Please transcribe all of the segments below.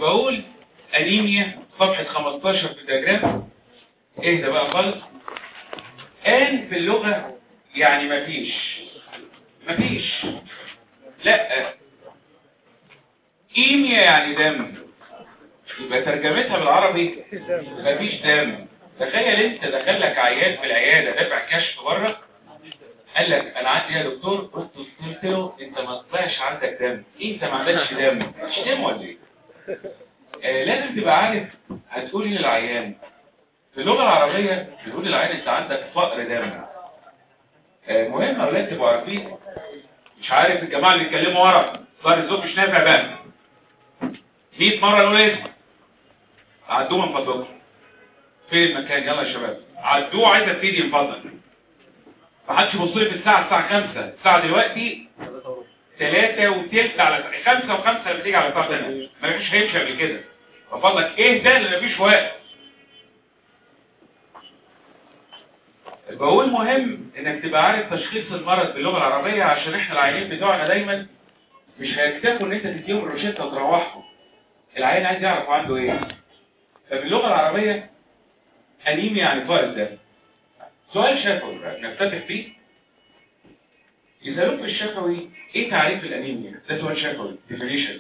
بقول انيميا صفحة 15 في الدياجرام اهدى بقى خالص ان في اللغة يعني مفيش مفيش لا ايميا يعني دم يبقى ترجمتها بالعربي مفيش دم تخيل انت دخل لك عيان في العيادة دافع كشف بره قال لك انا عندي يا دكتور قلت قلت له انت ما طلعش عندك دم إيه انت ما عندكش دم مش دم ولا ايه آه لازم تبقى عارف هتقول ايه للعيان في اللغه العربيه بيقول للعيان انت عندك فقر دم آه مهم يا اولاد تبقوا عارفين مش عارف الجماعه اللي بيتكلموا ورا صار الزوج مش نافع بقى 100 مره نقول اسم عدوه من فضلكم فين المكان يلا يا شباب عدوه عايز ابتدي من فضلك ما حدش يبص لي في الساعه الساعه 5 الساعه دلوقتي 3 وثلث على 5 و5 لما تيجي على الساعه 8 ما فيش هيمشي قبل كده ففضلك ايه ده اللي مفيش وقت بقول مهم انك تبقى عارف تشخيص المرض باللغه العربيه عشان احنا العيانين بتوعنا دايما مش هيكتفوا ان انت تديهم الروشته وتروحهم العيان عايز يعرف عنده ايه فباللغه العربيه انيميا يعني فقر الدم سؤال شفوي نفتتح فيه يسألوك في الشفوي ايه تعريف الانيميا ده سؤال شفوي definition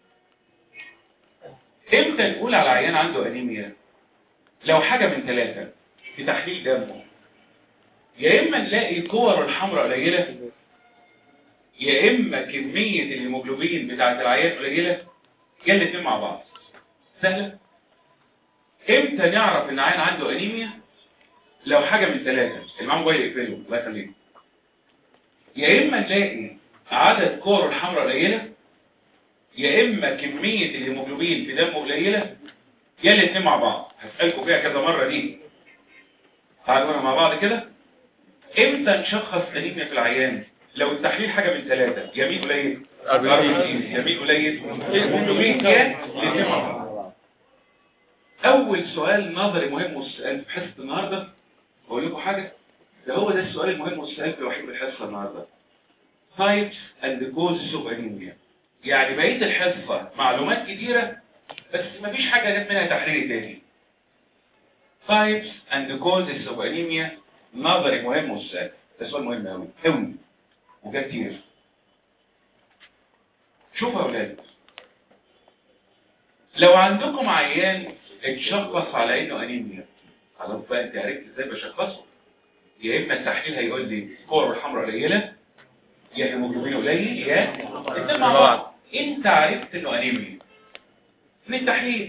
امتى نقول على عيان عنده انيميا لو حاجة من ثلاثة في تحليل دمه يا اما نلاقي الكور الحمراء قليلة يا اما كمية الهيموجلوبين بتاعت العيان قليلة يا الاثنين مع بعض سهلة امتى نعرف ان عيان عنده انيميا لو حاجة من ثلاثة المعام موبايل يقفله الله يخليك يا اما نلاقي عدد كور الحمراء قليلة يا اما كمية الهيموجلوبين في دمه قليلة يا الاثنين مع بعض هسألكم فيها كذا مرة دي تعالوا مع بعض كده امتى نشخص انيميا في العيان لو التحليل حاجة من ثلاثة يمين قليل يمين قليل الهيموجلوبين يا الاثنين مع بعض اول سؤال نظري مهم والسؤال في حصة النهاردة اقول لكم حاجة ده هو ده السؤال المهم والسؤال الوحيد في الحصة النهاردة types and causes of anemia يعني بقية الحصة معلومات كتيرة بس مفيش حاجة جت منها تحريري تاني types and causes of anemia نظري مهم والسؤال ده سؤال مهم قوي قوي وجا كتير شوفوا يا اولاد لو عندكم عيان اتشخص على انه انيميا خلاص بقى انت عرفت ازاي بشخصه يا اما التحليل هيقول لي الكور الحمراء قليله يا هيموجلوبين قليل يا الاثنين مع بعض انت عرفت انه انيميا من التحليل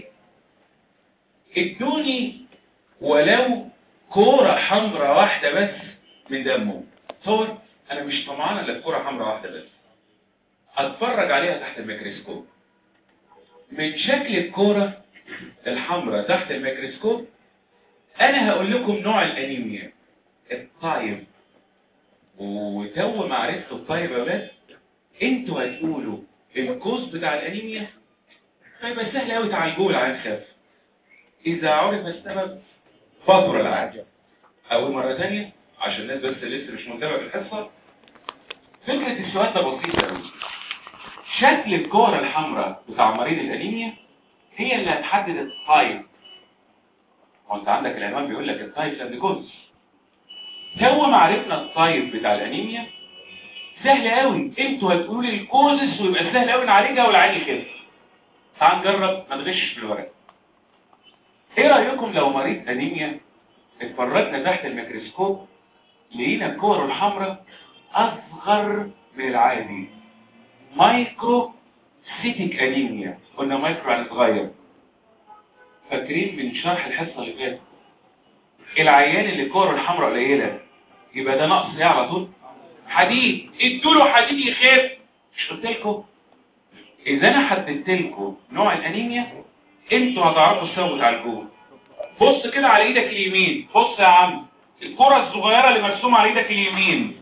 ادوني ولو كوره حمراء واحده بس من دمه تصور انا مش طمعان الا كوره حمراء واحده بس اتفرج عليها تحت الميكروسكوب من شكل الكوره الحمراء تحت الميكروسكوب انا هقول لكم نوع الانيميا الطيب وتو ما عرفتوا الطيب يا ولاد انتوا هتقولوا الكوز بتاع الانيميا هيبقى سهل قوي تعالجوه العيان خاف اذا عرف السبب فطر العيان اول مره ثانيه عشان الناس بس لسه مش منتبه في الحصه فكره السؤال ده بسيطه قوي شكل الكوره الحمراء بتاع مريض الانيميا هي اللي هتحدد الطيب وانت عندك العنوان بيقول لك الطيب اند كوز تو ما عرفنا الطيب بتاع الانيميا سهل قوي انتوا هتقولوا لي الكوزس ويبقى سهل قوي نعالجها والعيان يخف تعال نجرب ما نغشش في الورق ايه رايكم لو مريض انيميا اتفرجنا تحت الميكروسكوب لقينا الكور الحمراء اصغر من العادي مايكرو سيتيك انيميا قلنا مايكرو يعني صغير فاكرين من شرح الحصه اللي فاتت العيان اللي كوره الحمراء قليله يبقى ده نقص ايه على طول حديد ادوا له حديد يخف مش قلت لكم اذا انا حددت لكم نوع الانيميا انتوا هتعرفوا السبب تعالجوه بص كده على ايدك اليمين بص يا عم الكره الصغيره اللي مرسومه على ايدك اليمين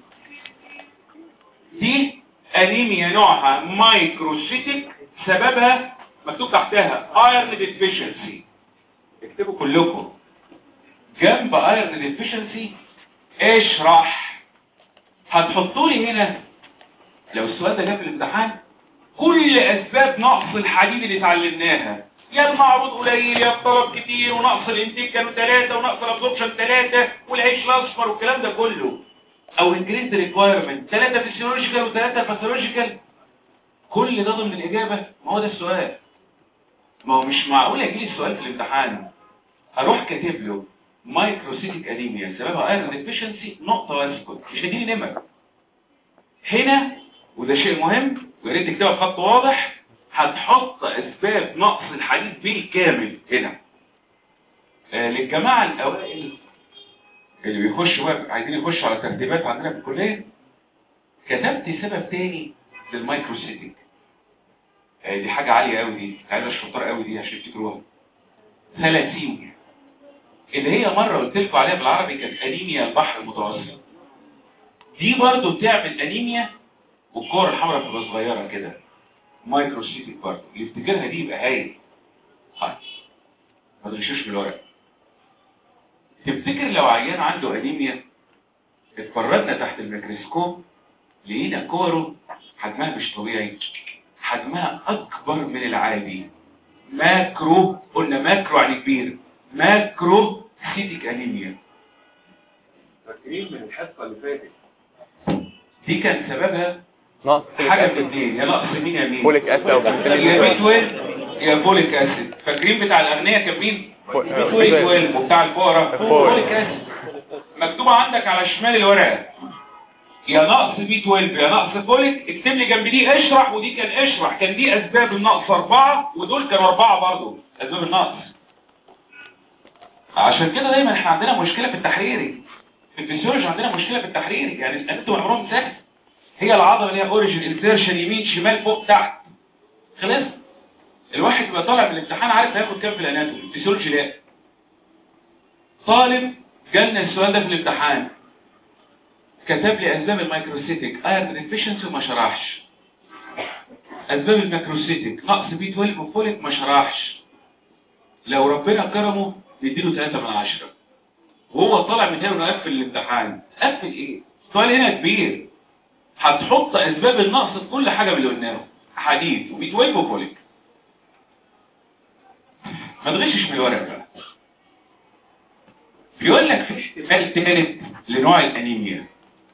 دي انيميا نوعها مايكروسيتيك سببها مكتوب تحتها ايرن ديفيشنسي اكتبوا كلكم جنب ايرن ديفيشنسي اشرح هتحطوا لي هنا لو السؤال ده جه في الامتحان كل اسباب نقص الحديد اللي اتعلمناها يا المعروض قليل يا الطلب كتير ونقص الانتاج كانوا ثلاثة ونقص الابزوربشن ثلاثة والعيش الاصفر والكلام ده كله او انكريز ريكوايرمنت ثلاثة فيسيولوجيكال وثلاثة باثولوجيكال كل ده ضمن الاجابة ما هو ده السؤال ما هو مش معقول يجي لي السؤال في الامتحان هروح كاتب له مايكروسيتيك انيميا سببها ايرون ديفيشنسي نقطة واسكت مش هديني نمر هنا وده شيء مهم ويا ريت تكتبها بخط واضح هتحط اسباب نقص الحديد بالكامل هنا آه للجماعة الاوائل اللي بيخشوا بقى عايزين يخشوا على ترتيبات عندنا في الكلية كتبت سبب تاني للمايكروسيتيك آه دي حاجة عالية قوي دي عايزة الشطار قوي دي عشان تفتكروها ثلاثيميا اللي هي مرة قلت لكم عليها بالعربي كانت انيميا البحر المتوسط دي برضو بتعمل انيميا والكور الحمراء بتبقى صغيرة كده مايكروسيتيك برضو اللي يفتكرها دي يبقى هايل هاي ما تغشوش بالورق تفتكر لو عيان عنده انيميا اتفرجنا تحت الميكروسكوب لقينا كوره حجمها مش طبيعي حجمها اكبر من العادي ماكرو قلنا ماكرو يعني كبير ماكرو سيتيك انيميا فاكرين من الحصه اللي فاتت دي كان سببها نقص حاجه من اثنين يا نقص مين يا مين فوليك اسيد او يا بي 12 يا فوليك اسيد فاكرين بتاع الاغنياء كان مين فول- بي آه، 12 وبتاع الفقراء الفقراء. فوليك اسيد مكتوبه عندك على شمال الورقه يا نقص بي 12 يا نقص فوليك اكتب لي جنب دي اشرح ودي كان اشرح كان دي اسباب النقص اربعه ودول كانوا اربعه برضه اسباب النقص عشان كده دايما احنا عندنا مشكله في التحريري في الفسيولوجي عندنا مشكله في التحريري يعني الانتوا عمرهم سهل هي العضله اللي هي اوريجن انسيرشن يمين شمال فوق تحت خلاص الواحد يبقى طالع من الامتحان عارف هياخد كام في الاناتومي الفسيولوجي لا طالب جالنا السؤال ده في الامتحان كتب لي اسباب الميكروسيتيك ايرن ديفيشنسي وما شرحش اسباب الميكروسيتيك نقص بي 12 وفوليك ما شرحش لو ربنا كرمه نديله 3 من 10 وهو طالع من هنا انه قفل الامتحان قفل ايه السؤال هنا كبير هتحط اسباب النقص في كل حاجه من اللي قلناه حديد وبي 12 وفوليك ما تغشش من الورق بقى بيقول لك في احتمال ثالث لنوع الانيميا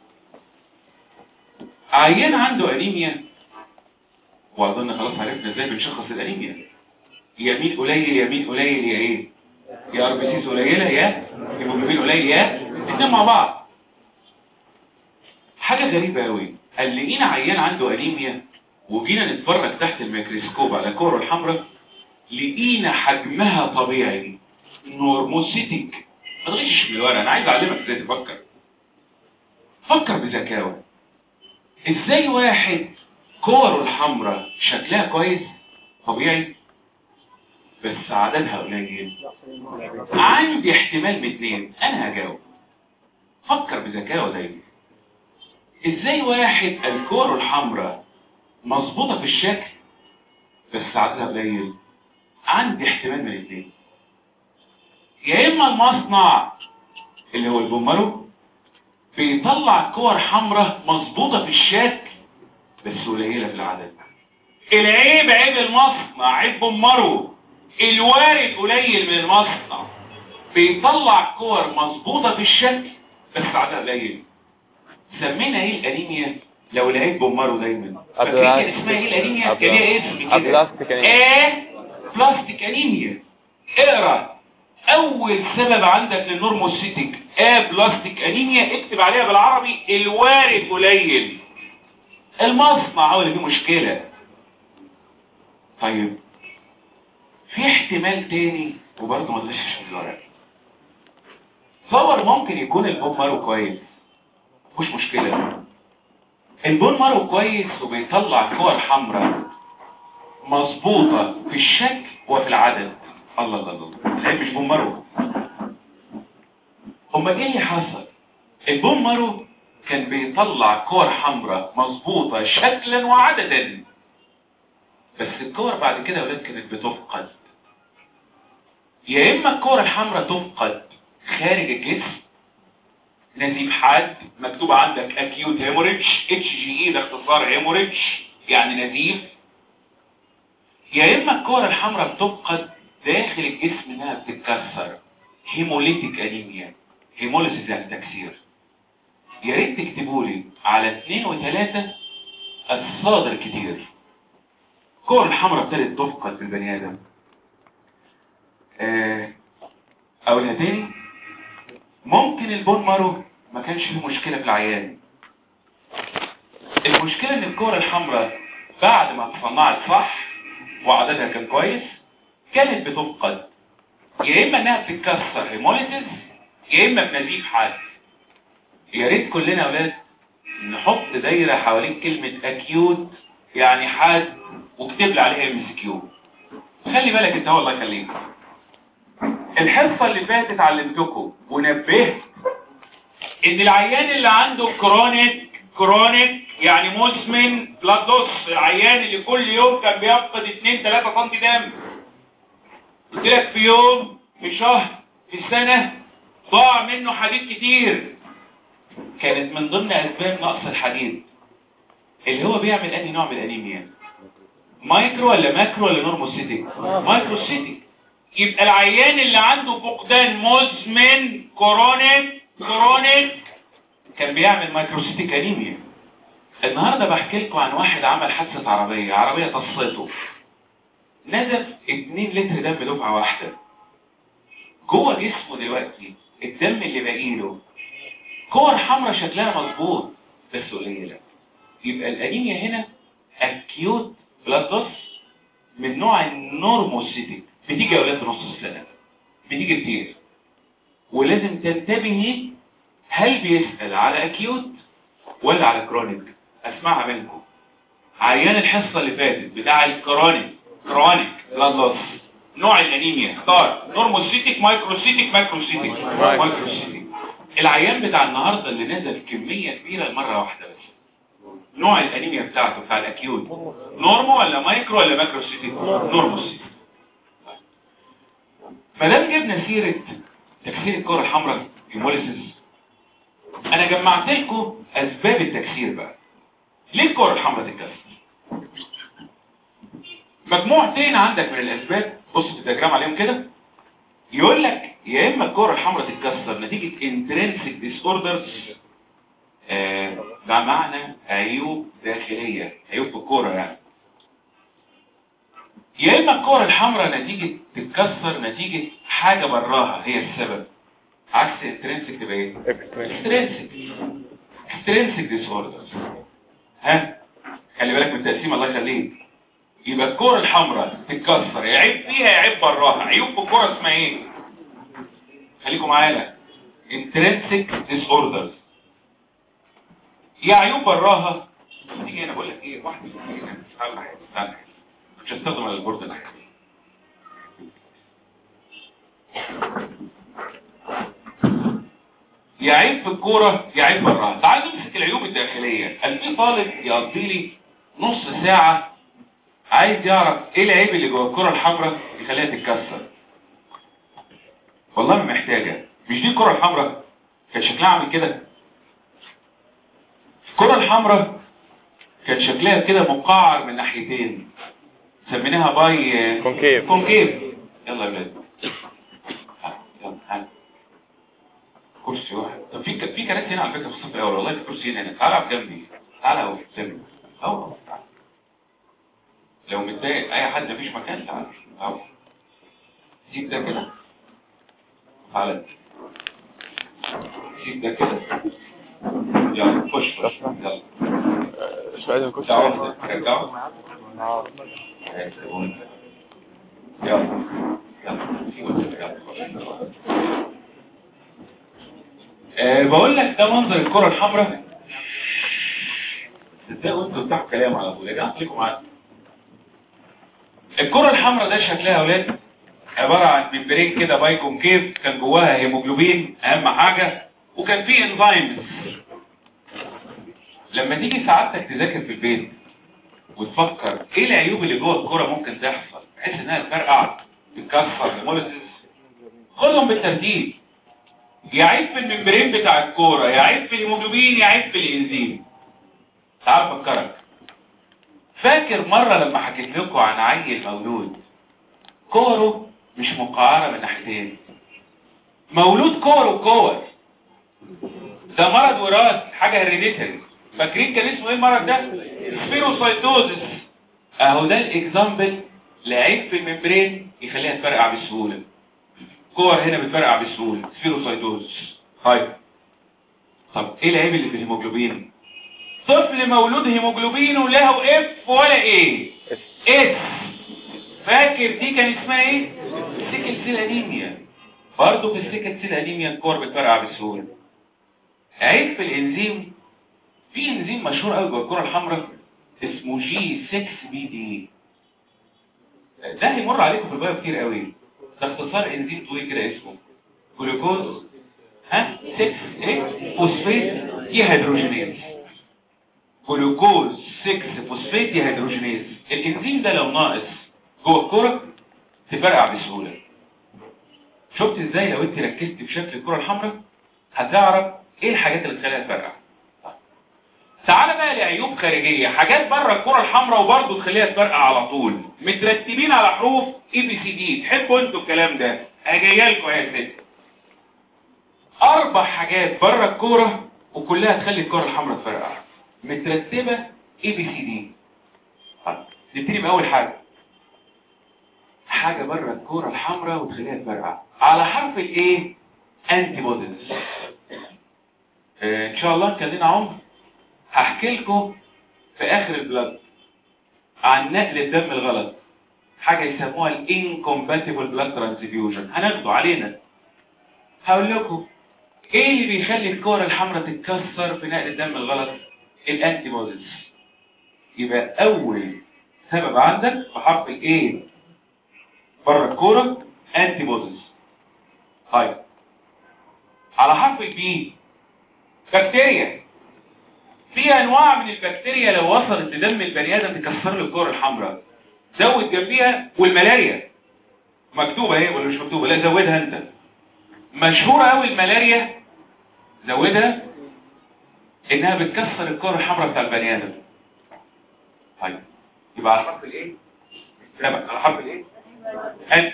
عيان عنده انيميا واظن خلاص عرفنا ازاي بنشخص الانيميا يمين قليل يمين قليل يا ايه يا ار بي سيز قليله يا هيموجلوبين قليل يا الاثنين مع بعض حاجه غريبه قوي قال لقينا عيان عنده انيميا وجينا نتفرج تحت الميكروسكوب على كوره الحمراء لقينا حجمها طبيعي نورموسيتك ما تغشش من الورق انا عايز اعلمك ازاي تفكر فكر بذكاوه ازاي واحد كوره الحمراء شكلها كويس طبيعي بس عددها قليل عندي احتمال من اتنين انا هجاوب فكر بذكاوه دايما ازاي واحد الكوره الحمراء مظبوطه في الشكل بس عددها قليل عندي احتمال من اتنين يا اما المصنع اللي هو البومرو بيطلع كور حمراء مظبوطه في الشكل بس قليله في العدد العيب عيب المصنع عيب بومرو الوارد قليل من المصنع بيطلع كور مظبوطه في الشكل بس عددها قليل سمينا ايه الانيميا لو العيب بومرو دايما فاكرين كان اسمها ايه الانيميا كان ليها اسم كده أبلاستيك أنيميا. ايه بلاستيك انيميا اقرا اول سبب عندك للنورموسيتيك ا بلاستيك انيميا اكتب عليها بالعربي الوارد قليل المصنع هو اللي فيه مشكلة طيب في احتمال تاني وبرضه ما تغشش في الورق تصور ممكن يكون البون مارو كويس مش مشكلة البون مارو كويس وبيطلع كور حمراء مظبوطة في الشكل وفي العدد الله الله الله العيب مش بون مارو امال ايه اللي حصل البون مارو كان بيطلع كور حمراء مظبوطة شكلا وعددا بس الكور بعد كده يا ولاد كانت بتفقد يا اما الكور الحمراء تفقد خارج الجسم نزيف حاد مكتوب عندك acute hemorrhage اتش جي اي ده اختصار hemorrhage يعني نزيف يا اما الكور الحمراء بتفقد داخل الجسم انها بتتكسر هيموليتيك انيميا هيموليسيس يعني تكسير يا ريت تكتبوا لي على 2 و3 الصادر كتير الكور الحمراء ابتدت تفقد في البني ادم آه، اقولها تاني ممكن البون مارو ما كانش فيه مشكله في العيان المشكله ان الكور الحمراء بعد ما اتصنعت صح وعددها كان كويس كانت بتفقد يا اما انها بتتكسر هيموليسيس يا اما بنزيف حاد يا ريت كلنا يا اولاد نحط دايره حوالين كلمه اكيوت يعني حاد واكتب لي عليها ام سي كيو خلي بالك انت هو الله يخليك الحصه اللي فاتت علمتكم ونبهت ان العيان اللي عنده كرونيك كرونيك يعني مزمن بلاد لوس العيان اللي كل يوم كان بيفقد 2 3 سم دم قلت لك في يوم في شهر في سنه ضاع منه حديد كتير كانت من ضمن اسباب نقص الحديد اللي هو بيعمل انهي نوع من الانيميا مايكرو ولا ماكرو ولا نورموسيتيك مايكروسيتيك يبقى العيان اللي عنده فقدان مزمن كورونيك كورونيك كان بيعمل مايكروسيتيك انيميا النهارده بحكي لكم عن واحد عمل حادثه عربيه عربيه تصيته نزف 2 لتر دم دفعه واحده جوه جسمه دلوقتي الدم اللي باقي له كور حمراء شكلها مظبوط بس قليله يبقى الانيميا هنا اكيوت بلاد لوس من نوع النورموسيتيك بتيجي يا اولاد في نص السنه بتيجي كتير ولازم تنتبهي هل بيسأل على اكيوت ولا على كرونيك اسمعها منكم عيان الحصه اللي فاتت بتاع الكرونيك كرونيك بلاد لوس نوع الانيميا اختار نورموسيتيك مايكروسيتيك مايكروسيتيك مايكروسيتيك العيان بتاع النهارده اللي نزل كميه كبيره مره واحده بس نوع الانيميا بتاعته بتاع الاكيوت نورمو ولا مايكرو ولا ماكروسيتيك نورموسيتيك ما دام جبنا سيره تكسير الكره الحمراء هيموليسيس انا جمعت لكم اسباب التكسير بقى ليه الكره الحمراء تتكسر مجموعتين عندك من الاسباب بص في الدياجرام عليهم كده يقول لك يا اما الكره الحمراء تتكسر نتيجه انترنسك ديس اوردرز ده معنى عيوب داخليه عيوب في الكوره يعني يا اما الكره الحمراء نتيجه تتكسر نتيجه حاجه براها هي السبب عكس انترنسك تبقى ايه اكسترنسك اكسترنسك ديس اوردرز ها خلي بالك من التقسيم الله يخليك يبقى الكرة الحمراء تتكسر يا عيب فيها يا عيب براها عيوب في الكرة اسمها ايه خليكم معانا intrinsic disorders يا عيوب براها تيجي هنا بقول لك ايه واحد تعال ناحية تعال ناحية مش هستخدم على البورد ناحية يا عيب في الكورة يا عيب براها تعال نمسك العيوب الداخلية قال في طالب يقضي لي نص ساعة عايز يعرف ايه العيب اللي جوه الكرة الحمراء يخليها تتكسر والله ما محتاجة مش دي الكرة الحمراء كان شكلها عامل كده الكرة الحمراء كان شكلها كده مقعر من ناحيتين سميناها باي كونكيف. كونكيف يلا يا ولاد ها، يلا ها. كرسي واحد طب في ك- في كراسي هنا على فكره في الصف الاول والله في كرسي هنا تعالى اقعد جنبي تعالى اهو جنبي اهو تعالى. لو متضايق اي حد مفيش مكان تعالى اهو سيب ده كده تعالى سيب ده كده يلا خش خش يلا مش بعد ما كنت تعالوا رجعوا يلا يلا في وقت، يلا خش. آه، بقول لك ده منظر الكرة الحمراء تصدقوا انتوا بتاعوا كلام على طول يا جماعه خليكم معايا الكرة الحمراء ده شكلها يا اولاد عبارة عن ممبرين كده باي كونكيف كان جواها هيموجلوبين اهم حاجة وكان فيه انزيمز لما تيجي سعادتك تذاكر في البيت وتفكر ايه العيوب اللي جوه الكرة ممكن تحصل بحيث انها تفرقع تتكسر هيموليسيس خدهم بالترتيب يا عيب في الممبرين بتاع الكورة يا عيب في الهيموجلوبين يا عيب في الانزيم تعال افكرك فاكر مرة لما حكيت لكم عن عيل مولود كوره مش مقعرة من ناحيتين مولود كور وكور ده مرض وراثي حاجة هيريديتري فاكرين كان اسمه ايه المرض ده سبيروسايتوزس اهو ده الاكزامبل لعيب في الممبرين يخليها تفرقع بسهولة كور هنا بتفرقع بسهولة سبيروسايتوزس طيب طب ايه العيب اللي في الهيموجلوبين طفل مولود هيموجلوبينه له اف ولا ايه اس فاكر دي كان اسمها ايه سيكل سيل انيميا برضه في السيكل سيل انيميا الكور بتفرقع بسهولة عيب في الانزيم في انزيم مشهور قوي جوه الكره الحمراء اسمه جي 6 بي دي ده هيمر عليكم في البايو كتير قوي ده اختصار انزيم طويل كده اسمه جلوكوز ها 6 ايه فوسفيت دي هيدروجينيز جلوكوز 6 فوسفيت دي هيدروجينيز الانزيم ده لو ناقص جوه الكره تفرقع بسهوله شفت ازاي لو انت ركزت في شكل الكره الحمراء هتعرف ايه الحاجات اللي تخليها تفرقع تعال بقى لعيوب خارجية حاجات بره الكرة الحمراء وبرضه تخليها تفرقع على طول مترتبين على حروف اي بي سي دي تحبوا انتوا الكلام ده اجايه لكم يا ست اربع حاجات بره الكرة وكلها تخلي الكرة الحمراء تفرقع مترتبة اي بي سي دي نبتدي باول حاجة حاجة بره الكرة الحمراء وتخليها تفرقع على حرف الايه انتي بوديز ان شاء الله كان لنا عمر هحكي لكم في اخر البلاد عن نقل الدم الغلط حاجة يسموها الانكومباتيبل بلاد ترانسفيوجن هناخده علينا هقول لكم ايه اللي بيخلي الكورة الحمراء تتكسر في نقل الدم الغلط الانتي بوديز يبقى اول سبب عندك في حرف الايه بره الكورة انتي بوديز طيب على حرف البي بكتيريا في انواع من البكتيريا لو وصلت لدم البني ادم تكسر له الكره الحمراء زود جنبيها والملاريا مكتوبه اهي ولا مش مكتوبه لا زودها انت مشهوره قوي الملاريا زودها انها بتكسر الكره الحمراء بتاع البني ادم طيب يبقى على حرف الايه لا على حرف الايه انت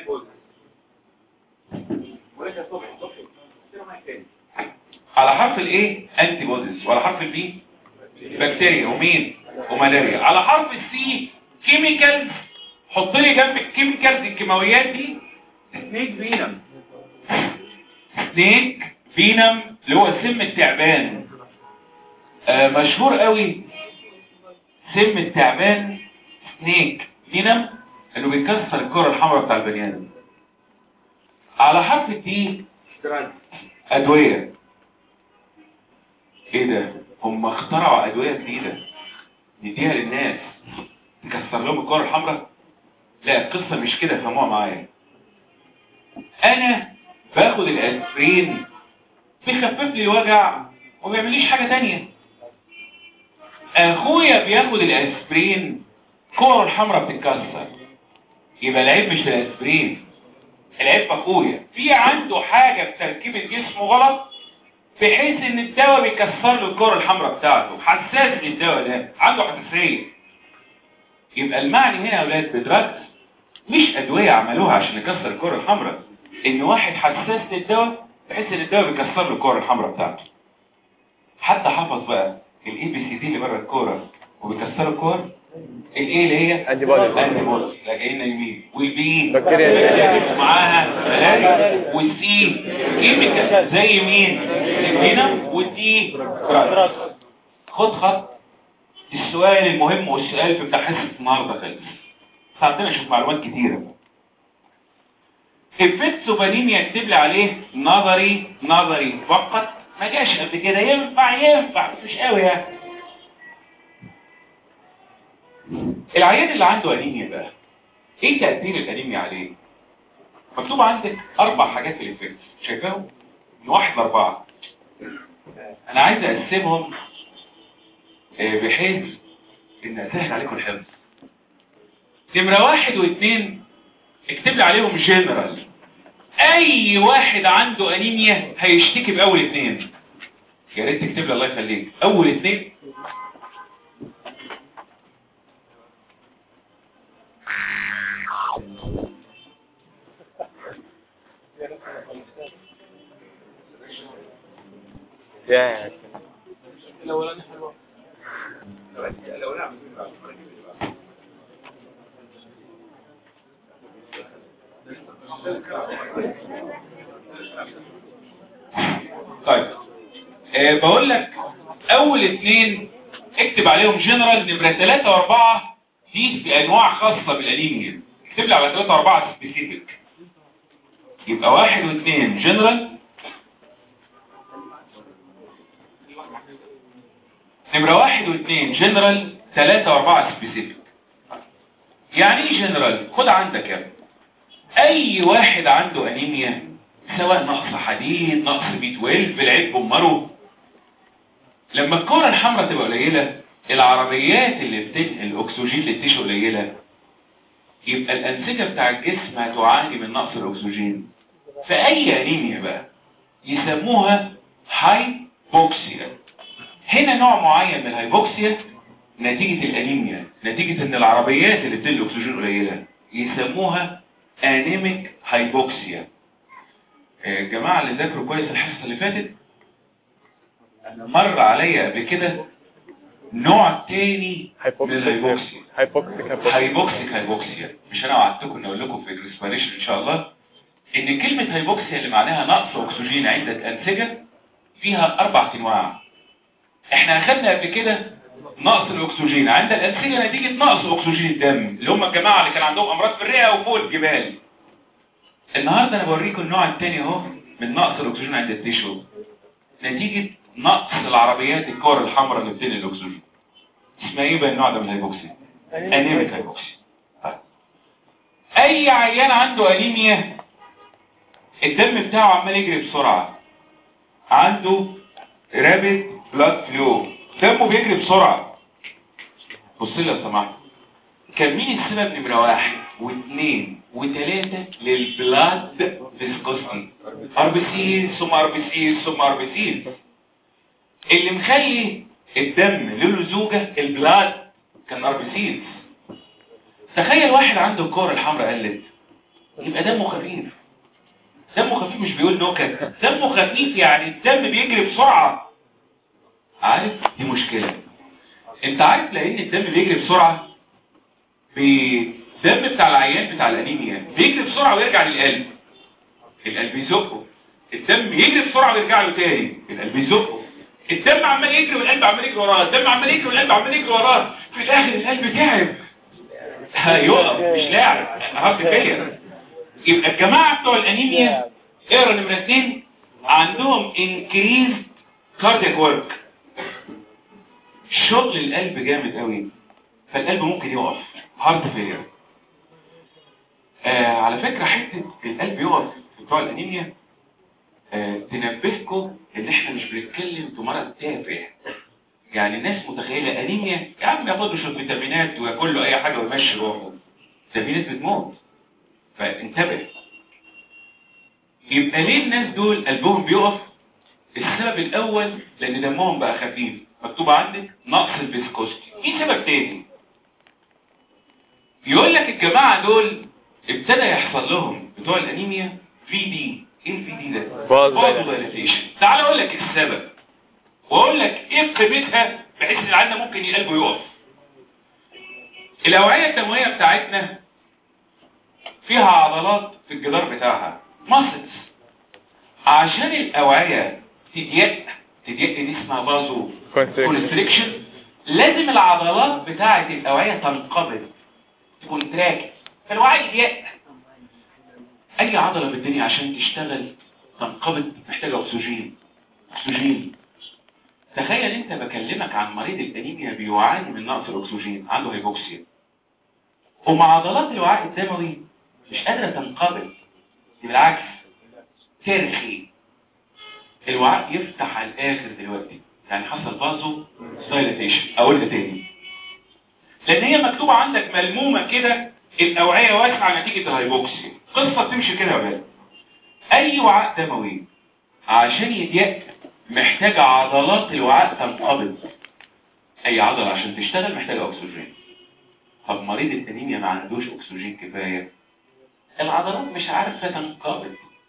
وليس صبح صبح تاني على حرف الايه انتي بوديز وعلى حرف البي بكتيريا ومين وملاريا على حرف السي كيميكالز حط لي جنب الكيميكالز الكيماويات دي سنيك فينم سنيك فينم اللي هو سم التعبان آه مشهور قوي سم التعبان سنيك فينم انه بيكسر الكره الحمراء بتاع البني ادم على حرف الدي ترانس ادويه ايه ده هم اخترعوا ادويه جديده نديها للناس تكسر لهم الكره الحمراء لا القصه مش كده فهموها معايا انا باخد الاسبرين بيخفف لي الوجع وما بيعمليش حاجه تانية اخويا بياخد الاسبرين الكره الحمراء بتتكسر يبقى العيب مش في الاسبرين العيب في اخويا في عنده حاجه في تركيبه جسمه غلط بحيث ان الدواء بيكسر له الكره الحمراء بتاعته حساس للدواء ده عنده حساسيه يبقى المعني هنا يا اولاد بدراجز مش ادويه عملوها عشان يكسر الكره الحمراء ان واحد حساس للدواء بحيث ان الدواء بيكسر له الكره الحمراء بتاعته حتى حفظ بقى الاي بي سي دي اللي بره الكوره وبيكسروا الكور الايه اللي هي أنتي بوديز. انتي بوديز لا جايين يمين والبي بكتيريا. بكتيريا معاها ملاريا والسي كيميكال زي مين هنا والدي دراج. خد خط السؤال المهم والسؤال في بتاع حصه النهارده خلص بس عندنا شوف معلومات كتيره الفيتسوبانين يكتب لي عليه نظري نظري فقط ما جاش قبل كده ينفع ينفع بس مش قوي يعني العيان اللي عنده انيميا بقى ايه تأثير الانيميا عليه مكتوب عندك اربع حاجات في الافكت شايفاهم من واحد لاربعة انا عايز اقسمهم آه، بحيث ان اسهل عليكم الحفظ نمرة واحد واثنين اكتب لي عليهم جنرال اي واحد عنده انيميا هيشتكي باول اثنين يا ريت تكتب لي الله يخليك اول اثنين يا الاولاني حلوه لو نعم طيب آه بقول لك اول اثنين اكتب عليهم جنرال نمرة ثلاثة واربعة دي بانواع خاصة بالانيميا اكتب لي على ثلاثة واربعة سبيسيفيك يبقى واحد واثنين جنرال نمرة واحد واثنين جنرال ثلاثة واربعة سبيسيفيك يعني ايه جنرال خد عندك يا ابني اي واحد عنده انيميا سواء نقص حديد نقص بي 12 بالعيب بمره لما الكرة الحمراء تبقى قليلة العربيات اللي بتنقل الاكسجين للتيشو قليلة يبقى الانسجة بتاع الجسم هتعاني من نقص الاكسجين فاي انيميا بقى يسموها هايبوكسيا هنا نوع معين من الهايبوكسيا نتيجة الانيميا نتيجة ان العربيات اللي بتنقل الاكسجين قليلة يسموها انيميك هايبوكسيا الجماعة اللي ذاكروا كويس الحصة اللي فاتت انا مر عليا قبل كده نوع تاني من الهايبوكسيا هايبوكسيك هايبوكسيك هايبوكسيك هايبوكسيا مش انا وعدتكم ان اقول لكم في الريسبيريشن ان شاء الله ان كلمة هايبوكسيا اللي معناها نقص اكسجين عند الانسجة فيها اربع انواع احنا اخدنا قبل كده نقص الاكسجين عند الانسجة نتيجة نقص اكسجين الدم اللي هم الجماعة اللي كان عندهم امراض في الرئة وفوق الجبال النهاردة انا بوريكم النوع التاني اهو من نقص الاكسجين عند التيشو نتيجة نقص العربيات الكور الحمراء اللي بتنقل الاكسجين اسمها ايه بقى النوع ده من الهايبوكسيا انيميك هايبوكسيا طيب. اي عيان عنده انيميا الدم بتاعه عمال يجري بسرعة عنده رابد بلاد فلو دمه بيجري بسرعة بص لي لو سمحت كان مين السبب نمرة واحد واثنين وثلاثة للبلاد فيسكوستي ار بي سي ثم ار بي سي ثم ار بي سي اللي مخلي الدم له لزوجة البلاد كان ار بي سي تخيل واحد عنده الكور الحمراء قلت يبقى دمه خفيف دمه خفيف مش بيقول نكت دمه خفيف يعني الدم بيجري بسرعة عارف دي مشكلة انت عارف لان الدم بيجري بسرعة بالدم بتاع العيان بتاع الانيميا بيجري بسرعة ويرجع للقلب القلب يزقه الدم يجري بسرعة ويرجع له تاني القلب يزقه الدم عمال يجري والقلب عمال يجري وراه الدم عمال يجري والقلب عمال يجري وراه في الاخر القلب تعب هيقف مش لاعب هارت فيلير يبقى الجماعة بتوع الانيميا اقرا نمرة اتنين عندهم increased cardiac work شغل القلب جامد قوي فالقلب ممكن يقف هارت فيلير آه على فكرة حتة القلب يقف في بتوع الانيميا آه تنبهكم ان احنا مش بنتكلم في مرض تافه يعني الناس متخيلة انيميا يا عم ياخد له شويه فيتامينات وياكل له اي حاجة ويمشي روحه ده في ناس بتموت فانتبه يبقى ليه الناس دول قلبهم بيقف السبب الاول لان دمهم بقى خفيف مكتوب عندك نقص الفيسكوستي في سبب تاني يقول لك الجماعة دول ابتدى يحصل لهم بتوع الانيميا في دي ايه الفي دي ده فازوديليتيشن تعال اقول لك السبب واقول لك ايه قيمتها بحيث ان العيان ممكن قلبه يقف الاوعية الدموية بتاعتنا فيها عضلات في الجدار بتاعها ماسلز عشان الاوعية تضيق تضيق دي اسمها بازو كونستريكشن لازم العضلات بتاعة الاوعية تنقبض كونتراكت فالوعي يضيق اي عضلة بالدنيا عشان تشتغل تنقبض محتاجة اكسجين اكسجين تخيل انت بكلمك عن مريض الانيميا بيعاني من نقص الاكسجين عنده هيبوكسيا ومع عضلات الوعاء الدموي مش قادرة تنقبض بالعكس ترخي الوعاء يفتح على الاخر دلوقتي يعني حصل بازو دايلاتيشن اقولها تاني لان هي مكتوبة عندك ملمومة كده الاوعية واسعة نتيجة الهيبوكسيا قصة تمشي كده بقى اي وعاء دموي عشان يضيق محتاج عضلات الوعاء تنقبض اي عضلة عشان تشتغل محتاجة اكسجين طب مريض الانيميا ما عندوش اكسجين كفاية العضلات مش عارفة تنقبض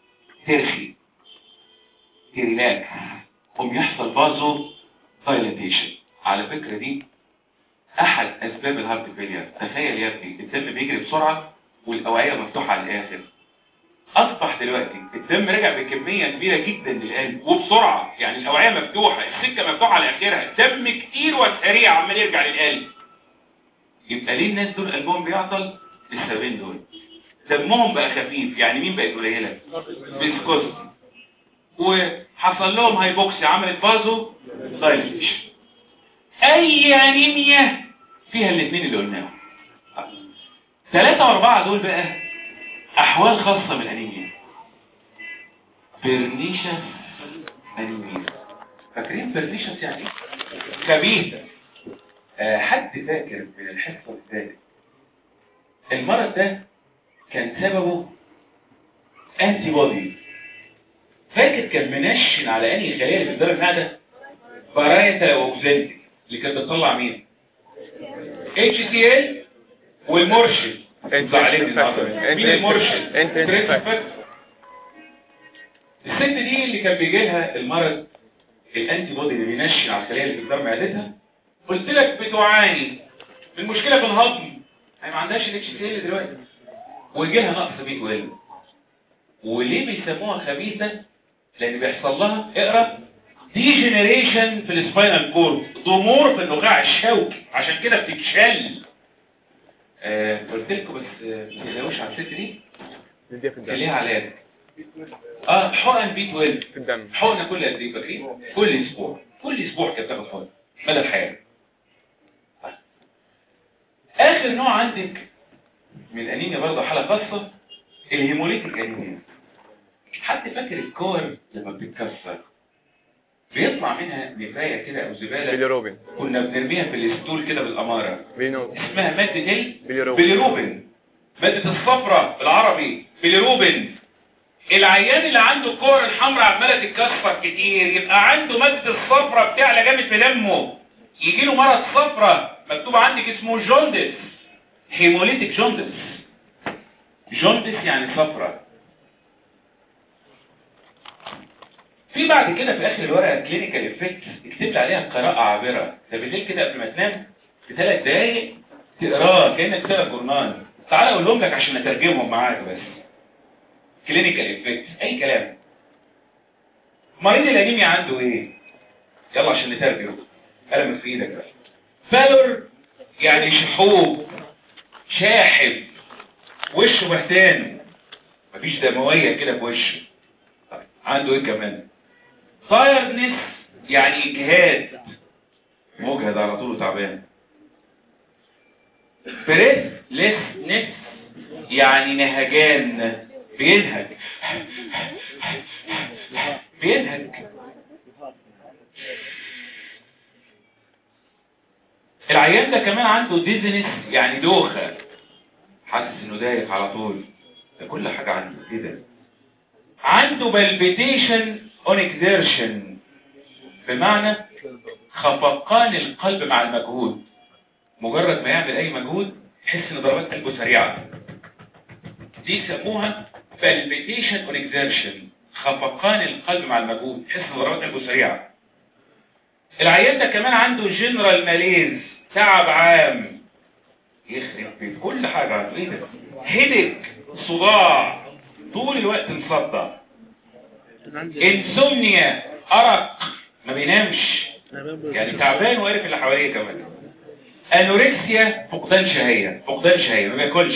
ترخي تريلاكس قوم يحصل بازو دايليتيشن على فكرة دي احد اسباب الهارت فيلير تخيل يا ابني الدم بيجري بسرعة والاوعية مفتوحة على الاخر اصبح دلوقتي الدم رجع بكمية كبيرة جدا للقلب وبسرعة يعني الاوعية مفتوحة السكة مفتوحة على اخرها دم كتير وسريع عمال يرجع للقلب يبقى ليه الناس دول قلبهم بيعطل السببين دول دمهم بقى خفيف يعني مين بقت قليلة فيسكوزيتي وحصل لهم هايبوكسي عملت بازو دايليتيشن اي انيميا فيها الاثنين اللي قلناهم ثلاثة واربعة دول بقى احوال خاصة من الانيميا بيرنيشس انيميا فاكرين بيرنيشس يعني ايه؟ خبيثة آه حد فاكر من الحصة اللي فاتت المرض ده كان سببه انتي بودي فاكر كان منشن على انهي خلايا اللي في الدار المعده بارايتا اوكزنتيك اللي كانت بتطلع مين اتش سي ال والمرشد انت زعلان انت النهارده انت مين المرشد انت انت تريس فاكر. فاكر. الست دي اللي كان بيجي لها المرض الانتي بودي اللي بينشن على الخلايا اللي في الدار معدتها قلت لك بتعاني من مشكله في الهضم هي ما عندهاش الاتش سي ال دلوقتي ويجي لها نقص بي 12 وليه بيسموها خبيثه لان بيحصل لها اقرا ديجنريشن في السباينال كورد ضمور في النخاع الشوكي عشان كده بتتشل آه قلت لكم بس آه، ما تقلقوش على الست دي نديها في كان الدم ليها علاج اه حقن بي 12 في الدم حقنه كل قد ايه فاكرين كل اسبوع كل اسبوع كانت بتاخد حقنه مدى الحياه طيب. اخر نوع عندك من الانيميا برضه حاله خاصه الهيموليتيك انيميا حد فاكر الكور لما بتتكسر بيطلع منها نفايه كده او زباله بيليروبين كنا بنرميها في الستول كده بالاماره بينو اسمها ماده ايه بيليروبين بيليروبين مادة الصفرة بالعربي بيليروبين العيان اللي عنده الكور الحمراء عمالة تتكسر كتير يبقى عنده مادة الصفرة بتعلى جامد في دمه يجي له مرض صفرة مكتوب عندك اسمه جوندس هيموليتيك جوندس جوندس يعني صفرة في بعد كده في اخر الورقه كلينيكال افكت اكتب لي عليها قراءه عابره ده بالليل كده قبل ما تنام في ثلاث دقايق تقراه كانك بتقرا جورنال تعالى اقولهم لك عشان اترجمهم معاك بس كلينيكال افكت اي كلام مريض الانيميا عنده ايه يلا عشان نترجم قلم في ايدك بقى فالور يعني شحوب شاحب وشه بهتان مفيش دمويه كده في وشه طيب عنده ايه كمان تايرنس يعني اجهاد مجهد على طول وتعبان بريثلسنس يعني نهجان بينهج بينهج العيان ده كمان عنده ديزنس يعني دوخة حاسس انه دايخ على طول ده كل حاجة عنده كده عنده بالبيتيشن اون اكزيرشن بمعنى خفقان القلب مع المجهود مجرد ما يعمل اي مجهود يحس ان ضربات قلبه سريعه دي يسموها بالبيتيشن اون اكزيرشن خفقان القلب مع المجهود يحس ان ضربات قلبه سريعه العيان ده كمان عنده جنرال ماليز تعب عام يخرب بيت كل حاجه عنده ايه ده هيدك صداع طول الوقت مصدع انسومنيا ارق ما بينامش يعني تعبان وقرف اللي حواليه كمان انوركسيا فقدان شهية فقدان شهية ما بياكلش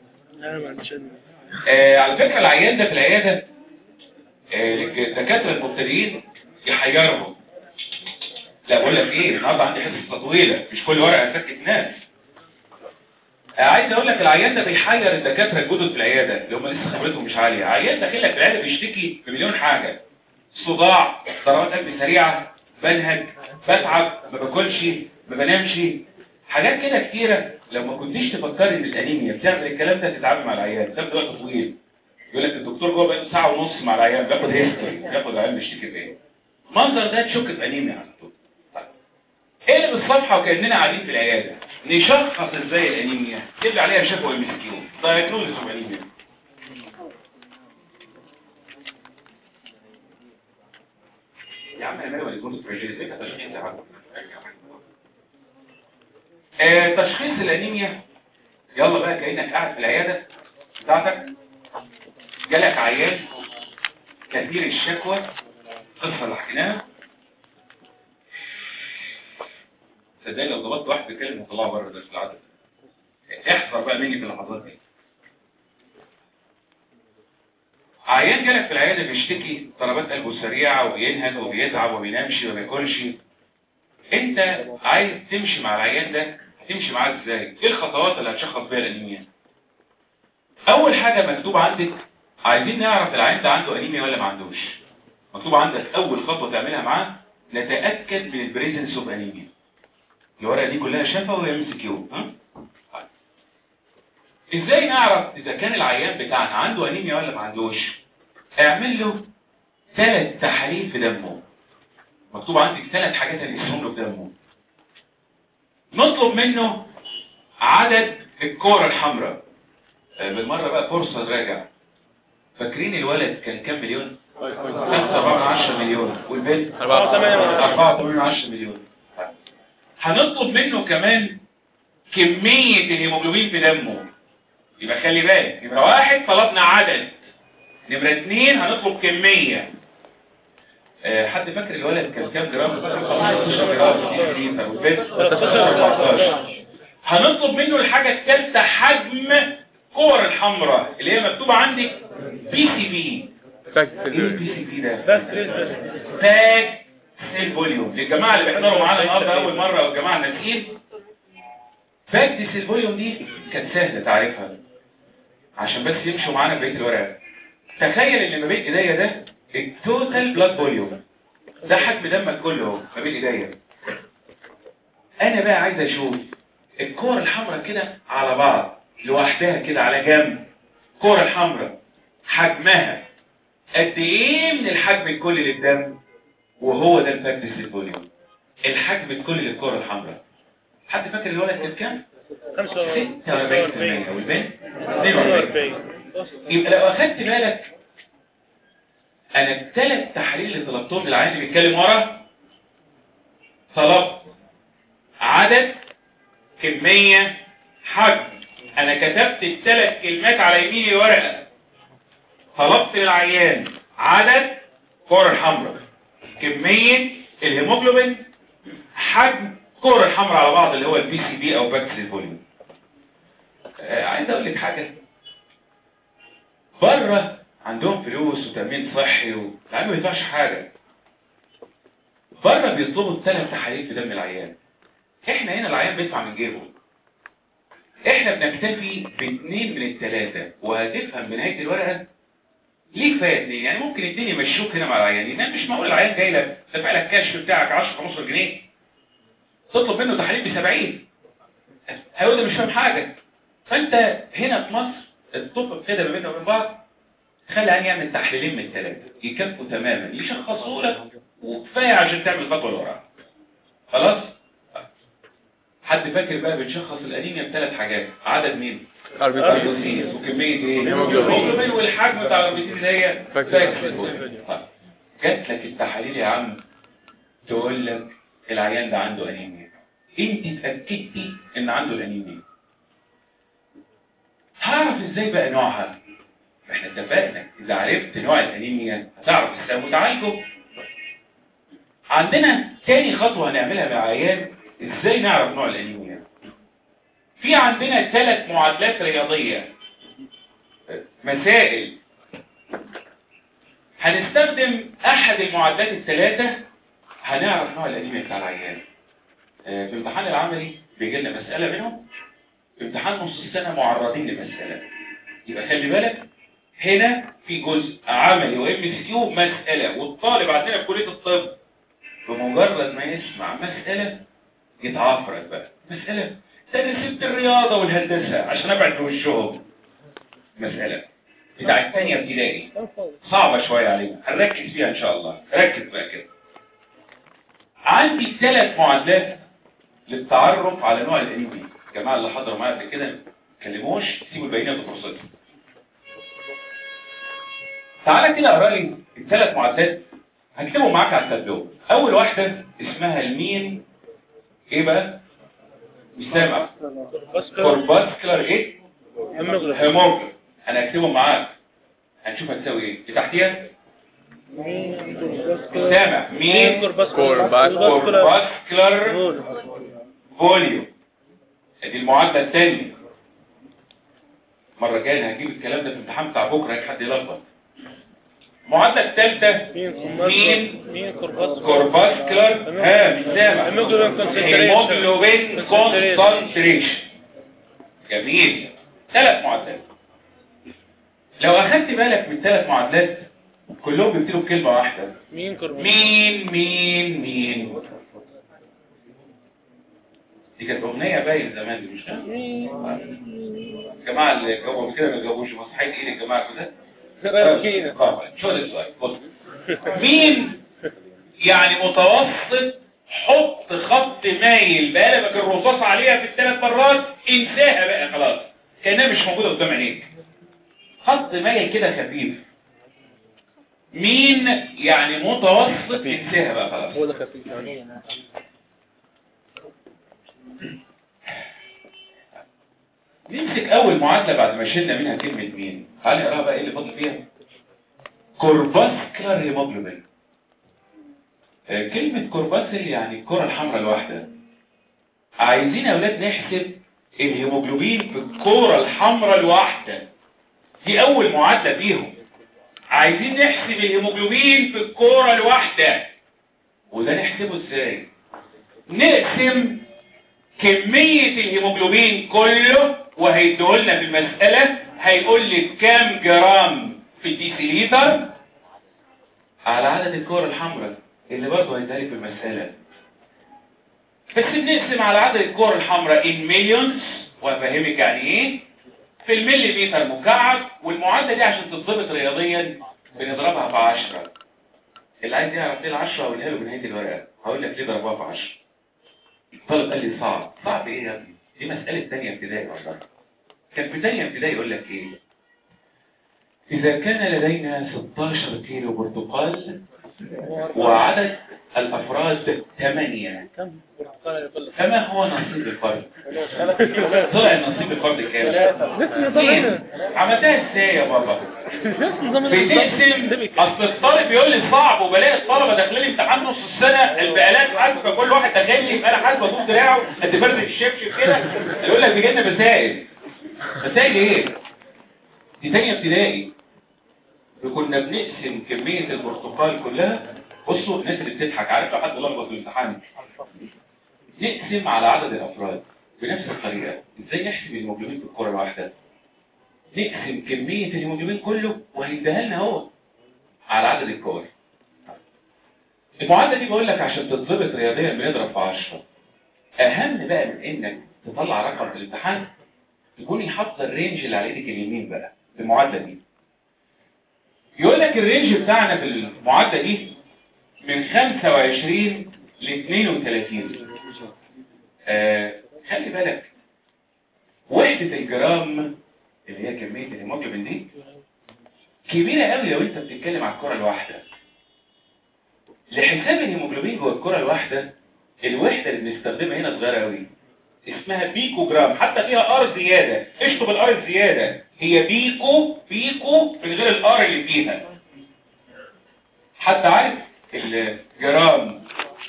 آه على فكرة العيان ده في العيادة آه الدكاترة المبتدئين يحيرهم لا بقول لك ايه النهارده عندي حصة طويلة مش كل ورقة اسكت ناس آه عايز اقول لك العيان ده بيحير الدكاترة الجدد في العيادة اللي هم لسه خبرتهم مش عالية عيان داخل لك في العيادة بيشتكي بمليون حاجة صداع ضربات قلب سريعة بنهج بتعب ما باكلش ما بنامش حاجات كده كتيرة لو ما كنتيش تفكري ان الانيميا بتعمل الكلام ده تتعامل مع العيان تاخد وقت طويل يقول لك الدكتور جوه بقى ساعة ونص مع العيان بياخد هيستوري بياخد العيان بيشتكي بايه المنظر ده تشك في انيميا على طول طيب. اقلب الصفحة وكأننا قاعدين في العيادة نشخص ازاي الانيميا تبقى عليها شكوى ام اس كيو دايجنوزس اوف انيميا يا عم انا مالي ولا يكون فراجيل ايه تشخيص يا عم آه، تشخيص الانيميا يلا بقى كانك قاعد في العياده بتاعتك جالك عيان كثير الشكوى قصه اللي حكيناها صدقني لو ضبطت واحد بيتكلم وطلعه بره درس العدد احذر بقى مني في اللحظات دي عيان جالك في العياده بيشتكي ضربات قلبه سريعه وبينهج وبيتعب وبينامش وما بياكلش انت عايز تمشي مع العيان ده هتمشي معاه ازاي ايه الخطوات اللي هتشخص بيها الانيميا اول حاجه مكتوب عندك عايزين نعرف العيان ده عنده انيميا ولا ما عندوش مكتوب عندك اول خطوه تعملها معاه نتاكد من البريزنس اوف انيميا الورقه دي كلها شفا وام سي كيو ها طيب. ازاي نعرف اذا كان العيان بتاعنا عنده انيميا ولا ما عندوش اعمل له ثلاث تحاليل في دمه مكتوب عندك ثلاث حاجات هنقسمهم له في دمه نطلب منه عدد الكورة الحمراء آه، بالمرة بقى فرصة نراجع فاكرين الولد كان كام مليون؟ 5 مليون والبنت 4 مليون هنطلب منه كمان كمية الهيموجلوبين في دمه يبقى خلي بالك نمرة واحد طلبنا عدد نمرة اتنين هنطلب كمية آه، حد فاكر الولد كان كام جرام 15 جرام دي كتير. طب والبنت 14 هنطلب منه الحاجة الثالثة حجم كور الحمراء اللي هي مكتوبة عندك بي سي بي ايه البي سي بي ده؟ باك سيل فوليوم للجماعة اللي بيحضروا معانا النهارده أول مرة والجماعة الناسيين باك دي سيل فوليوم دي كانت سهلة تعرفها عشان بس يمشوا معانا بقية الورق تخيل ان ما بين ايديا ده التوتال بلاد فوليوم ده حجم دمك كله اهو ما بين ايديا انا بقى عايز اشوف الكور الحمراء كده على بعض لوحدها كده على جنب الكور الحمراء حجمها قد ايه من الحجم الكلي للدم وهو ده الفاكتس الفوليوم الحجم الكلي للكره الحمراء حد فاكر الولد كان كام 46% والبنت 42 يبقى لو اخدت بالك انا الثلاث تحاليل اللي طلبتهم للعيان اللي بيتكلم ورا طلبت عدد كمية حجم انا كتبت الثلاث كلمات على يمين الورقة طلبت للعيان عدد كرة الحمراء كمية الهيموجلوبين حجم كرة الحمراء على بعض اللي هو البي سي بي او باكس الفوليوم آه عايز اقول لك حاجة بره عندهم فلوس وتأمين صحي والعيان ما بيدفعش حاجة بره بيطلبوا الثلاث تحاليل في دم العيان احنا هنا العيان بيدفع من جيبه احنا بنكتفي باثنين من الثلاثة وهتفهم بنهاية الورقة ليه كفايه اتنين يعني ممكن الدنيا يمشوك هنا مع العيانين يعني مش معقول العيان جاي لك دافع لك كشف بتاعك 10 15 جنيه تطلب منه تحاليل ب 70 هيقول ده مش فاهم حاجه فانت هنا في مصر الطب كده ما بيننا وبين بعض خلي العيان يعمل تحليلين من الثلاثه يكفوا تماما يشخصوا لك وكفايه عشان تعمل خطوه اللي وراها خلاص حد فاكر بقى بنشخص الانيميا بثلاث حاجات عدد مين اربيتيز وكميه ايه الهيموجلوبين والحجم بتاع الاربيتيز اللي هي فاكس طيب جات لك التحاليل يا عم تقول لك العيان ده عنده انيميا انت اتاكدتي ان عنده الانيميا هعرف ازاي بقى نوعها احنا اتفقنا اذا عرفت نوع الانيميا هتعرف ازاي وتعالجه عندنا تاني خطوه هنعملها مع العيان ازاي نعرف نوع الانيميا في عندنا ثلاث معادلات رياضية مسائل هنستخدم احد المعادلات الثلاثة هنعرف نوع الانيميا بتاع العيان آه، في الامتحان العملي بيجي لنا مسألة منهم في امتحان نص السنة معرضين لمسألة يبقى خلي بالك هنا في جزء عملي وام اس كيو مسألة والطالب عندنا في كلية الطب بمجرد ما يسمع مسألة يتعفرت بقى مسألة ده انا سبت الرياضة والهندسة عشان ابعد في وشهم مسألة بتاع الثانية ابتدائي صعبة شوية علينا هنركز فيها ان شاء الله ركز بقى كده عندي ثلاث معادلات للتعرف على نوع الانيميا الجماعة اللي حضروا معايا قبل كده كلموش سيبوا البيانات بفرصتهم تعالى كده اقرا لي الثلاث معادلات هكتبهم معاك على التابلو اول واحده اسمها المين ايه بقى مش سامع كورباسكلر ايه هيموجلوبين انا هكتبهم معاك هنشوف هتساوي ايه اللي تحتيها سامع مين كورباسكلر فوليوم دي المعادله الثانيه المره الجايه أنا هجيب الكلام ده في الامتحان بتاع بكره هيك حد يلخبط المعادله الثالثه مين مين كورباس كورباسكلر ها مش سامع هيموجلوبين concentration. هيموجلوبين كونسنتريشن جميل ثلاث معادلات لو اخدت بالك من الثلاث معادلات كلهم بيبتدوا بكلمه واحده مين كورباس مين مين مين دي كانت اغنيه باين زمان دي مش كده؟ الجماعه اللي جاوبوا كده ما جاوبوش مصحين ايه الجماعه كده آه، شو ده السؤال بص مين يعني متوسط حط خط مايل بقلبك الرصاص عليها في الثلاث مرات انساها بقى خلاص كانها مش موجوده قدام عينيك خط مايل كده خفيف مين يعني متوسط انساها بقى خلاص هو ده خفيف يعني نمسك اول معادله بعد ما شلنا منها كلمه مين تعال نقراها بقى ايه اللي فاضل فيها كورباسكلر هيموجلوبين آه، كلمه كورباسل يعني الكره الحمراء الواحده عايزين يا اولاد نحسب الهيموجلوبين في الكره الحمراء الواحده دي اول معادله فيهم عايزين نحسب الهيموجلوبين في الكره الواحده وده نحسبه ازاي نقسم كمية الهيموجلوبين كله وهيديهولنا في المسألة هيقول لي كام جرام في الديسيليتر على عدد الكور الحمراء اللي برضه هيديها لي في المسألة بس بنقسم على عدد الكور الحمراء in millions وافهمك يعني ايه في المليمتر مكعب والمعادلة دي عشان تتضبط رياضيا بنضربها في 10 اللي عايز يعرف ايه العشرة هقولها له من هيدي الورقة هقول لك ليه ضربها في 10 الطالب قال لي صعب صعب ايه يا ابني دي مسألة تانية ابتدائي والله كان في تانية ابتدائي يقول لك ايه إذا كان لدينا 16 كيلو برتقال وعدد الأفراد 8 كم برتقال يقول لك فما هو نصيب الفرد؟ طلع النصيب الفرد كام؟ نفس النظام اثنين. هنا عملتها ازاي يا بابا؟ نفس النظام بتقسم اصل الطالب يقول لي صعب وبلاقي الطلبه داخلين امتحان نص السنه البقالات حاسبه كل واحد داخل لي بقاله حاسبه طول دراعه قد فرد الشبشب كده يقول لك بيجي لنا مسائل مسائل ايه؟ دي تانية ابتدائي كنا بنقسم كمية البرتقال كلها بصوا الناس اللي بتضحك عارف لو حد لخبط في الامتحان نقسم على عدد الافراد بنفس الطريقة ازاي نحسب الهيموجلوبين في الكرة الواحدة نقسم كمية الهيموجلوبين كله وهيديها لنا هو على عدد الكور المعادلة دي بقول لك عشان تتظبط رياضيا بنضرب في 10 اهم بقى من انك تطلع رقم في الامتحان تكوني حافظه الرينج اللي على ايدك اليمين بقى في المعادله دي يقول لك الرينج بتاعنا في المعادله دي من 25 ل 32 آه خلي بالك وحده الجرام اللي هي كميه الهيموجلوبين دي كبيره قوي لو انت بتتكلم على الكره الواحده لحساب الهيموجلوبين جوه الكره الواحده الوحده اللي بنستخدمها هنا صغيره قوي اسمها بيكو جرام حتى فيها ار زيادة اشطب الار الزيادة هي بيكو بيكو من غير الار اللي فيها حتى عارف الجرام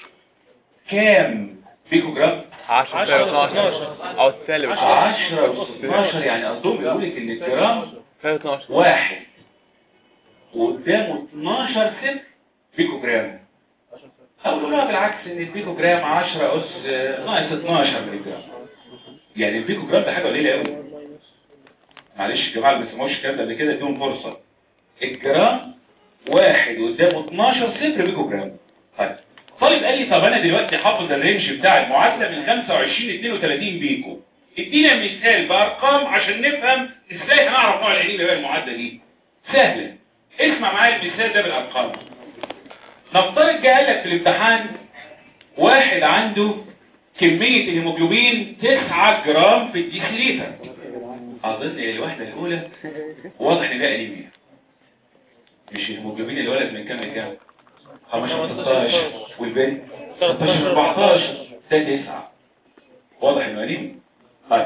كام بيكو جرام 10 12 او السالب 10 و 12 يعني قصدهم يقول لك ان الجرام 12 واحد وقدامه 12 صفر بيكو جرام او نقولها بالعكس ان البيكو جرام 10 اس ناقص 12 ملي جرام يعني البيكو جرام ده حاجه قليله قوي معلش يا جماعه اللي ما سمعوش الكلام ده قبل كده اديهم فرصه الجرام واحد قدامه 12 صفر بيكو جرام طيب طالب قال لي طب انا دلوقتي حافظ الرينج بتاع المعادله من 25 ل 32 بيكو ادينا مثال بارقام عشان نفهم ازاي هنعرف نوع العينين اللي هي المعادله دي سهله اسمع معايا المثال ده بالارقام نفترض جه قال لك في الامتحان واحد عنده كمية الهيموجلوبين 9 جرام في الديسيليتر اظن الوحدة الاولى واضح ان ده انيميا مش الهيموجلوبين الولد من كام لكام 15 16 والبنت 13 14 ده 9 واضح انه انيميا طيب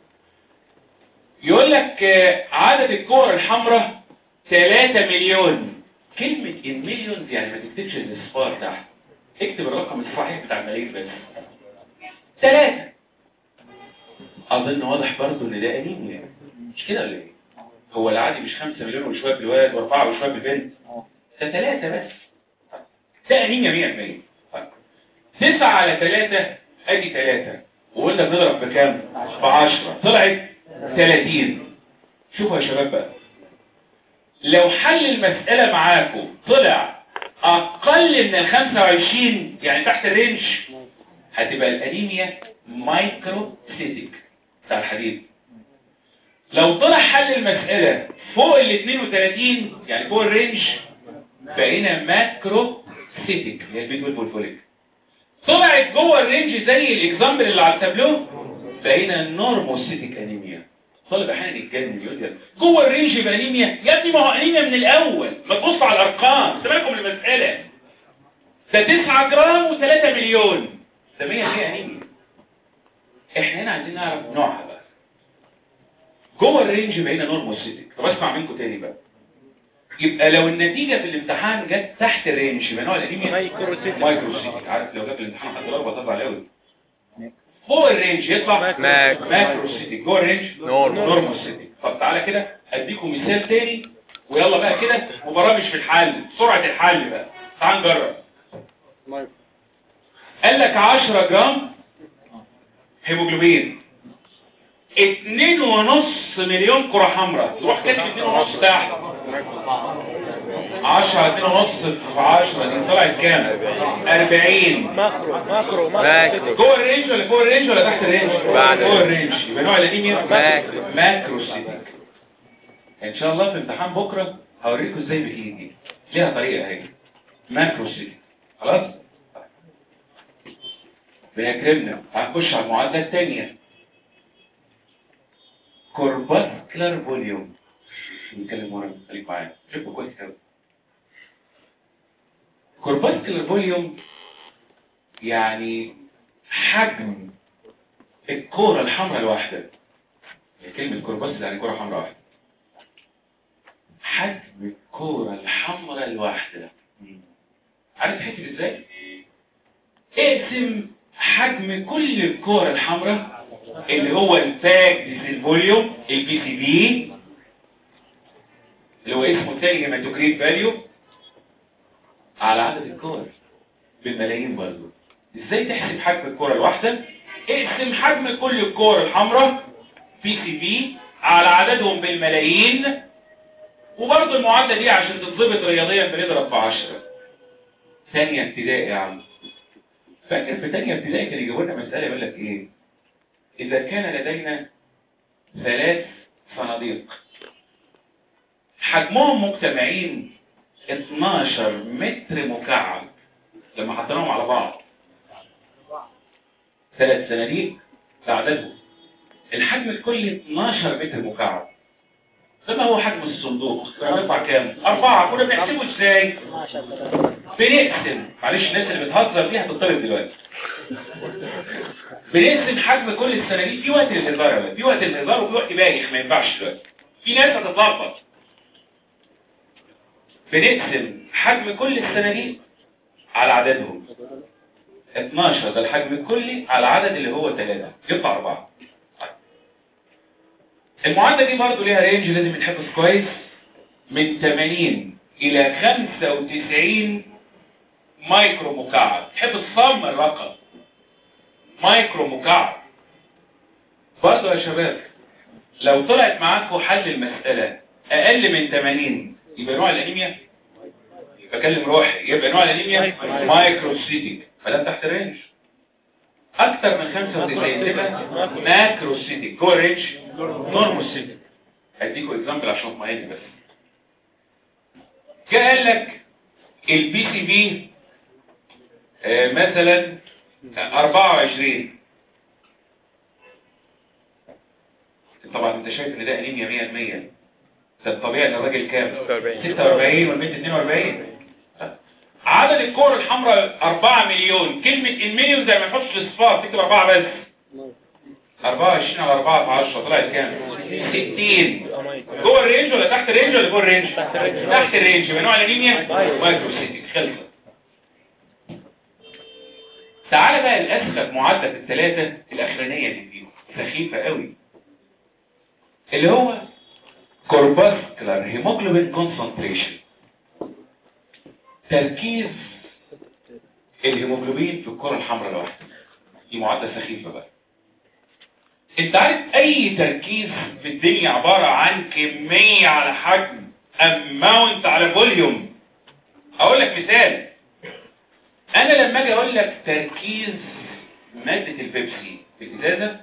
يقول لك آه، عدد الكور الحمراء 3 مليون كلمة المليون يعني ما تكتبش الاصفار تحت اكتب الرقم الصحيح بتاع الملايين بس 3 اظن واضح برضه ان ده انيميا مش كده ولا ايه هو العادي مش 5 مليون وشويه في الولد واربعه وشويه في البنت ده 3 بس ده انيميا 100% طيب. 9 على 3 ادي 3 وقلنا بنضرب بكام ب 10 طلعت 30 شوفوا يا شباب بقى لو حل المسألة معاكم طلع اقل من ال 25 يعني تحت الرينج هتبقى الانيميا مايكرو سيتيك بتاع الحديد لو طلع حل المسألة فوق ال 32 يعني فوق الرينج بقينا ماكرو سيتيك اللي هي البيت والفولفوليك طلعت جوه الرينج زي الاكزامبل اللي على التابلو بقينا نورموسيتيك انيميا طالب احيانا يتجنن يقول لي جوه الرينج يبقى انيميا يا ابني ما هو انيميا من الاول ما تبص على الارقام انت مالكم المساله ده 9 جرام و3 مليون ده 100 هي انيميا احنا هنا عايزين نعرف نوعها بقى جوه الرينج بقينا نورموسيتيك طب اسمع منكم تاني بقى يبقى لو النتيجة في الامتحان جت تحت الرينج يبقى نوع الانيميا مايكروسيتيك. مايكروسيتيك عارف لو جاب الامتحان هتضرب هتطلع قوي فوق الرينج يطلع ماك. ماكروسيتيك جوه الرينج نورمال. نورموسيتيك طب تعالى كده اديكم مثال تاني ويلا بقى كده مباراة مش في الحل سرعة الحل بقى تعال نجرب قال لك 10 جرام هيموجلوبين اتنين ونص مليون كرة حمراء تروح كاتب اتنين ونص تحت عشرة اتنين ونص في عشرة دي طلعت كام؟ اربعين ماكرو ماكرو ماكرو. ماكرو جوه الرينج ولا فوق الرينج ولا تحت الرينج؟ بعد جوه الرينج. الرينج يبقى نوع الانيميا ماكرو. ماكروسيتيك ان شاء الله في امتحان بكره هوريكم ازاي بايدي ليها طريقه اهي ماكروسيتيك خلاص بيكرمنا هنخش على المعادله الثانيه كورباسكلر فوليوم نتكلم ورا خليك معايا شوفوا كويس قوي كورباسكلر فوليوم يعني حجم الكوره الحمراء الواحده كلمة كورباسكلر يعني كوره حمراء واحده حجم الكوره الحمراء الواحده عارف تحسب ازاي؟ اقسم حجم كل الكور الحمراء اللي هو الباك الفوليوم البي سي بي اللي هو اسمه الثاني هيماتوكريت فاليو على عدد الكور بالملايين برضه ازاي تحسب حجم الكرة الواحدة اقسم حجم كل الكور الحمراء بي سي بي على عددهم بالملايين وبرضه المعادلة دي عشان تتظبط رياضيا بنضرب في 10 ثانية ابتدائي يا عم فاكر في ثانية ابتدائي كان يجيبوا لنا مسألة يقول لك ايه إذا كان لدينا ثلاث صناديق حجمهم مجتمعين 12 متر مكعب لما حطيناهم على بعض ثلاث صناديق بعددهم الحجم الكلي 12 متر مكعب فما هو حجم الصندوق هنطلع كام أربعة كنا بنحسبه ازاي بنقسم معلش الناس اللي بتهزر دي هتطلب دلوقتي بنقسم حجم كل الصناديق في وقت الهزار يا ولد، في وقت الهزار وفي وقت بايخ ما ينفعش دلوقتي في ناس هتتلخبط بنقسم حجم كل الصناديق على عددهم 12 ده الحجم الكلي على العدد اللي هو 3 يطلع 4 المعادلة دي برضو ليها رينج لازم يتحفظ كويس من 80 إلى 95 مايكرو مكعب تحفظ صم الرقم مايكرو مكعب برضو يا شباب لو طلعت معاكم حل المسألة أقل من 80 يبقى نوع الأنيميا بكلم روحي يبقى نوع الأنيميا مايكروسيتيك فده تحت الرينج أكتر من 95 تبقى ماكروسيتيك جوه الرينج نورموسيتيك هديكوا اكزامبل عشان اطمئن بس جه قال لك البي سي بي مثلا 24 طبعا انت شايف ان ده انيميا 100% ده الطبيعي ان الراجل كام 46. 46 والبنت 42 عدد الكور الحمراء 4 مليون كلمة المليون زي ما يحطش الاصفار تكتب 4 بس 24 على 4 في 10 طلعت كام 60 جوه الرينج ولا تحت الرينج ولا جوه الرينج تحت الرينج. تحت الرينج يبقى نوع الانيميا أيوة. مايكروسيتك خلصت تعالى بقى الاسخف معدل الثلاثه الاخرانيه دي فيهم سخيفه قوي اللي هو كورباسكولار هيموجلوبين كونسنتريشن تركيز الهيموجلوبين في الكره الحمراء الواحده دي معادله سخيفه بقى انت عارف اي تركيز في الدنيا عباره عن كميه على حجم اماونت على فوليوم اقول لك مثال انا لما اجي اقول لك تركيز ماده البيبسي في الازازه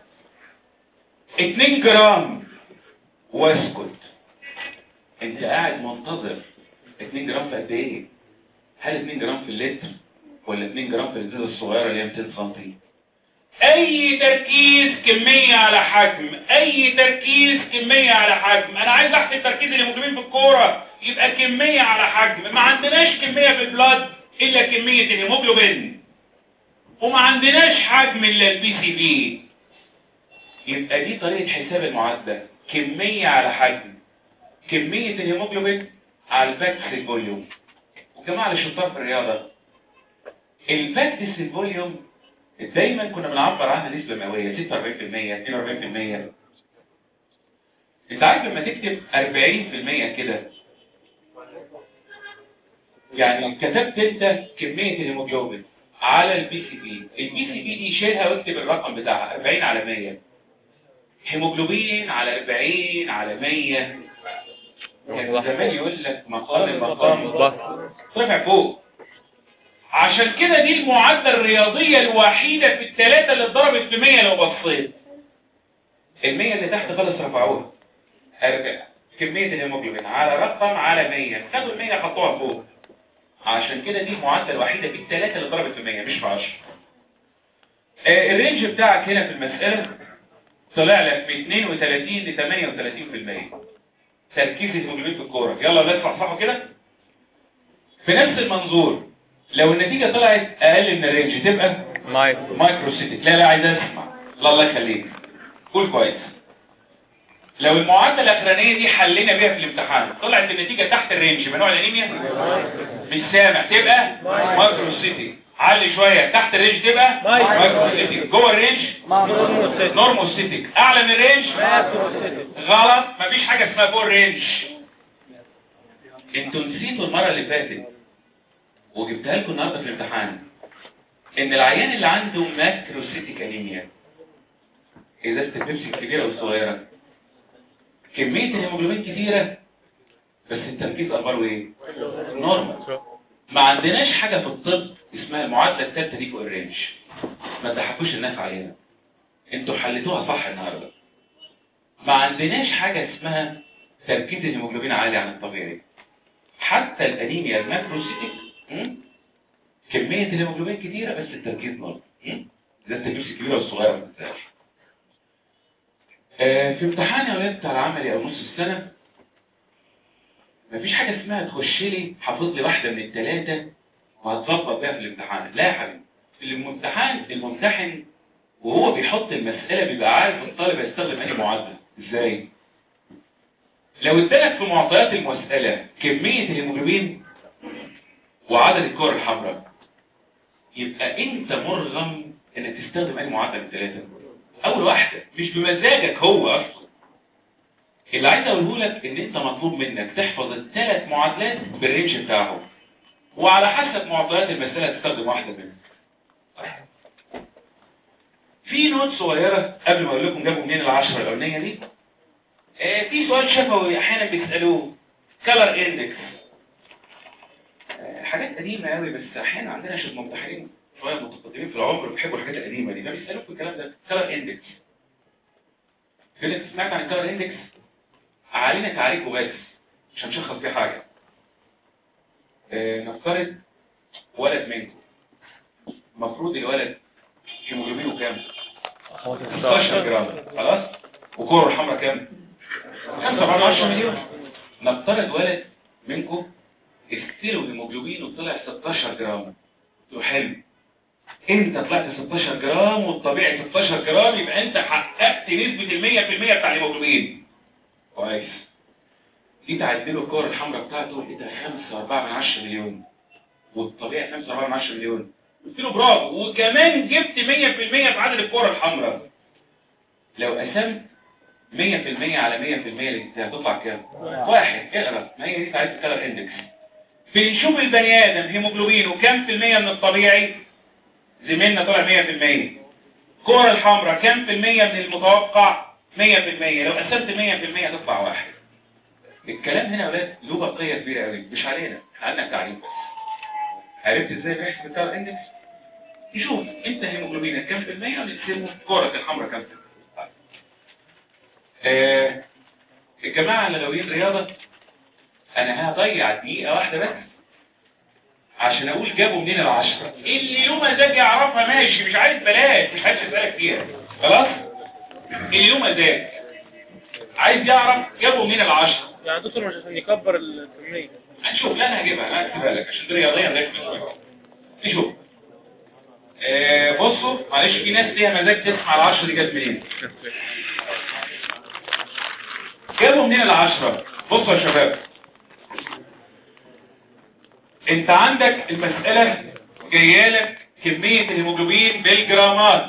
2 جرام واسكت انت قاعد منتظر 2 جرام في قد ايه هل 2 جرام في اللتر ولا 2 جرام في الازازه الصغيره اللي هي 200 سم اي تركيز كميه على حجم اي تركيز كميه على حجم انا عايز احسب تركيز الهيموجلوبين في الكوره يبقى كميه على حجم ما عندناش كميه في البلاد الا كميه الهيموجلوبين وما عندناش حجم الا البي سي بي يبقى دي طريقه حساب المعادله كميه على حجم كميه الهيموجلوبين على الباكتس فوليوم وجماعه اللي شطار في الرياضه الباكتس فوليوم دايما كنا بنعبر عنها نسبة مئوية 46% 42% انت عارف لما تكتب 40% كده يعني كتبت انت كمية الهيموجلوبين على البي سي بي البي سي بي دي شيلها واكتب الرقم بتاعها 40 على 100 هيموجلوبين على 40 على 100 كان زمان يقول لك مقام المقام بس طلع فوق عشان كده دي المعادلة الرياضية الوحيدة في الثلاثة اللي اتضربت في 100 لو بصيت المية اللي تحت خالص رفعوها ارجع كمية الهيموجلوبين على رقم على 100 خدوا المية حطوها فوق عشان كده دي المعادلة الوحيدة في الثلاثة اللي اتضربت في 100 مش في 10 آه، الرينج بتاعك هنا في المسألة طلع لك من 32 ل 38% تركيز الهيموجلوبين في الكورة يلا بس صحصحوا كده في نفس المنظور لو النتيجة طلعت اقل من الرينج تبقى مايك مايكروسيتك لا لا عايز اسمع لا الله يخليك قول كويس لو المعادله الاخرانيه دي حلينا بيها في الامتحان طلعت النتيجه تحت الرينج من نوع الانيميا مش سامع تبقى مايكروسيتك علي شويه تحت الرينج تبقى مايكروسيتك جوه الرينج نورموسيتك اعلى من الرينج غلط مفيش حاجه اسمها فوق الرينج انتوا نسيتوا المره اللي فاتت وجبتها لكم النهارده في الامتحان ان العيان اللي عنده ماكروسيتيك انيميا ازازه البيبسي الكبيره والصغيره كميه الهيموجلوبين كتيره بس التركيز اخباره ايه نورمال ما عندناش حاجه في الطب اسمها المعادله الثالثه دي فوق الرينج ما تضحكوش الناس علينا انتوا حليتوها صح النهارده ما عندناش حاجه اسمها تركيز الهيموجلوبين عالي عن الطبيعي حتى الانيميا الماكروسيتيك م? كمية الهيموجلوبين كتيرة بس التركيز نار ده التركيز الكبيرة والصغيرة ما تنساش آه، في امتحان يا ولاد بتاع العملي او نص السنة مفيش حاجة اسمها تخش لي حافظ لي واحدة من الثلاثة وهتظبط بيها في الامتحان لا يا حبيبي الامتحان الممتحن وهو بيحط المسألة بيبقى عارف الطالب هيستخدم انهي معادلة ازاي لو ادالك في معطيات المسألة كمية الهيموجلوبين وعدد الكور الحمراء يبقى انت مرغم انك تستخدم اي معادله من الثلاثه اول واحده مش بمزاجك هو اصلا اللي عايز اقوله لك ان انت مطلوب منك تحفظ الثلاث معادلات بالرينج بتاعهم وعلى حسب معطيات المساله تستخدم واحده منهم في نوت صغيره قبل ما اقول لكم جابوا منين العشره الاولانيه دي آه في سؤال شفوي احيانا بيسالوه كلر اندكس حاجات قديمة قوي بس احيانا عندنا شوية ممتحنين شوية متقدمين في العمر بيحبوا الحاجات القديمة دي فبيسألوك في الكلام ده كلر اندكس يقول لك سمعت عن الكلر اندكس علينا تعريفه بس مش هنشخص فيه حاجة اه نفترض ولد منكم المفروض الولد هيموجلوبينه كام 15 جرام خلاص وكوره الحمراء كام 5 10 مليون نفترض ولد منكم استلوا هيموجلوبين وطلع 16 جرام قلت له حلو انت طلعت 16 جرام والطبيعي 16 جرام يبقى انت حققت نسبة المية في المية بتاع الهيموجلوبين كويس جيت اعدله الكور الحمراء بتاعته لقيتها 5 4 من 10 مليون والطبيعي 5 4 من 10 مليون قلت له برافو وكمان جبت 100% في عدد الكور الحمراء لو قسمت 100% على 100% اللي هتطلع كام؟ واحد اقرا ما هي دي تعريف الكلر اندكس بنشوف البني ادم هيموجلوبينه كام في المية من الطبيعي زميلنا طلع 100% كور الحمراء كام في المية من المتوقع 100% لو قسمت 100% هتطلع واحد الكلام هنا يا ولاد له بقيه كبيره قوي مش علينا احنا عندنا تعريف بس عرفت ازاي بيحسب الكلر اندكس نشوف انت هيموجلوبينك كام في المية ونقسمه كورك الحمراء كام في المية آه الجماعة اللي غاويين رياضة انا هضيع دقيقة واحدة بس عشان اقول جابوا منين العشرة اللي له مزاج يعرفها ماشي مش عايز بلاش مش عايز اسألك فيها خلاص اللي له مزاج عايز يعرف جابوا منين العشرة يعني دكتور مش عشان يكبر الكمية هنشوف لا انا هجيبها انا هكتبها لك عشان دي رياضيا ركز شوية نشوف آه بصوا معلش في ناس ليها مزاج تسمع العشرة دي جت منين جابوا منين العشرة بصوا يا شباب انت عندك المسألة جايالك كمية الهيموجلوبين بالجرامات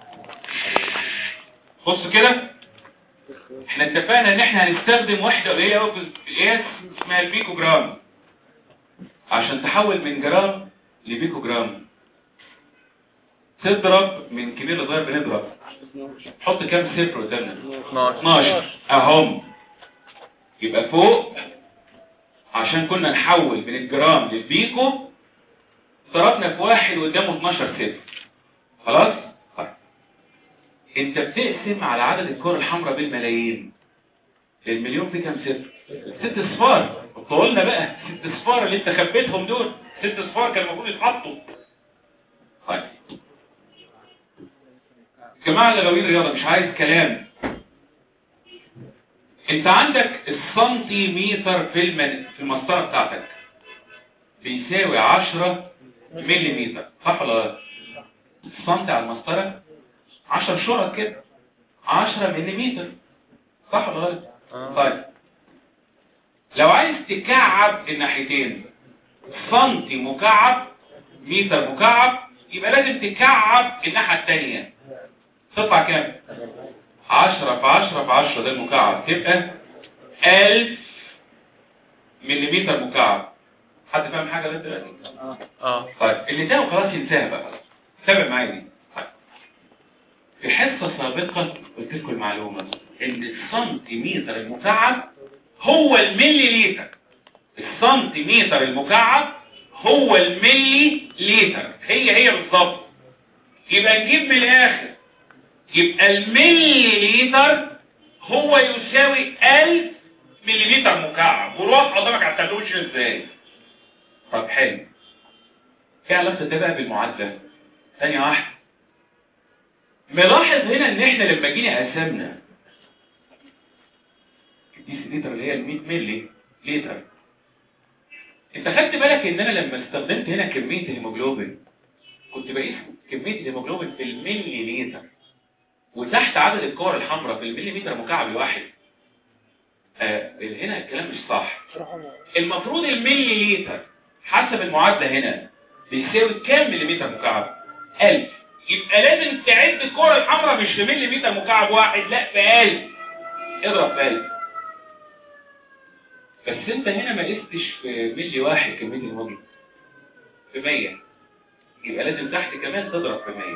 بص كده احنا اتفقنا ان احنا هنستخدم وحدة قليلة قوي في القياس اسمها البيكو جرام عشان تحول من جرام لبيكو جرام تضرب من كبير لصغير بنضرب حط كام صفر قدامنا 12 12 اهم يبقى فوق عشان كنا نحول من الجرام للبيكو ضربنا في واحد قدامه 12 صفر خلاص طيب انت بتقسم على عدد الكور الحمراء بالملايين المليون في كام صفر ست صفار طولنا بقى ست صفار اللي انت خبيتهم دول ست صفار كان المفروض يتحطوا طيب جماعة اللي غاويين رياضة مش عايز كلام انت عندك السنتيمتر في المن... في المسطرة بتاعتك بيساوي 10 مليمتر صح ولا لا السنتي على المسطرة 10 شرط كده 10 مليمتر صح ولا لا آه. طيب لو عايز تكعب الناحيتين سنتي مكعب متر مكعب يبقى لازم تكعب الناحية التانية تطلع كام 10 في 10 في 10 ده المكعب تبقى 1000 مليمتر مكعب حد فاهم حاجة ده دلوقتي اه طيب اللي ده خلاص ينتهى بقى خلاص تابع معايا دي طيب. في حصة سابقة قلت لكم المعلومة ان السنتيمتر المكعب هو الملي لتر السنتيمتر المكعب هو الملي لتر هي هي بالظبط يبقى نجيب من الاخر يبقى الملي لتر هو يساوي 1000 ملي لتر مكعب والوضع قدامك على التابلو مش ازاي طب حلو ايه علاقه ده بقى بالمعادله ثانيه واحده ملاحظ هنا ان احنا لما جينا قسمنا دي لتر اللي هي ال 100 ملي لتر انت خدت بالك ان انا لما استخدمت هنا كميه الهيموجلوبين كنت بقيس كميه الهيموجلوبين في الملي لتر وتحت عدد الكور الحمراء في المليمتر مكعب الواحد آه هنا الكلام مش صح المفروض الملي لتر حسب المعادلة هنا بيساوي كام مليمتر مكعب 1000 يبقى لازم تعد الكرة الحمراء مش في مليمتر مكعب واحد لا في 1000 اضرب في 1000 بس انت هنا ما قستش في ملي واحد كمية الهيموجلوبين في 100 يبقى لازم تحت كمان تضرب في 100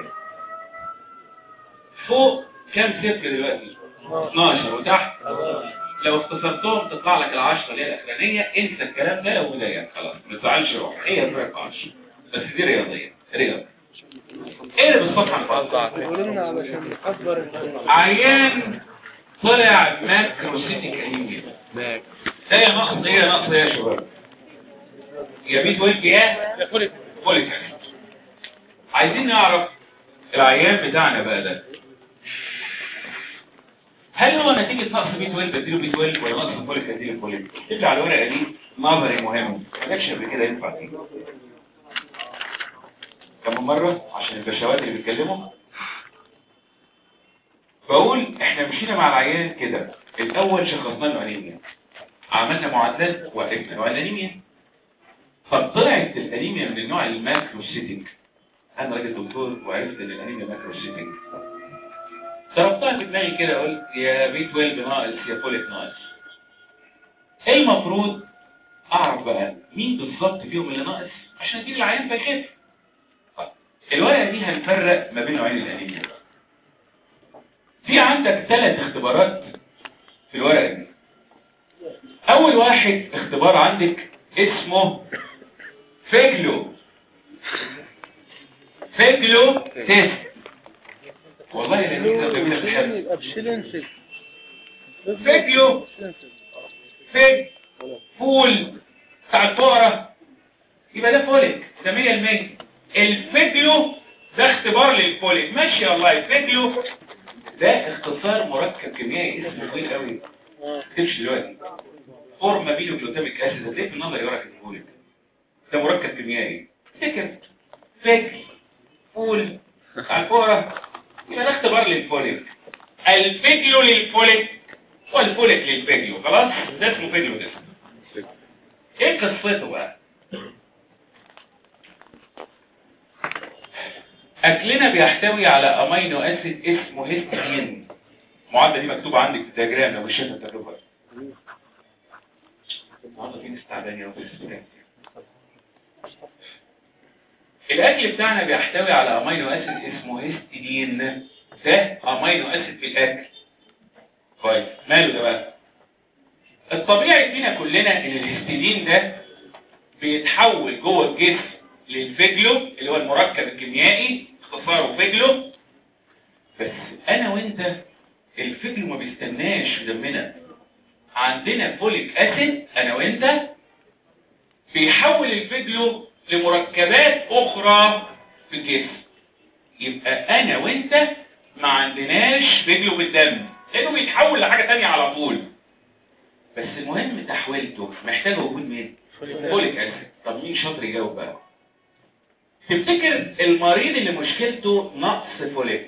فوق كام صفر دلوقتي 12 وتحت لو اختصرتهم تطلع لك العشرة اللي هي الاخرانيه انسى الكلام ده لو بدايات خلاص ما تزعلش روح هي فرق 10 بس دي رياضيه رياضه ايه اللي بالصفحه الفاضيه يقولوا لنا علشان نكبر عيان طلع ماكروسيتيك انيميا باك ده يا ناقص ايه يا ناقص ايه يا شباب يا بيت ويلك يا يا فوليك فوليك أسيد. عايزين نعرف العيان بتاعنا بقى ده هل هو نتيجة نقص بي 12 بديله بي 12 ولا نقص فوليك اديله فوليك؟ اكتب لي على الورقة دي نظري مهم ما جاتش قبل كده ينفع فيه كم مرة عشان البشوات اللي بيتكلموا بقول احنا مشينا مع العيان كده الاول شخصنا له انيميا عملنا معادلات وقفنا نوع الانيميا فطلعت الانيميا من النوع الماكروسيتيك انا راجل دكتور وعرفت ان الانيميا ماكروسيتيك ضربتها في دماغي كده قلت يا بي 12 ناقص يا فوليك ناقص المفروض اعرف بقى مين بالظبط فيهم اللي ناقص عشان اجيب العيان فيخف طيب، الورقه دي هنفرق ما بين نوعين الانيميا في عندك ثلاث اختبارات في الورقه دي اول واحد اختبار عندك اسمه فيجلو فيجلو تيست والله يا لذيذ ده جميل الحب يبقى بشيلنسل فيجلو فيج فول بتاع الفقرة يبقى ده فوليك ده 100% الفيجلو ده اختبار للفوليك ماشي والله الفيجلو ده اختصار مركب كيميائي اسمه طويل قوي اه تمشي دلوقتي فورما بيلو جلوتاميك اسيد هتلاقيه في النظر يورك الفوليك ده مركب كيميائي فكر فكر فول على الفقرة يبقى ده اختبار للفوليك الفيجلو للفوليك والفوليك للفيجلو خلاص ده اسمه فيجلو ده ايه قصته بقى اكلنا بيحتوي على امينو اسيد اسمه هيستين المعادله دي مكتوبه عندك في الدياجرام لو مش شايفها تكتبها النهارده في ناس تعبانه وفي ناس الاكل بتاعنا بيحتوي على امينو اسيد اسمه هيستidine ده امينو اسيد في الاكل كويس ماله ده بقى الطبيعي فينا كلنا ان الهيستidine ده بيتحول جوه الجسم للفيجلو اللي هو المركب الكيميائي اختصاره فيجلو بس انا وانت الفيجلو ما بيستناش في دمنا عندنا فوليك اسيد انا وانت بيحول الفيجلو لمركبات اخرى في الجسم يبقى انا وانت ما عندناش فيجلو في الدم لانه بيتحول لحاجة تانية على طول بس المهم تحويلته محتاج وجود مين فوليك اسيد طب مين شاطر يجاوب بقى تفتكر المريض اللي مشكلته نقص فوليك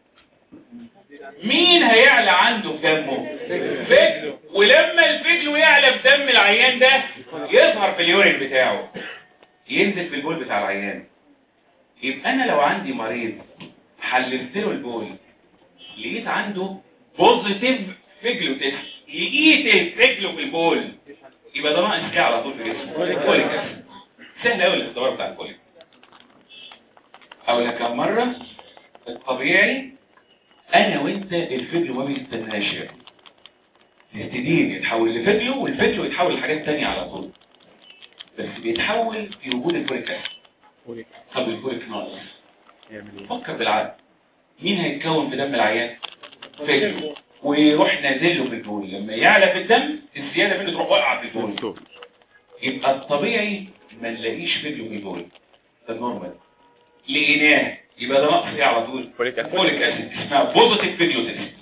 مين هيعلى عنده في دمه فجل ولما الفجل يعلى في دم العيان ده يظهر في اليورين بتاعه ينزل في البول بتاع العيان يبقى انا لو عندي مريض حللت له البول لقيت عنده بوزيتيف فيجلو تيست لقيت الفيجلو في البول يبقى ده ناقص كده على طول في جسمه فوليك أسيد. سهل قوي الاختبار بتاع الفوليك اقول لك كم مره الطبيعي انا وانت الفيديو ما بيستناش الاستدين يتحول لفيديو والفيديو يتحول لحاجات تانية على طول بس بيتحول في وجود الفوليك اسيد طب الفوليك ناقص فكر بالعقل مين هيتكون في دم العيان فيديو ويروح نازل له في البول لما يعلى في الدم الزياده منه تروح واقعه في البول يبقى الطبيعي ما نلاقيش فيديو في البول ده نورمال لقيناه يبقى ده نقص ايه على طول فوليك أسيد. فوليك اسيد اسمها بوزيتيف فيديو تيست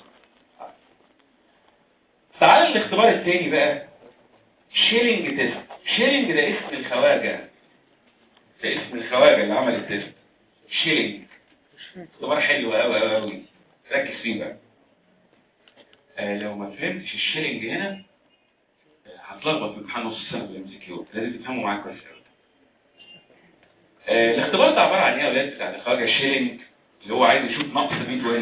تعال الاختبار الثاني بقى شيلينج تيست شيلينج ده اسم الخواجه ده اسم الخواجه اللي عمل التيست شيلينج اختبار حلو قوي قوي قوي ركز فيه بقى آه لو ما فهمتش الشيلينج هنا آه، هتلخبط في امتحان نص السنه في الام سي كيو لازم تفهموا معاك كويس قوي آه، الاختبار ده عبارة عن ايه يا اولاد بتاع الخواجه شيلينج اللي هو عايز يشوف نقص بي 12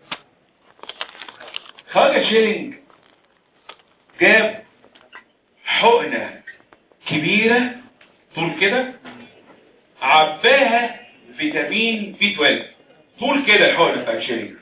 خواجه شيلينج جاب حقنة كبيرة طول كده عباها فيتامين بي 12 طول كده الحقنة بتاعت شيلينج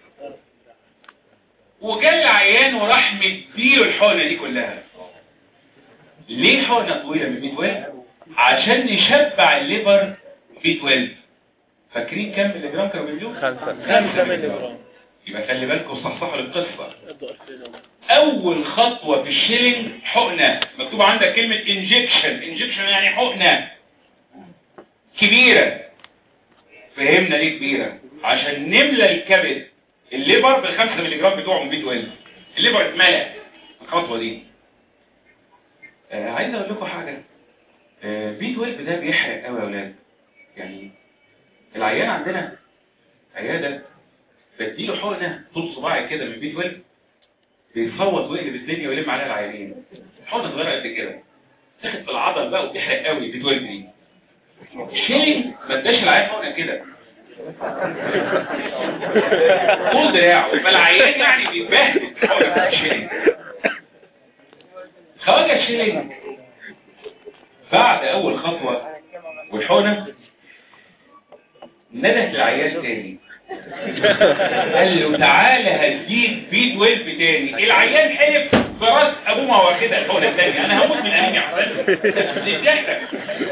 وجا العيان وراح مديله الحقنة دي كلها ليه حقنة طويلة من بي 12 عشان نشبع الليبر بي 12 فاكرين كام ملي جرام كانوا بيدوه خمسة خمسة مللي جرام يبقى خلي بالكم صحصحوا القصة ابدأ الفيلم اول خطوة في الشيلينج حقنة مكتوب عندك كلمة انجكشن انجكشن يعني حقنة كبيرة فهمنا ليه كبيرة عشان نملى الكبد الليبر بالخمسة ملي جرام بتوعهم بي 12 الليبر اتملى الخطوة دي آه عايز اقول لكم حاجه آه بي 12 ده بيحرق قوي يا اولاد يعني العيان عندنا عياده بديله حقنه طول صباعي كده من بي 12 بيصوت ويقلب الدنيا ويلم عليها العيانين حقنه صغيره قد كده تاخد في العضل بقى وبتحرق قوي بي 12 دي شيلينج ما اداش العيان حقنه كده طول دراعه فالعيان يعني بيتبهدل حقنه الشيلينج خواجه الشيلينج بعد اول خطوه والحقنه نده العيان تاني قال له تعالى هديك بي 12 تاني العيان حلف في راس ابوه ما واخدها الحقنه الثانيه انا هموت من انيميا حسن ضحكك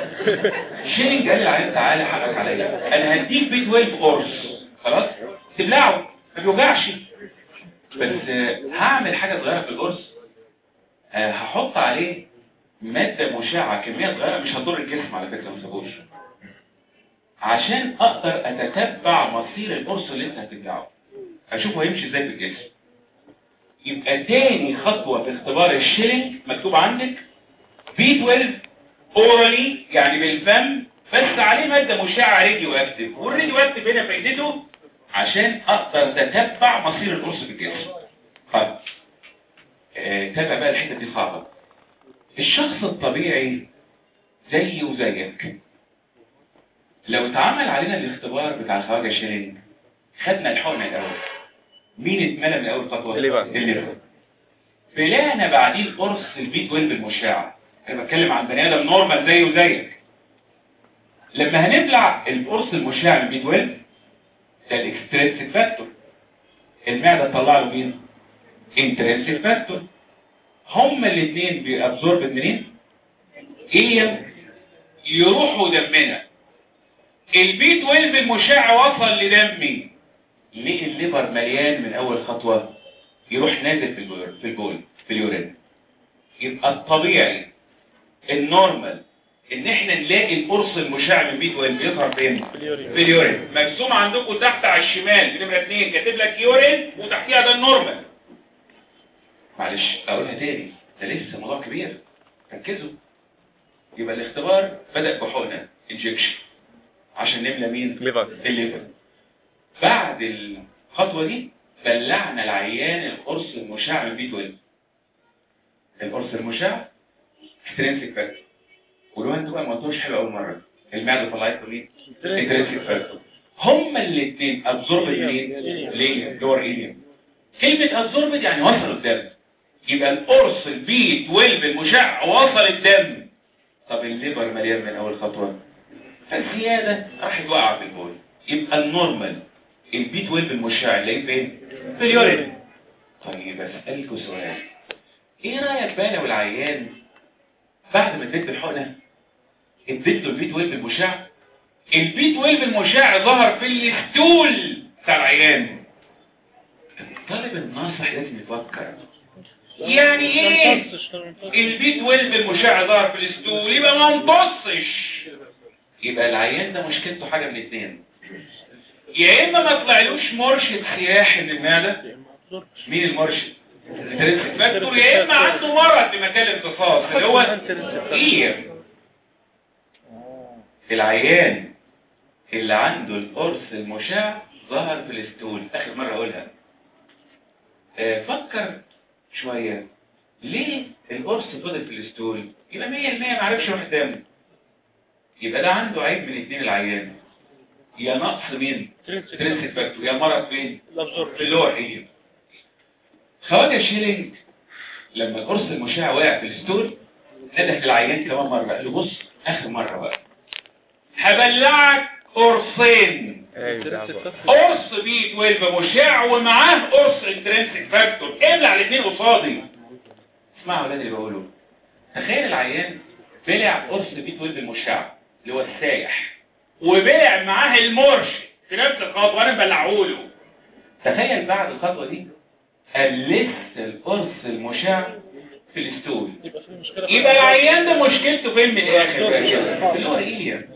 شيلينج قال للعيان تعالى حقك عليا انا هديك بي 12 قرص خلاص تبلعه ما بيوجعش بس آه، هعمل حاجه صغيره في القرص آه، هحط عليه ماده مشعه كميه صغيره مش هتضر الجسم على فكره ما تسيبوش عشان اقدر اتتبع مصير القرص اللي انت هتبلعه اشوفه هيمشي ازاي في الجسم يبقى تاني خطوة في اختبار الشيلينج مكتوب عندك بي 12 اورالي يعني بالفم بس عليه مادة مشعة راديو اكتف والراديو اكتف هنا فايدته عشان اقدر اتتبع مصير القرص في الجسم طيب آه، تابع بقى الحتة دي صعبة الشخص الطبيعي زيي وزيك لو اتعمل علينا الاختبار بتاع الخواجة شيلينج خدنا الحقنة الاول مين اتملى من اول خطوة الليفر. الليفر بلانا بعدين قرص البي 12 المشع انا بتكلم عن بني ادم نورمال زيه وزيك لما هنبلع القرص المشع من بي 12 ده الاكسترينسيك فاكتور المعده تطلع له مين انترنسيك فاكتور هما الاثنين بيابزورب منين ايه يروحوا دمنا البي 12 المشع وصل لدمي ليه الليفر مليان من اول خطوة يروح نازل في البول في البول في اليورين يبقى الطبيعي النورمال ان احنا نلاقي القرص المشع من بي 12 بيظهر فين في اليورين. في اليورين مرسوم عندكم تحت على الشمال في نمره 2 كاتب لك يورين وتحتيها ده النورمال معلش اقولها تاني ده لسه موضوع كبير ركزوا يبقى الاختبار بدأ بحقنه انجكشن عشان نملى مين ليفر الليفر بعد الخطوة دي بلعنا العيان القرص المشع من بي 12 القرص المشع اكسترينسيك فاكتور ولو انتوا بقى ما قلتوش حلو اول مرة المعدة طلعت له مين؟ انترنسيك فاكتور هما الاثنين ابزوربد منين؟ ليه؟ لور ايليوم كلمة ابزوربد يعني وصل الدم يبقى القرص البي 12 المشع وصل الدم طب الليفر مليان من اول خطوة فالزيادة راح يوقع في البول يبقى النورمال البي 12 المشع اللي فين؟ في اليورين طيب اسألكوا سؤال ايه رأيك بقى لو العيان بعد ما اديت الحقنة اديت له البي 12 المشع البي 12 المشع ظهر في الستول بتاع العيان الطالب الناصح لازم يفكر يعني ايه نمتصش، نمتصش. البي 12 المشع ظهر في الستول يبقى ما امتصش يبقى العيان ده مشكلته حاجة من اتنين يا اما ما طلعلوش مرشد سياحي من المعدة مين المرشد الانترنسك فاكتور يا اما عنده مرض في مكان الامتصاص اللي هو ايه العيان اللي عنده القرص المشع ظهر في الستول اخر مرة اقولها آه، فكر شوية ليه القرص فضل في الستول يبقى 100% ما عرفش يروح دم يبقى ده عنده عيب من اتنين العيان يا نقص مين ترنسك فاكتور يا مرض فين في اللور ايه خواجه شيلينج لما القرص المشع وقع في الستول نده العيان كمان مرة قال له بص اخر مرة بقى هبلعك قرصين قرص بي 12 مشع ومعاه قرص انترنسك فاكتور ابلع الاثنين قصادي اسمعوا اولاد اللي بقوله تخيل العيان بلع قرص بي 12 المشع اللي هو السايح وبلع معاه المرش في نفس الخطوه وانا بلعهوله تخيل بعد الخطوه دي قلست القرص المشع في الستول يبقى في مشكلة يبقى العيان ده مشكلته فين من الاخر بقى كده؟ في اللور ايليا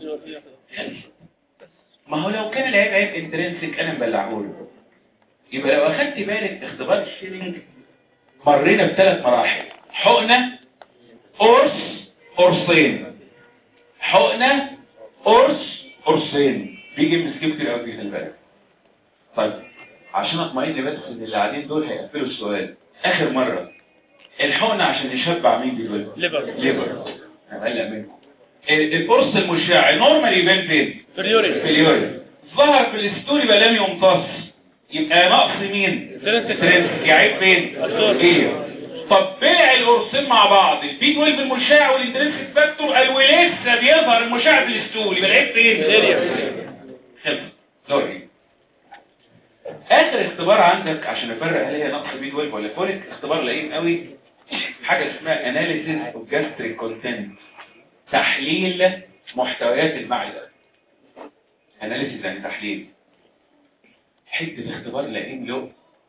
ما هو لو كان العيب عيب انترنسك انا مبلعهوله يبقى لو اخدت بالك اختبار الشيلينج مرينا بثلاث مراحل حقنة قرص قرصين حقنة قرص قرصين بيجي مسكين كتير قوي في البلد طيب عشان اطمئن بس ان اللي قاعدين دول هيقفلوا السؤال اخر مرة الحقنة عشان يشبع مين دلوقتي ليفر ليبر هقلق منكم ال- القرص المشع نورمال يبان فين في اليورين في اليورين ظهر في الستوري بقى لم يمتص يبقى نقص مين ترنسك. ترنسك. يعيب فين الصوت. ايه طب بلع القرصين مع بعض البي 12 المشع والانترنسك فاكتور قال ولسه بيظهر المشع في الستوري يبقى العيب فين خلص دوري اخر اختبار عندك عشان افرق هل هي نقص بي 12 ولا فوليك اختبار لئيم قوي حاجه اسمها اناليسيس اوف جاستريك كونتنت تحليل محتويات المعده اناليسيس يعني تحليل حته اختبار لئيم له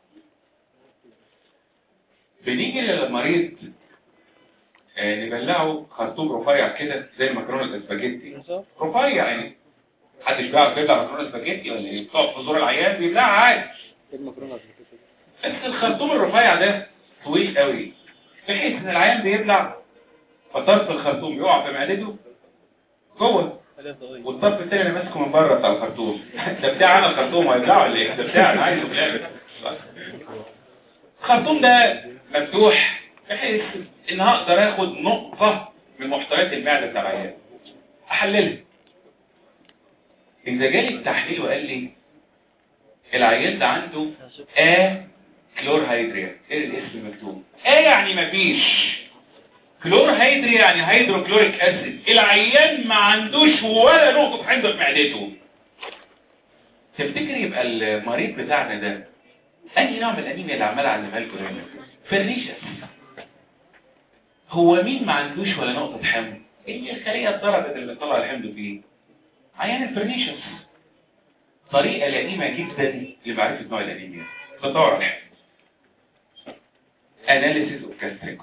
بنيجي للمريض آه، نبلعه خرطوم رفيع كده زي المكرونه الاسباجيتي رفيع يعني محدش بيعرف يبلع مكرونه سباجيتي ولا ايه بتقف في زور العيان بيبلعها عادي بس الخرطوم الرفيع ده طويل قوي بحيث ان العيان بيبلع فطرف الخرطوم يقع في معدته جوه والطرف التاني اللي ماسكه من بره بتاع الخرطوم ده بتاع انا الخرطوم هيبلعه ولا ايه ده بتاع انا عايزه في الاخر الخرطوم ده مفتوح بحيث ان هقدر اخد نقطه من محتويات المعده بتاع العيان احللها إذا جالي التحليل وقال لي العيان ده عنده A كلور هيدريا ايه الاسم مكتوب A يعني مفيش كلور هيدريا يعني هيدروكلوريك اسيد العيان ما عندوش ولا نقطة حمض في معدته تفتكر يبقى المريض بتاعنا ده أي نوع من الأنيميا اللي عمال أعلمها لكم هنا فرنيشس هو مين ما عندوش ولا نقطة حمض؟ هي الخلية اتضربت اللي بتطلع الحمض فيه عيان الفرنيشس طريقة لئيمة جدا لمعرفة نوع الأنيميا تطور الحمض analysis of gastric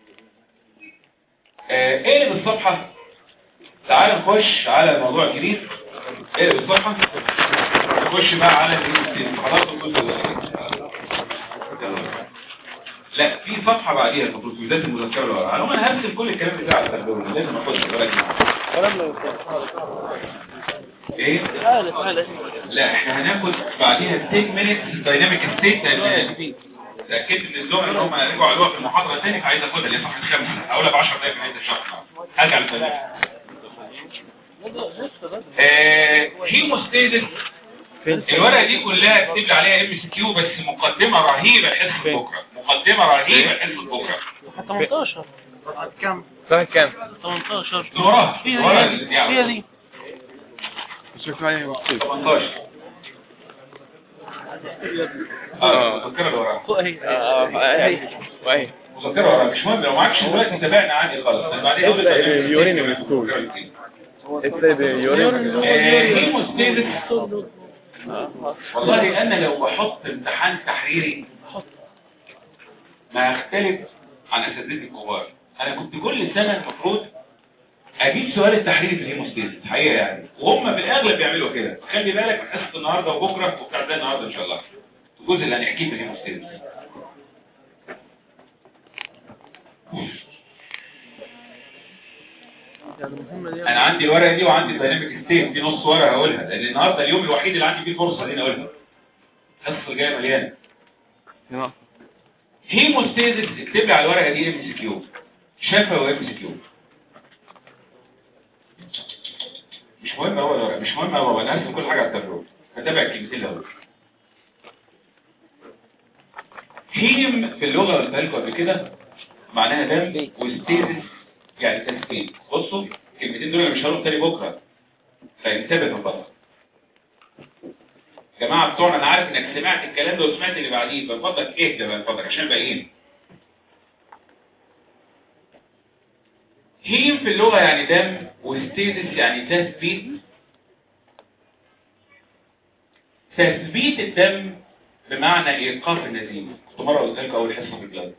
آه، اقلب الصفحة تعال نخش على الموضوع الجديد اقلب الصفحة نخش بقى على الجديد خلاص الجزء ده يلا. لا في صفحة بعديها المفروض في بداية المذكرة اللي وراها انا هرسم كل الكلام بتاع التربوي لازم اخدها بالك ايه تعالى تعالى لا احنا هناخد بعديها 10 minutes دايناميك ستيت تاكدت ان الزملاء ان هم رجعوا علوها في المحاضره تاني فعايز اخدها اللي هي صفحه خمسه اقولها ب 10 دقايق في نهايه الشرح هرجع للفنان آه هيموستيزس الورقه دي كلها اكتب لي عليها ام سي كيو بس مقدمه رهيبه لحصه بكره مقدمه رهيبه لحصه بكره 18 كم صفحة كام؟ 18 وراها فيها وراها دي يعني. فيها دي شوف معي مكتوب 18 اه المذكره اللي وراها فوق اهي اه وايه مذكره وراها مش مهم لو معكش دلوقتي تابعنا عادي خالص أنا بعدين اقول لك ابدأ بيوريني من السكول. ابدأ بيورين هيموستيزس والله انا لو بحط امتحان تحريري ما يختلف عن اساتذتي الكبار انا كنت كل سنه المفروض اجيب سؤال التحريري في الهيموستيزس حقيقه يعني وهم في الاغلب بيعملوا كده خلي بالك من حصه النهارده وبكره وبتاع ده النهارده ان شاء الله الجزء اللي هنحكيه في الهيموستيزس يعني مهمة دي انا عندي الورقه دي وعندي الدايناميك ستيت دي نص ورقه هقولها لان النهارده اليوم الوحيد اللي عندي فيه فرصه دي اقولها الحصه الجايه مليانه هيموستيزس اكتب لي على الورقه دي ام سي كيو شفا وام سي كيو مش مهم هو الورقه مش مهم هو انا هرسم كل حاجه على التابلو هتابع الكلمتين الاول هيم في اللغه اللي قلتها لكم قبل كده معناها دم وستيزس يعني تسكين بصوا الكلمتين دول انا مش هقولهم تاني بكره فانتبه من بره جماعة بتوعنا انا عارف انك سمعت الكلام ده وسمعت اللي بعديه فنفضلك اهدى بقى نفضلك عشان الباقيين هيم في اللغة يعني دم وستيزس يعني تثبيت تثبيت الدم بمعنى ايقاف النزيف كنت مرة قلت لكم اول حصة في البلاد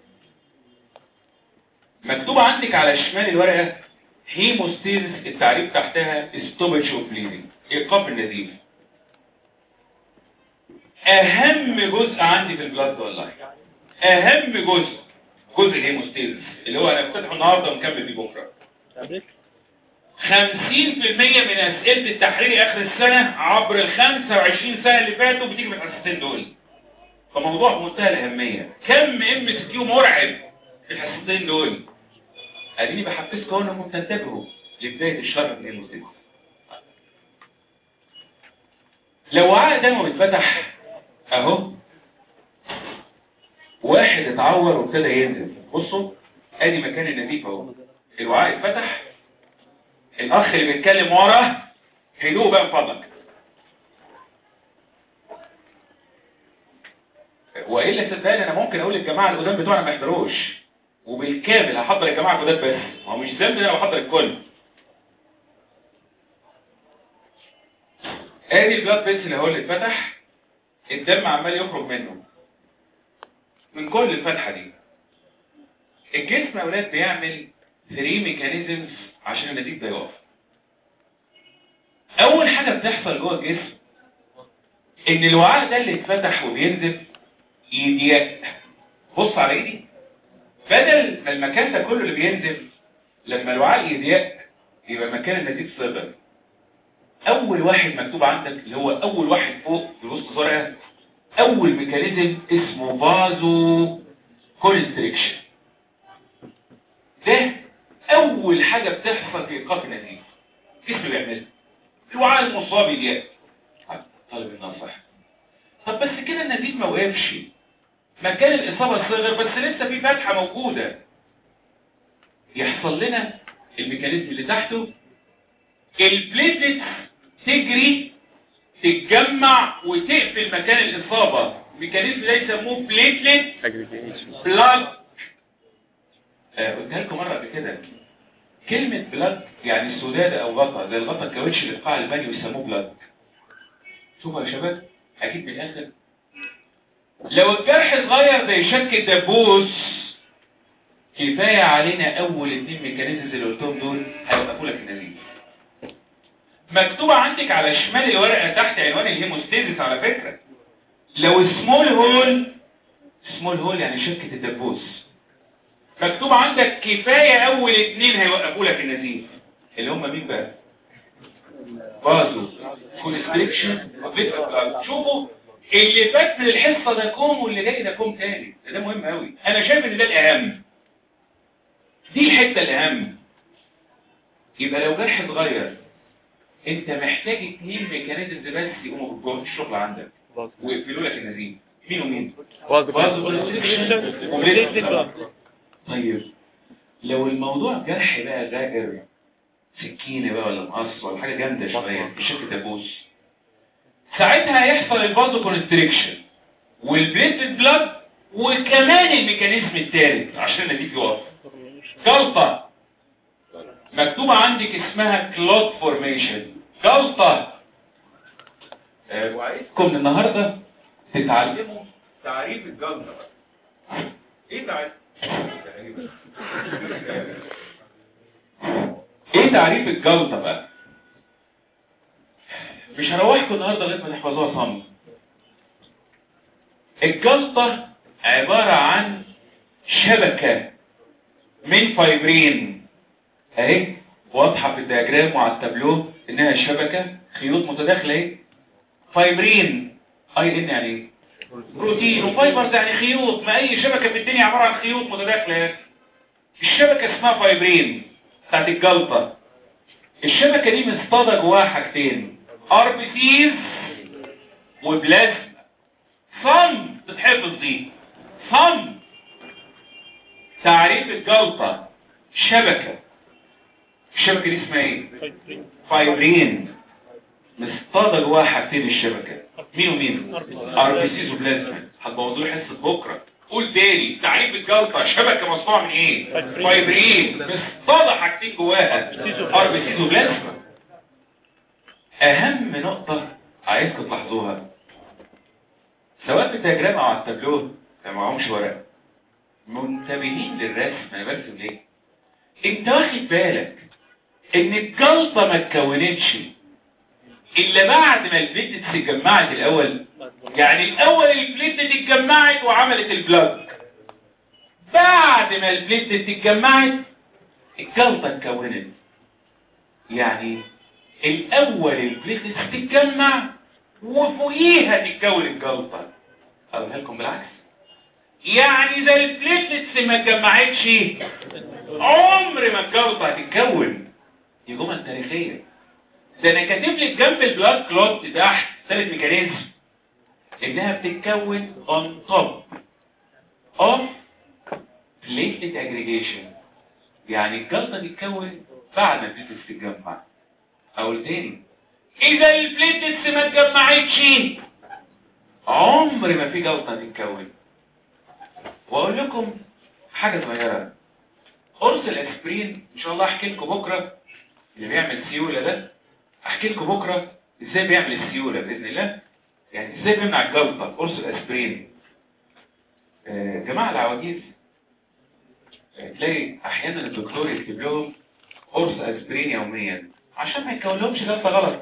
مكتوب عندك على شمال الورقة هيموستيزس التعريف تحتها stoppage of bleeding ايقاف النزيف اهم جزء عندي في البلاد والله اهم جزء جزء الهيموستيزس اللي هو هنفتتحه النهارده ونكمل بيه بكره تعبت 50% من اسئله التحريري اخر السنه عبر ال 25 سنه اللي فاتوا بتيجي من الحصتين دول فموضوع بمنتهى الاهميه كم ام اس كيو مرعب في الحصتين دول اديني بحفزكم اهو انكم تنتبهوا لبدايه الشرح من الهيموستيزس لو وعاء دمه اتفتح اهو واحد اتعور وابتدى ينزل بصوا ادي مكان النزيف اهو الوعاء اتفتح الاخ اللي بيتكلم ورا هدوء بقى من فضلك والا صدقني انا ممكن اقول للجماعه القدام بتوعنا ما يحضروش وبالكامل هحضر الجماعه الجداد بس ما هو مش ذنب ده انا بحضر الكل ادي البلاد فيسل اهو اللي اتفتح الدم عمال يخرج منه من كل الفتحه دي الجسم يا اولاد بيعمل 3 ميكانيزمز عشان النزيف ده يقف اول حاجه بتحصل جوه الجسم ان الوعاء ده اللي اتفتح وبينزف يضيق بص على ايدي بدل ما المكان ده كله اللي بينزف لما الوعاء يضيق يبقى مكان النزيف صغر اول واحد مكتوب عندك اللي هو اول واحد فوق في وسط ورقه اول ميكانيزم اسمه فازو كونستريكشن ده اول حاجه بتحصل في ايقاف النزيف جسم بيعملها الوعاء المصاب يضيق طالب النصح طب بس كده النزيف ما وقفش مكان الاصابه صغر بس لسه في فتحه موجوده يحصل لنا الميكانيزم اللي تحته البليتلت تجري تتجمع وتقفل مكان الإصابة الميكانيزم ده يسموه بليتلت aggregation بلاج قلتها لكم مرة قبل كده كلمة بلاج يعني سدادة أو غطا زي الغطا الكاوتش اللي في قاع البانيو يسموه بلاج شوفوا يا شباب أكيد من الآخر لو الجرح اتغير زي شك الدبوس كفاية علينا أول اتنين ميكانيزمز اللي قلتهم دول هيوقفوا لك النزيف مكتوبة عندك على شمال الورقة تحت عنوان الهيموستيزيس على فكرة لو سمول هول سمول هول يعني شركة الدبوس مكتوب عندك كفاية اول اتنين هيوقفوا لك النزيف اللي هم مين بقى بازو كونستريكشن شوفوا اللي فات من الحصة ده كوم واللي جاي ده كوم تاني ده, ده مهم قوي انا شايف ان ده الاهم دي الحتة الاهم يبقى لو جرح اتغير انت محتاج اتنين ميكانيزمز بس يقوموا بالجهد الشغل عندك ويقفلوا لك النزيف مين ومين واضح بازو كونستريكشن وبليت طيب لو الموضوع جرح بقى غادر سكينة بقى ولا مقص ولا حاجة جامدة شوية بشكل دبوس ساعتها هيحصل البازو كونستريكشن والبليتد بلاد وكمان الميكانيزم الثالث عشان النزيف يقف جلطة مكتوبة عندك اسمها كلوت فورميشن جلطة آه، وعايزكم النهاردة تتعلموا تعريف الجلطة بقى ايه تعريف ايه تعريف الجلطة بقى مش هروحكم النهاردة لغاية ما تحفظوها صم الجلطة عبارة عن شبكة من فايبرين اهي واضحة في الدياجرام وعلى التابلو انها شبكة خيوط متداخلة اهي فايبرين اي ان يعني ايه بروتين وفايبرز يعني خيوط ما اي شبكة في الدنيا عبارة عن خيوط متداخلة الشبكة اسمها فايبرين بتاعت الجلطة الشبكة دي مصطادة جواها حاجتين ار بي سيز وبلازما صم تتحفظ دي صم تعريف الجلطة شبكة الشبكة دي اسمها ايه فايبرين مصطادة جواها حاجتين الشبكة مين ومين ار بي سيز وبلازما هتبوظوا لي حصة بكرة قول تاني تعريف الجلطة شبكة مصنوعة من ايه فايبرين مصطادة حاجتين جواها ار بي سيز وبلازما اهم نقطة عايزكم تلاحظوها سواء في الدياجرام او على التابلو ما معهمش ورق منتبهين للرسم انا برسم ليه انت واخد بالك ان الجلطة ما اتكونتش الا بعد ما البليتس اتجمعت الاول يعني الاول البليتس اتجمعت وعملت البلاج بعد ما البليتلت اتجمعت الجلطة اتكونت يعني الاول البليتلت تتجمع وفوقيها تتكون الجلطة اقولها لكم بالعكس يعني اذا البليتلتس ما اتجمعتش عمر ما الجلطة هتتكون دي جمل تاريخية ده انا كاتب لك جنب البلاد كلوت تحت ثالث ميكانيزم انها بتتكون on top of platelet aggregation يعني الجلطة تتكون بعد ما البليتلتس تتجمع اقول تاني اذا البليتلتس ما اتجمعتش عمر ما في جلطة تتكون واقول لكم حاجة صغيرة قرص الاسبرين ان شاء الله احكي لكم بكرة اللي بيعمل سيولة ده احكي لكم بكرة ازاي بيعمل السيولة باذن الله يعني ازاي بيمنع الجلطة قرص الاسبرين آه، جماعة العواجيز آه، تلاقي احيانا الدكتور يكتب لهم قرص اسبرين يوميا عشان ما يكون لهمش جلطة غلط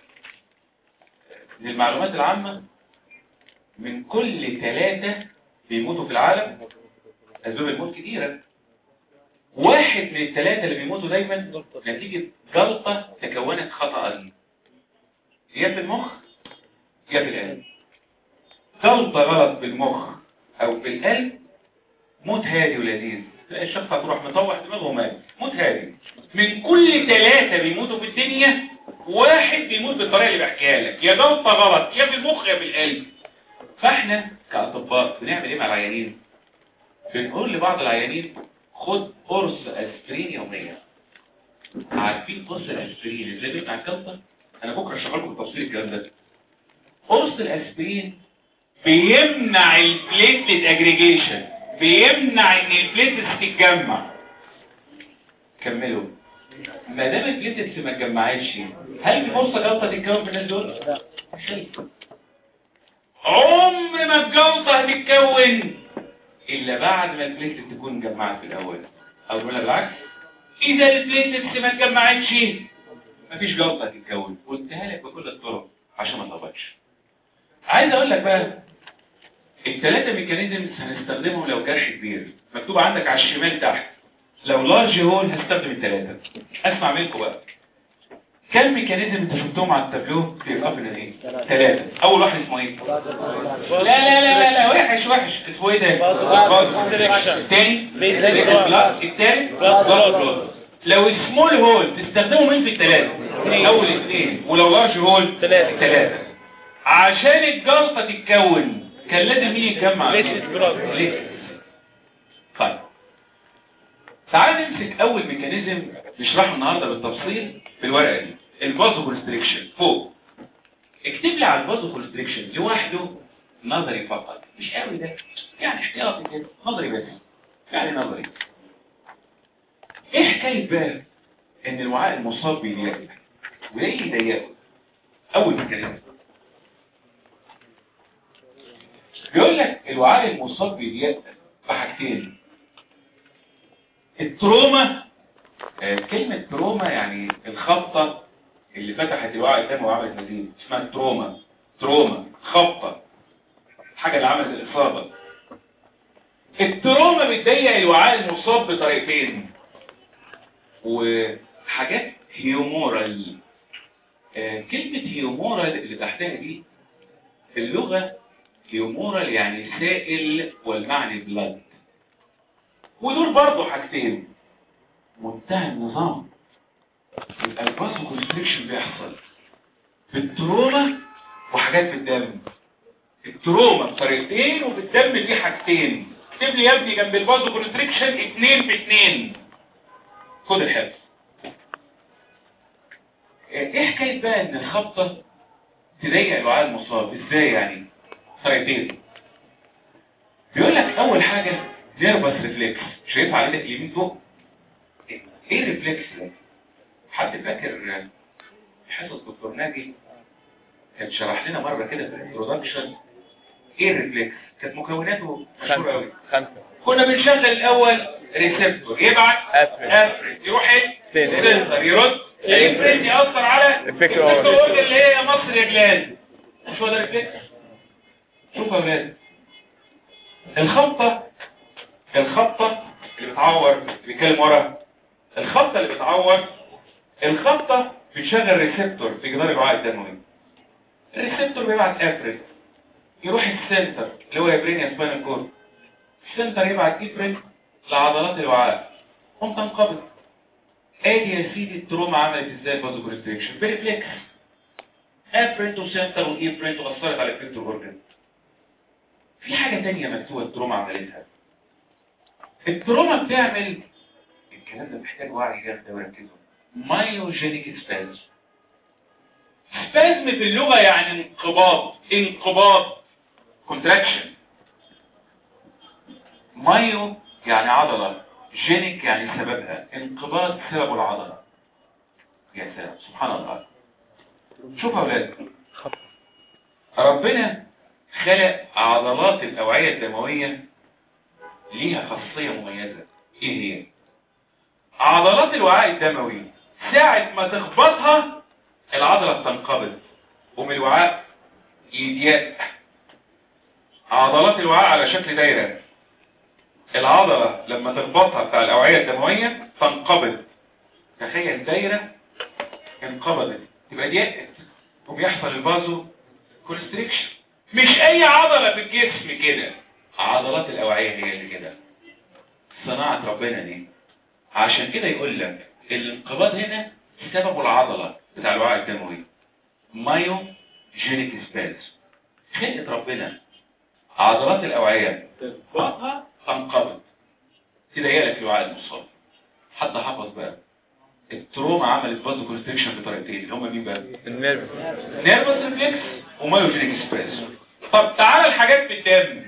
من المعلومات العامة من كل ثلاثة بيموتوا في العالم أسباب الموت كتيرة واحد من الثلاثة اللي بيموتوا دايما نتيجة جلطة تكونت خطأ يا في المخ يا في القلب جلطة غلط في المخ أو في القلب موت هادي ولذيذ تلاقي الشخص هتروح مطوح دماغه ومات موت هادي من كل ثلاثة بيموتوا في الدنيا واحد بيموت بالطريقة اللي بحكيها لك يا جلطة غلط يا في المخ يا في القلب فاحنا كأطباء بنعمل ايه مع العيانين بنقول لبعض العيانين خد قرص اسبرين يوميا عارفين قرص الاسبرين ازاي بيمنع الجلطة انا بكره اشرح لكم بالتفصيل الكلام ده قرص الاسبرين بيمنع البليتلت اجريجيشن بيمنع ان البليتلت تتجمع كملوا ما دام البليتلتس ما اتجمعتش هل في فرصه جلطه تتكون في الناس دول؟ لا عمر ما الجلطه هتتكون الا بعد ما البليتلت تكون جمعت في الاول او ولا بالعكس اذا البليتلتس ما اتجمعتش مفيش جلطه تتكون قلتها لك بكل الطرق عشان ما تغلطش عايز اقول لك بقى الثلاثه ميكانيزمز هنستخدمهم لو جرح كبير مكتوب عندك على الشمال تحت لو لارج هول هستخدم الثلاثه اسمع منكم بقى كم ميكانيزم انت شفتهم على التابلو في الابن ايه ثلاثه اول واحد اسمه ايه لا لا لا لا لا وحش وحش اسمه ايه ده الثاني الثالث بلاد لو سمول هول تستخدمه مين في الثلاثه اول اثنين ولو لارج هول ثلاثه عشان الجلطه تتكون كان لازم مين يتجمع ليه طيب تعال نمسك اول ميكانيزم نشرحه النهارده بالتفصيل في الورقه دي الفازو كونستريكشن فوق اكتب لي على الفازو كونستريكشن لوحده نظري فقط مش قوي ده يعني احتياطي كده نظري بس يعني نظري ايه حكايه بقى ان الوعاء المصاب بيضيق وليه يضيقه اول ميكانيزم بيقول لك الوعاء المصاب بيضيق بحاجتين التروما آه، كلمة تروما يعني الخبطة اللي فتحت الوعاء الدم وعملت نزيف اسمها تروما تروما خبطة حاجة اللي عملت الإصابة التروما بتضيق الوعاء المصاب بطريقتين وحاجات هيومورال آه، كلمة هيومورال اللي تحتها دي في اللغة هيومورال يعني سائل والمعنى بلاد ودول برضو حاجتين منتهى النظام يبقى الباسو كونستريكشن بيحصل بالتروما وحاجات في الدم التروما بطريقتين وفي الدم دي حاجتين اكتب لي يا ابني جنب الباسو كونستريكشن اتنين في اتنين خد الحفظ ايه حكايه بقى ان الخبطه تضيق الوعاء المصاب ازاي يعني طريقتين بيقول لك اول حاجه نيرفس ريفلكس شايف على ايدك اليمين فوق ايه الريفلكس ده حد فاكر حصه دكتور ناجي كان شرح لنا مره كده في الانترودكشن ايه الريفلكس كانت مكوناته مشهوره قوي خمسة كنا بنشغل الاول ريسبتور يبعت أفرد. افرد يروح ايه تاني. سنسر يرد يفرد ياثر على Effector الريسبتور اللي هي مصر يا جلال مش هو ده ريفلكس شوف يا ولاد الخبطه الخبطة اللي بتعور اللي بيتكلم ورا الخبطة اللي بتعور الخبطة بتشغل ريسبتور في جدار الوعاء الدموي الريسبتور بيبعت افرد يروح السنتر اللي هو برينيا سباينال كورد السنتر يبعت افرد لعضلات الوعاء قوم تنقبض ادي يا سيدي التروما عملت ازاي البازو كونستريكشن بريفلكس افرنت وسنتر وايفرنت واثرت على الفيكتور اورجن في حاجة تانية مكتوبة التروما عملتها التروما بتعمل الكلام ده محتاج وعي جامد وركزوا مايوجينيك سبازم سبازم في اللغة يعني انقباض انقباض كونتراكشن مايو يعني عضلة جينيك يعني سببها انقباض سبب العضلة يا سلام سبحان الله شوف يا اولاد ربنا خلق عضلات الأوعية الدموية ليها خاصية مميزة ايه هي عضلات الوعاء الدموي ساعة ما تخبطها العضلة بتنقبض ومن الوعاء يضيق عضلات الوعاء على شكل دايرة العضلة لما تخبطها بتاع الأوعية الدموية تنقبض تخيل دايرة انقبضت تبقى ضيقت وبيحصل البازو كونستريكشن مش اي عضلة في الجسم كده عضلات الاوعية هي اللي كده صناعة ربنا دي عشان كده يقول لك الانقباض هنا سببه العضلة بتاع الوعي الدموي مايو جينيك سباز خلقة ربنا عضلات الاوعية تخبطها تنقبض كده هي لك الوعي المصاب حد حفظ بقى التروما عملت بازو كونستريكشن بطريقتين اللي هم مين بقى النيرف نيرفس ريفلكس ومايوجينيك سباز طب تعالى الحاجات في الدم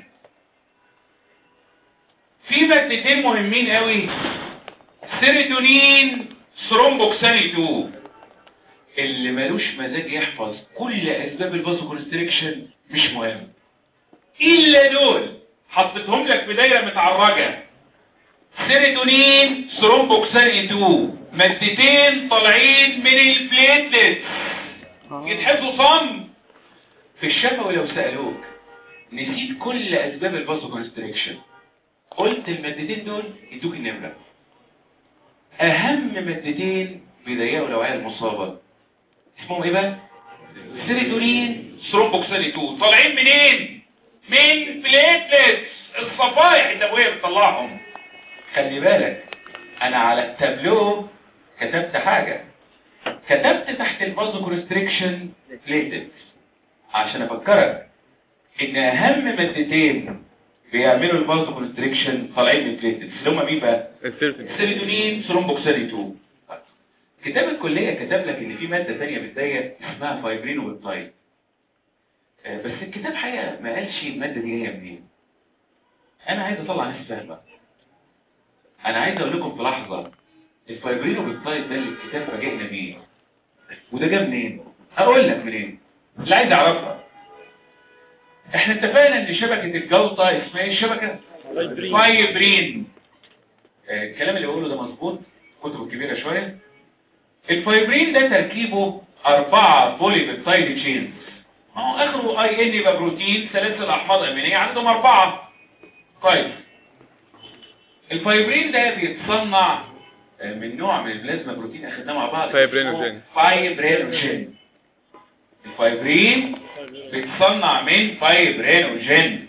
في مادتين مهمين قوي سيروتونين ثرومبوكساني 2 اللي ملوش مزاج يحفظ كل اسباب الفازو كونستريكشن مش مهم الا دول حطيتهم لك في دايره متعرجه سيروتونين ثرومبوكساني 2 مادتين طالعين من البليتلت يتحفظوا صم في الشفوي لو سألوك نسيت كل أسباب الفازو كونستريكشن قلت المادتين دول يدوك النمرة أهم مادتين بيضيقوا الأوعية المصابة اسمهم إيه بقى؟ سيروتونين ثرومبوكساني 2 طالعين منين؟ من بليتلتس الصفائح الدموية بتطلعهم خلي بالك أنا على التابلو كتبت حاجة كتبت تحت الفازو كونستريكشن بليتلتس عشان افكرك ان اهم مادتين بيعملوا الفازو كونستريكشن طالعين من البليتلتس اللي هم مين بقى السيرتين السيروتونين ثرومبوكساني 2 كتاب الكليه كتب لك ان في ماده ثانيه بتضيق اسمها فايبرين وبتايد بس الكتاب حقيقه ما قالش الماده دي جايه منين انا عايز اطلع ناس فاهمه انا عايز اقول لكم في لحظه الفايبرين وبالتايد ده اللي الكتاب فاجئنا بيه وده جه منين اقول لك منين اللي عايز اعرفها احنا اتفقنا ان شبكة الجلطة اسمها ايه الشبكة فايبرين آه، الكلام اللي بقوله ده مظبوط كتب كبيرة شوية الفايبرين ده تركيبه أربعة بولي بيبتايد تشينز ما هو اخره اي ان يبقى بروتين سلاسل احماض امينية عندهم أربعة طيب الفايبرين ده بيتصنع آه، من نوع من البلازما بروتين اخدناه مع بعض فايبرينوجين. فايبرينوجين الفايبرين بيتصنع من فايبرينوجين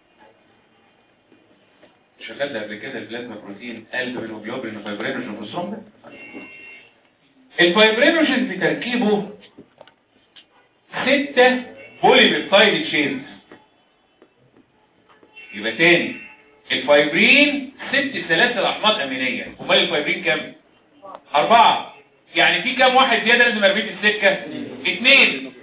مش اخدنا قبل كده البلازما بروتين قلب الهيموجلوبين وفايبرينوجين والثرومبين الفايبرينوجين في تركيبه ستة بولي بيبتايد تشينز يبقى تاني الفايبرين ست سلاسل احماض امينيه امال الفايبرين كام اربعه يعني في كام واحد زياده لازم ارميه في السكه اثنين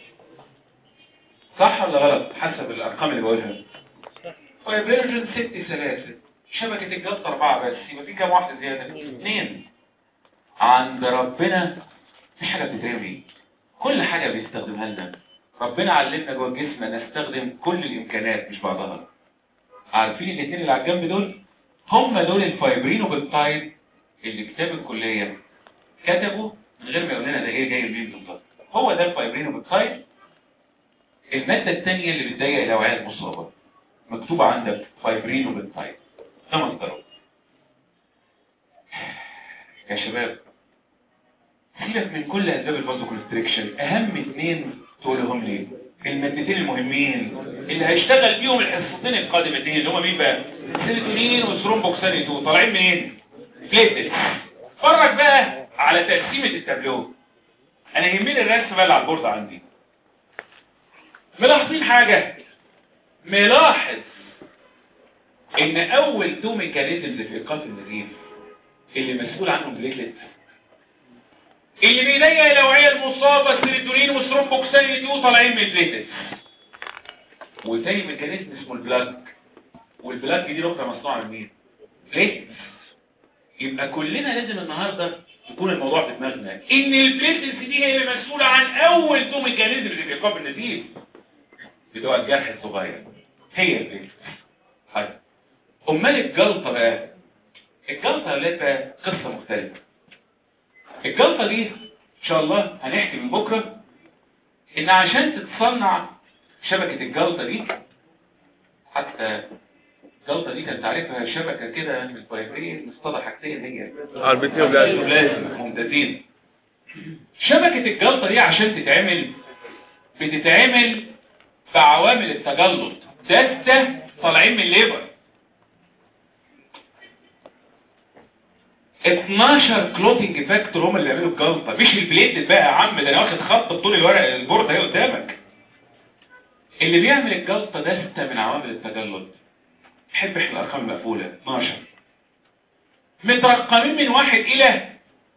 صح ولا غلط حسب الارقام اللي بقولها فايبرينوجين ست سلاسل شبكه الجلطه اربعه بس يبقى في كام واحده زياده اثنين عند ربنا في حاجه بتترمي كل حاجه بيستخدمها لنا ربنا علمنا جوه الجسم ان نستخدم كل الامكانات مش بعضها عارفين الاثنين اللي على الجنب دول هم دول الفايبرين وبالتايد اللي كتاب الكليه كتبوا من غير ما يقول لنا ده ايه جاي منين بالظبط هو ده الفايبرين وبالتايد الماده الثانيه اللي بتضيق الاوعيه المصابه مكتوبه عندك فايبرين وبالتايد خمس ضرب يا شباب سيبك من كل اسباب الفازو كونستريكشن اهم اثنين تقولهم لي المادتين المهمين اللي هيشتغل بيهم الحصتين القادمتين اللي هم مين بقى سيروتونين وثرومبوكسان 2 طالعين منين بليتلت اتفرج بقى على تقسيمه التابلو انا يهمني الرسم بقى اللي على البورد عندي ملاحظين حاجه ملاحظ ان اول تو ميكانيزمز في ايقاف النزيف اللي مسؤول عنهم بليتلت اللي بيضيق الاوعيه المصابه السيروتونين والثرومبوكسان 2 طالعين من البليتلت وتاني ميكانيزم اسمه البلاك والبلاك دي الاخرى مصنوعه من مين بليتلت يبقى كلنا لازم النهارده يكون الموضوع في دماغنا ان البليتلت دي هي اللي مسؤوله عن اول تو ميكانيزم اللي في ايقاف النزيف بتوع الجرح الصغير هي البليتلت طيب امال الجلطه بقى الجلطه اللي بقى قصه مختلفه الجلطه دي ان شاء الله هنحكي من بكره ان عشان تتصنع شبكه الجلطه دي حتى الجلطه دي كانت تعرفها شبكه كده من الفايبرين مصطلح حاجتين هي اربيتي وبلازما لازم ممتازين شبكة الجلطة دي عشان تتعمل بتتعمل بعوامل التجلط دستة طالعين من الليبر 12 كلوتنج فاكتور هم اللي بيعملوا الجلطة مش البليتلت بقى يا عم ده انا واخد خط طول الورق البورد اهي قدامك اللي بيعمل الجلطة دستة من عوامل التجلط حب احنا الارقام المقفولة 12 مترقمين من واحد الى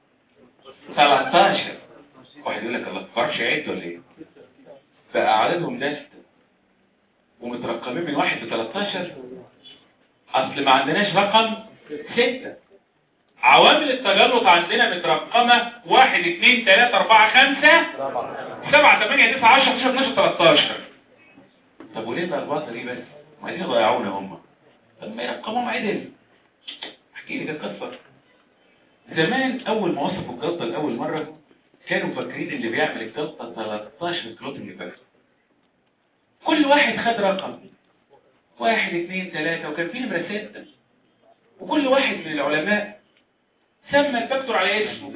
13 واحد يقول لك الله فرش عد ولا ايه بقى عددهم دست ومترقمين من واحد ل 13 اصل ما عندناش رقم 6 عوامل التجلط عندنا مترقمة 1 2 3 4 5 7 8 9 10 11 12 13 طب وليه بقى الباطة دي بس ما عايزين يضيعونا هم طب ما يرقمهم عدل احكي لك القصة زمان اول ما وصفوا الجلطة لاول مرة كانوا فاكرين اللي بيعمل الجلطة 13 كلوتنج فاكتور كل واحد خد رقم واحد اثنين ثلاثة وكان في نمرة ستة وكل واحد من العلماء سمى الفاكتور على اسمه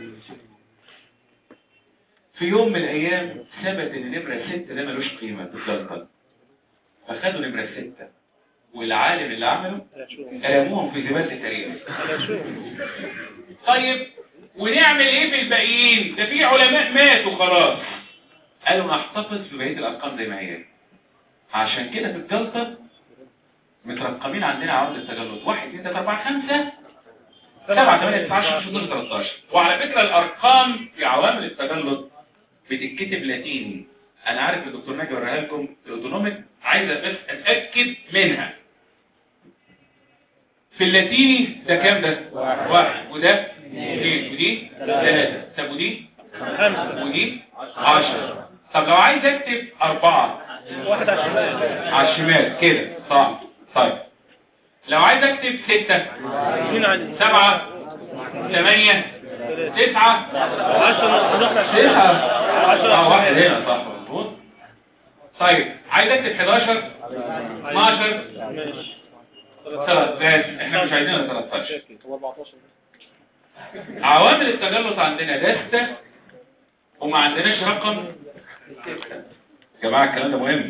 في يوم من الايام ثبت ان نمرة ستة ده ملوش قيمة في الجلطة فخدوا نمرة ستة والعالم اللي عمله رموهم في زبالة التاريخ طيب ونعمل ايه في الباقيين ده في علماء ماتوا خلاص قالوا نحتفظ ببقيه الارقام زي ما هي عشان كده في الجلطه مترقمين عندنا عوامل التجلط 1 2 3 4 5 7 8 9 10 11 13 وعلى فكره الارقام في عوامل التجلط بتتكتب لاتيني انا عارف الدكتور ناجي وريها لكم في الاوتونوميك عايز بس اتاكد منها في اللاتيني ده كام ده واحد وده اثنين ودي ثلاثة طب ودي خمسة ودي عشرة طب لو عايز اكتب اربعة واحد على الشمال على الشمال كده صح طيب لو عايز اكتب ستة اثنين عندي سبعة ثمانية تسعة عشرة نروح على الشمال تسعة عشرة اه واحد هنا صح مظبوط طيب عايز اكتب 11 12 ماشي ثلاث بس احنا مش عايزين 13 هو 14 عوامل التجلط عندنا دستة وما عندناش رقم ستة يا جماعة الكلام ده مهم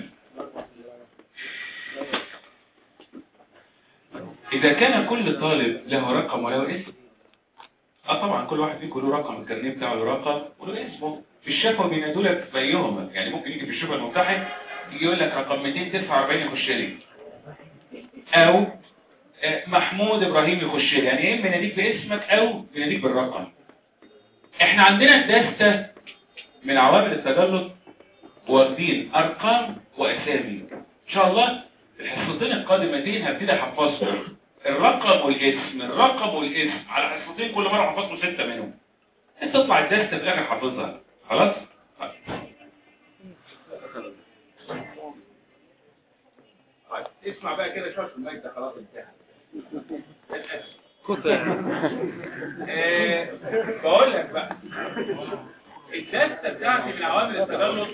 إذا كان كل طالب له رقم وله اسم اه طبعا كل واحد فيكم له رقم الكارنيه بتاعه له رقم وله اسمه في الشفوي بينادوا لك زيهم يعني ممكن يجي في الشفوي الممتحن يجي يقول لك رقم 249 يخش لي او آه، محمود ابراهيم يخش لي يعني ايه بناديك باسمك او بناديك بالرقم احنا عندنا الدستة من عوامل التجلط واخدين ارقام واسامي ان شاء الله الحصتين القادمتين هبتدي احفظهم الرقم والاسم الرقم والاسم على حصتين كل مره حفظوا ستة منهم انت تطلع الدستة في الاخر حافظها خلاص طيب. طيب اسمع بقى كده شويه في المايك ده خلاص انتهى كنت آه، بقول لك بقى الدستة بتاعتي من عوامل التجلط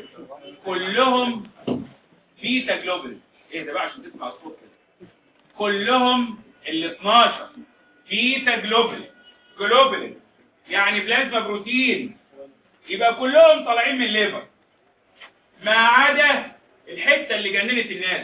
كلهم بيتا جلوبل ايه ده بقى عشان تسمع الصوت كده كلهم ال 12 بيتا جلوبولين جلوبولين يعني بلازما بروتين يبقى كلهم طالعين من الليفر ما عدا الحته اللي جننت الناس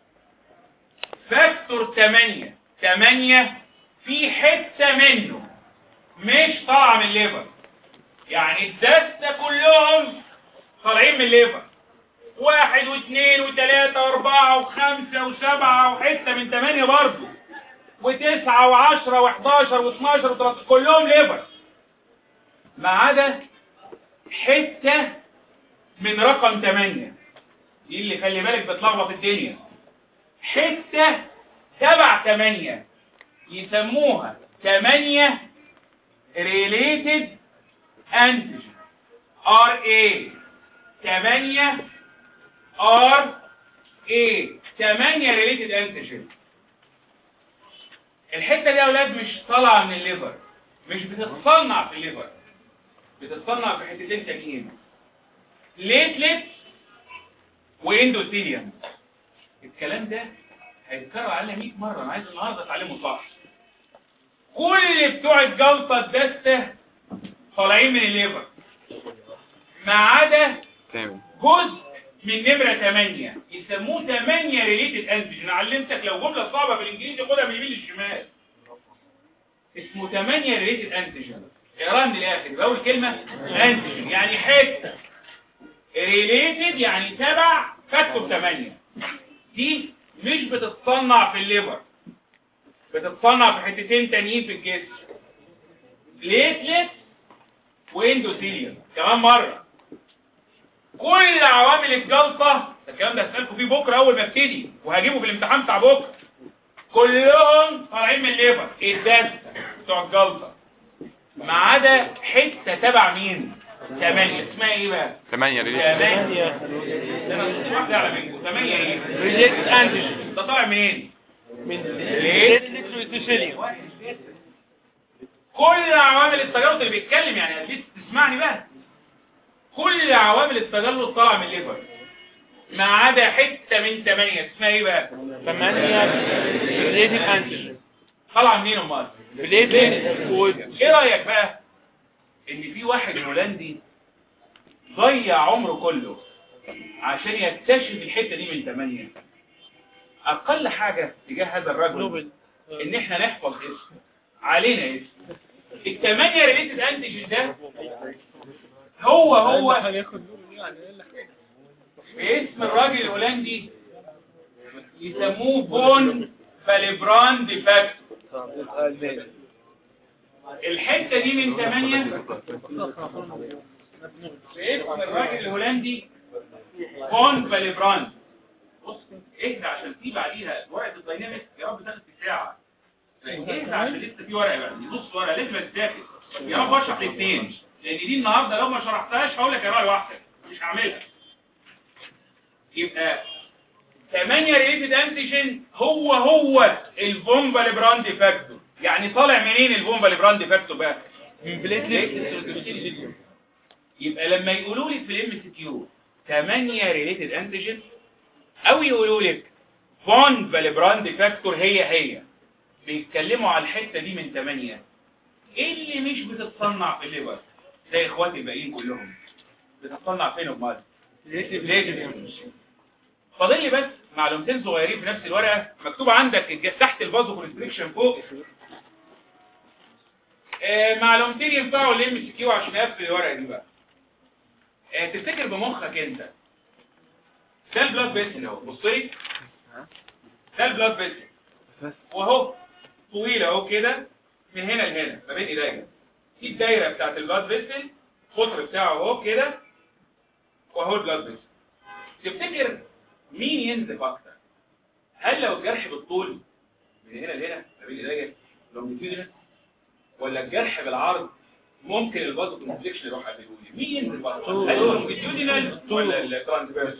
فاكتور 8 8 في حته منه مش طالعه من الليفر يعني الدستة كلهم طالعين من الليفر واحد واثنين وثلاثة واربعة وخمسة وسبعة وحتة من ثمانية برضه وتسعة وعشرة وحداشر واثناشر وثلاثة كلهم ليفر ما عدا حتة من رقم ثمانية دي اللي خلي بالك بتلخبط الدنيا حتة تبع ثمانية يسموها ثمانية related antigen RA 8 RA 8 related antigen الحتة دي يا اولاد مش طالعة من الليفر مش بتتصنع في الليفر بتتصنع في حتتين تانيين ليتلت واندوثيليوم الكلام ده هيتكرر علينا 100 مرة انا عايز النهارده اتعلمه صح كل بتوع الجلطة الدستة طالعين من الليفر ما عدا تمام جزء من نمرة 8 يسموه 8 ريليتد انتيجين علمتك لو جملة صعبة بالانجليزي خدها من اليمين للشمال اسمه 8 ريليتد انتيجين اقراها من الاخر يبقى اول كلمة انتيجين يعني حتة ريليتد يعني تبع فاكتور 8 دي مش بتتصنع في الليفر بتتصنع في حتتين تانيين في الجسم بليتلت واندوثيليوم كمان مرة كل عوامل الجلطة الكلام ده هسألكم فيه بكرة أول ما ابتدي وهجيبه في الامتحان بتاع بكرة كلهم طالعين من الليفر الدستة بتوع الجلطة ما عدا حتة تبع مين؟ ثمانية اسمها ايه بقى؟ 8 ثمانية انا واحدة على منكم ثمانية ايه؟ ريليت انتيجين ده طالع منين؟ من ليه؟ ريليت ويتوسيليوم كل عوامل التجلط اللي بيتكلم يعني اديك تسمعني بقى كل عوامل التجلط طالعه من الليفر ما عدا حته من ثمانية اسمها ايه بقى 8 ريليت انتيجين طالعه منين امال ريليت وود ايه رايك بقى ان في واحد هولندي ضيع عمره كله عشان يكتشف الحته دي من ثمانية اقل حاجه تجاه هذا الرجل نوبل ان احنا نحفظ اسم علينا اسم الثمانية ريليتد انتيجين ده هو هو هياخد نوبل يعني باسم الراجل الهولندي يسموه بون فاليبران ديفاكتو الحتة دي من ثمانية باسم الراجل الهولندي بون فاليبران بص اهدى عشان في بعديها ورقة الدايناميك يا رب تاخد في ساعة اهدى عشان لسه في ورقة بقى نص ورقة لازم تذاكر يا رب اشرح الاثنين لان دي النهارده لو ما شرحتهاش هقول لك اقراها لوحدك مش هعملها يبقى 8 ريليتد انتيجين هو هو الفومبا براند فاكتور يعني طالع منين الفومبا براند فاكتور بقى من بليتلت يبقى لما يقولوا لي في الام سي كيو 8 ريليتد انتيجين او يقولوا لك فون براند فاكتور هي هي بيتكلموا على الحته دي من 8 ايه اللي مش بتتصنع في الليفر زي اخواتي الباقيين كلهم بتتصنع فين امال ليه فاضل لي بس معلومتين صغيرين في نفس الورقه مكتوب عندك الج- تحت الفازو كونستريكشن فوق آه، معلومتين ينفعوا للام سي كيو عشان اقفل الورقه دي بقى آه، تفتكر بمخك انت ده البلاد فيسل اهو بص لي ده البلاد فيسل واهو طويل اهو كده من هنا لهنا ما بين ايديا دي الدايره بتاعت البلاد فيسل القطر بتاعه اهو كده واهو البلاد فيسل تفتكر مين ينزف اكتر هل لو الجرح بالطول من هنا لهنا ما بين ايديا لونجيتيودنال ولا الجرح بالعرض ممكن البازو كونفليكشن يروح قبله لي مين ينزف اكتر هل اللونجيتيودنال ولا الترانسفيرس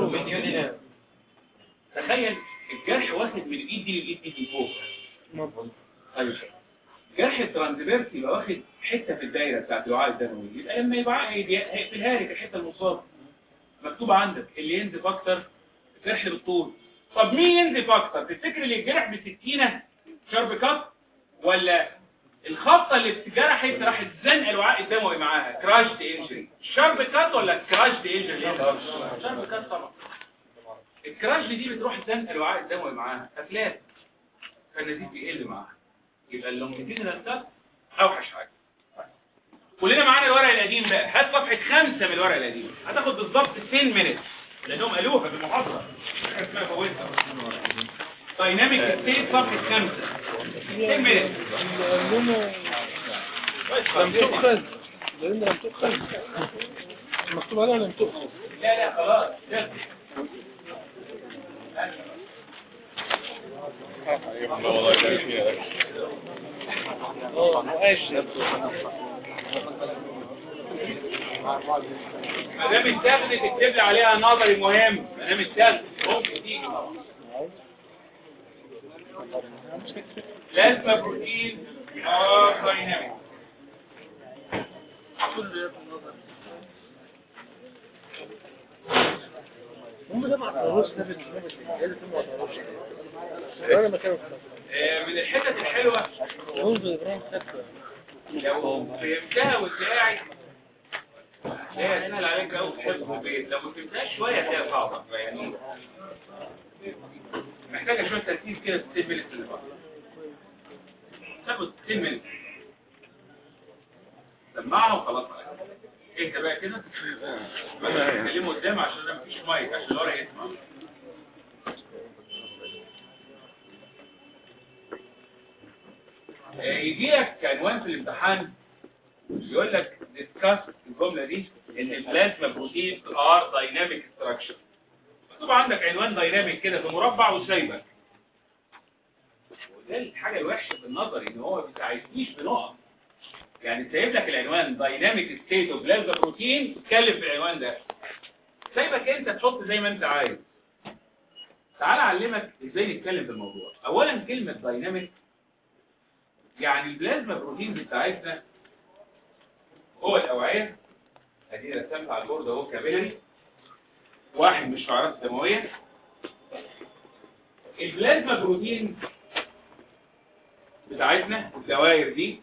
تخيل الجرح واخد من الايد دي للايد دي من فوق ايوه جرح الترانسفيرس يبقى واخد حته في الدايره بتاعت الوعاء الدموي يبقى لما يبقى هيقفلها لك الحته المصابه مكتوب عندك اللي ينزف اكتر جرح بالطول طب مين ينزف اكتر تفتكر اللي الجرح بالسكينه شارب كات ولا الخبطه اللي اتجرحت راحت زنق الوعاء الدموي معاها كراشد انجري شارب كات ولا كراشد انجري شارب كات طبعا الكراش دي بتروح تزنق الوعاء الدموي معاها افلات فالنزيف بيقل معاها يبقى اللونجيتيودنال كات اوحش حاجه كلنا معانا الورق القديم بقى هات صفحه خمسة من الورق القديم هتاخد بالظبط 10 مينت لانهم قالوها في المحاضره حاجة اسمها فوتها دايناميك ستيت صفحه خمسة 10 مينت لم تؤخذ لأن لم تؤخذ مكتوب عليها لم تؤخذ لا لا خلاص يلا. اه مؤشر ما دام اتاخدت تكتب لي عليها نظري مهم ما دام اتاخدت ممكن تيجي لازمه بروتين اه دايناميك هم ده مع الروس ده بالنسبة لي ده ما تعرفش انا مكانه آه، من الحتت الحلوه انظر ابراهيم خدته لو فهمتها وانت قاعد هي سهل عليك قوي في حفظ البيت لو ما فهمتهاش شويه هتلاقيها صعبه يعني محتاجه شويه تركيز كده في 10 مينت اللي بعد تاخد 10 مينت سمعها وخلاص اهدى بقى كده بس تكلمه قدام عشان انا مفيش مايك عشان الورق يسمع آه، يجي لك عنوان في الامتحان يقول لك discuss الجملة دي ان البلازما بروتين ار دايناميك ستراكشر مكتوب عندك عنوان دايناميك كده في مربع وسايبك وده الحاجة الوحشة في النظر ان هو ما بيساعدنيش بنقط يعني سايب لك العنوان دايناميك ستيت اوف بلازما بروتين اتكلم في العنوان ده سايبك انت تحط زي ما انت عايز تعال اعلمك ازاي نتكلم في الموضوع اولا كلمة دايناميك يعني البلازما بروتين بتاعتنا هو الأوعية ادي رسمت على البورد اهو كابيلاري واحد من الشعيرات الدموية البلازما بروتين بتاعتنا الدوائر دي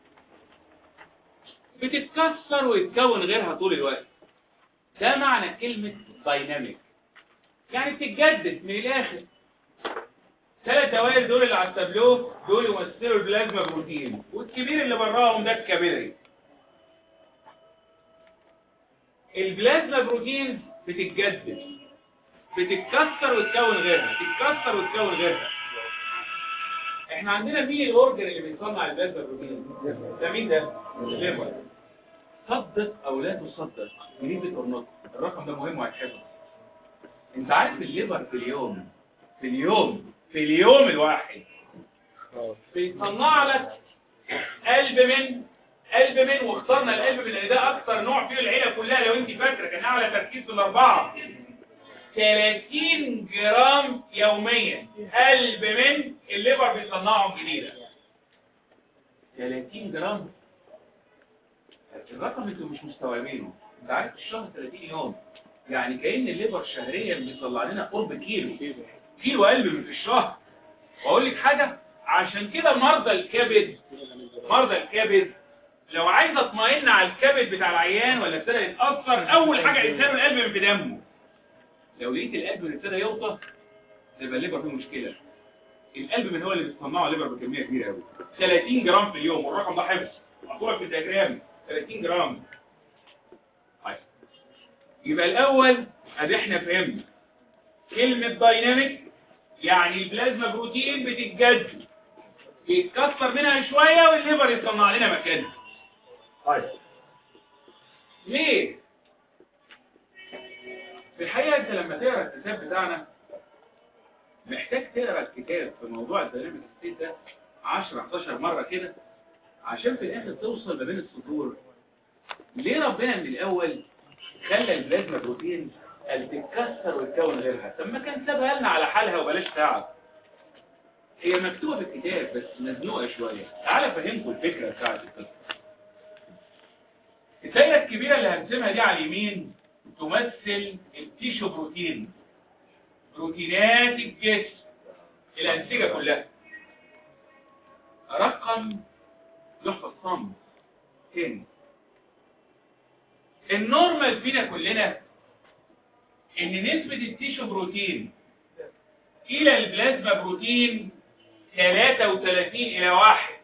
بتتكسر ويتكون غيرها طول الوقت ده معنى كلمة دايناميك يعني بتتجدد من الآخر ثلاث دوائر دول اللي على التابلو دول يمثلوا البلازما بروتين والكبير اللي براهم ده الكابيلاري البلازما بروتين بتتجدد بتتكسر وتكون غيرها تتكسر وتكون غيرها احنا عندنا مين الاورجن اللي بيصنع البلازما بروتين ده مين ده الليفر صدق او لا تصدق بنسبه اور نوت الرقم ده مهم وهتحفظه انت عارف الليفر في اليوم في اليوم في اليوم الواحد بيصنع لك قلب من قلب من واخترنا القلب من لان ده اكتر نوع فيه العيله كلها لو انت فاكره كان اعلى تركيز في الاربعه 30 جرام يوميا قلب من الليفر بيصنعهم جديده 30 جرام الرقم انتوا مش مستوعبينه انت عارف الشهر 30 يوم يعني كأن الليفر شهريا بيطلع لنا قرب كيلو كيلو قلب من في الشهر واقول لك حاجه عشان كده مرضى الكبد مرضى الكبد لو عايز اطمئن على الكبد بتاع العيان ولا ابتدى يتاثر اول حاجه يسير القلب من في دمه لو لقيت القلب اللي ابتدى يوطى يبقى الليفر فيه مشكله القلب من هو اللي بيصنعه الليفر بكميه كبيره قوي 30 جرام في اليوم والرقم ده حفظ مقطوع في الدياجرام 30 جرام طيب يبقى الاول ادي احنا فهمنا كلمه دايناميك يعني البلازما بروتين بتتجدد بيتكسر منها شويه والليفر يصنع لنا مكانها طيب ليه في الحقيقه انت لما تقرا الكتاب بتاعنا محتاج تقرا الكتاب في موضوع الديناميك ستيت ده 10 11 مره كده عشان في الاخر توصل ما بين السطور ليه ربنا من الاول خلى البلازما بروتين اللي تتكسر وتكون غيرها طب ما كان سابها لنا على حالها وبلاش تعب هي مكتوبه في الكتاب بس مزنوقه شويه تعال افهمكم الفكره بتاعت القصه الدايره الكبيره اللي هنرسمها دي على اليمين تمثل التيشو بروتين بروتينات الجسم الانسجه كلها رقم يحفظ صم تاني النورمال فينا كلنا ان نسبة التيشو بروتين الى البلازما بروتين 33 الى 1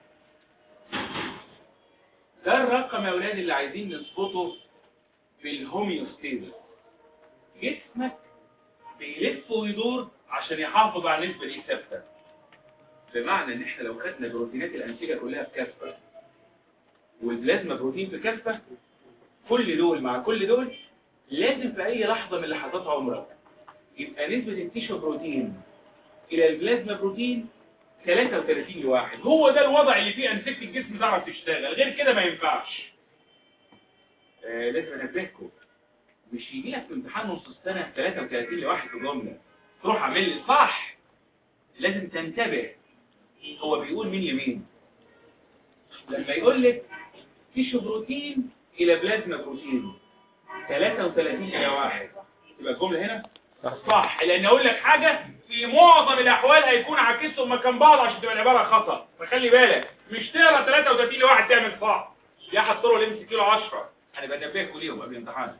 ده الرقم يا اولاد اللي عايزين نظبطه بالهوميوستيز جسمك بيلف ويدور عشان يحافظ على النسبة دي ثابتة بمعنى ان احنا لو خدنا بروتينات الانسجة كلها في كفة والبلازما بروتين في كفة كل دول مع كل دول لازم في اي لحظة من لحظات عمرك يبقى نسبة التيشو بروتين الى البلازما بروتين 33 لواحد هو ده الوضع اللي فيه انسجة الجسم تعرف تشتغل غير كده ما ينفعش آه لازم انبهكم مش يجي لك في امتحان نص السنة 33 لواحد في جملة تروح اعمل لي صح لازم تنتبه هو بيقول مين لمين لما يقول لك تيشو بروتين الى بلازما بروتين 33 الى واحد يبقى الجملة هنا صح لان اقول لك حاجة في معظم الاحوال هيكون عكسهم مكان بعض عشان تبقى العبارة خطأ فخلي بالك مش تقرا 33 لواحد تعمل صح يا حط له الام كيلو 10 هنبقى ننبهكم ليهم قبل الامتحان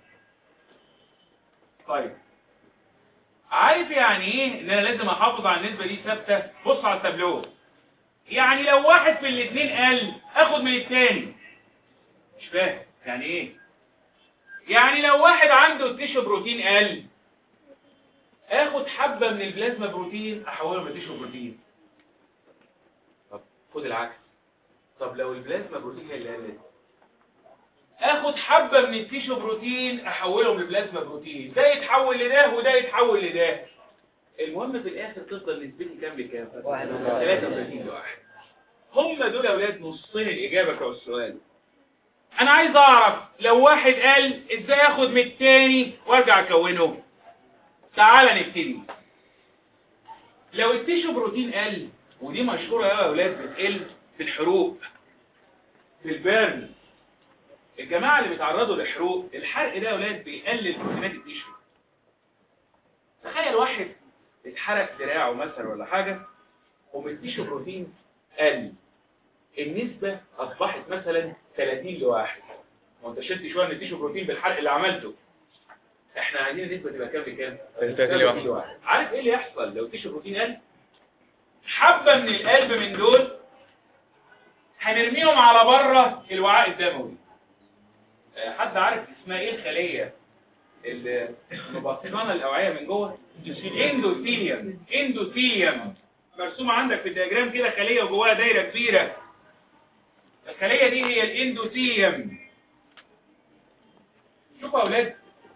طيب عارف يعني ايه ان انا لازم احافظ على النسبة دي ثابتة بص على التابلو يعني لو واحد في الاثنين قل اخد من الثاني مش فاهم يعني ايه يعني لو واحد عنده التيشو بروتين قل اخد حبة من البلازما بروتين احولهم لتيشو بروتين طب خد العكس طب لو البلازما بروتين هي اللي قلت اخد حبة من التيشو بروتين احولهم لبلازما بروتين ده يتحول لده وده يتحول لده المهم في الاخر تفضل نسبتي كام بكام 33 لواحد هم دول يا اولاد نصين الاجابه بتوع السؤال انا عايز اعرف لو واحد قال ازاي اخد من التاني وارجع اكونه تعال نبتدي لو التيشو بروتين قل ودي مشهوره قوي يا اولاد بتقل في الحروق في البرن الجماعة اللي بيتعرضوا لحروق الحرق ده يا ولاد بيقلل بروتينات التيشو تخيل واحد اتحرق دراعه مثلا ولا حاجة ومن التيشو بروتين قل النسبة أصبحت مثلا 30 لواحد وانت شلت شوية من التيشو بروتين بالحرق اللي عملته احنا عايزين النسبة تبقى كام بكام؟ 30 لواحد. عارف ايه اللي يحصل لو التيشو بروتين قل؟ حبة من القلب من دول هنرميهم على بره الوعاء الدموي حد عارف اسمها ايه الخلية اللي مبطنة الأوعية من جوه اندوثيليوم اندوثيليوم مرسومة عندك في الدياجرام كده خلية وجواها دايرة كبيرة الخلية دي هي الاندوثيليوم شوفوا يا اولاد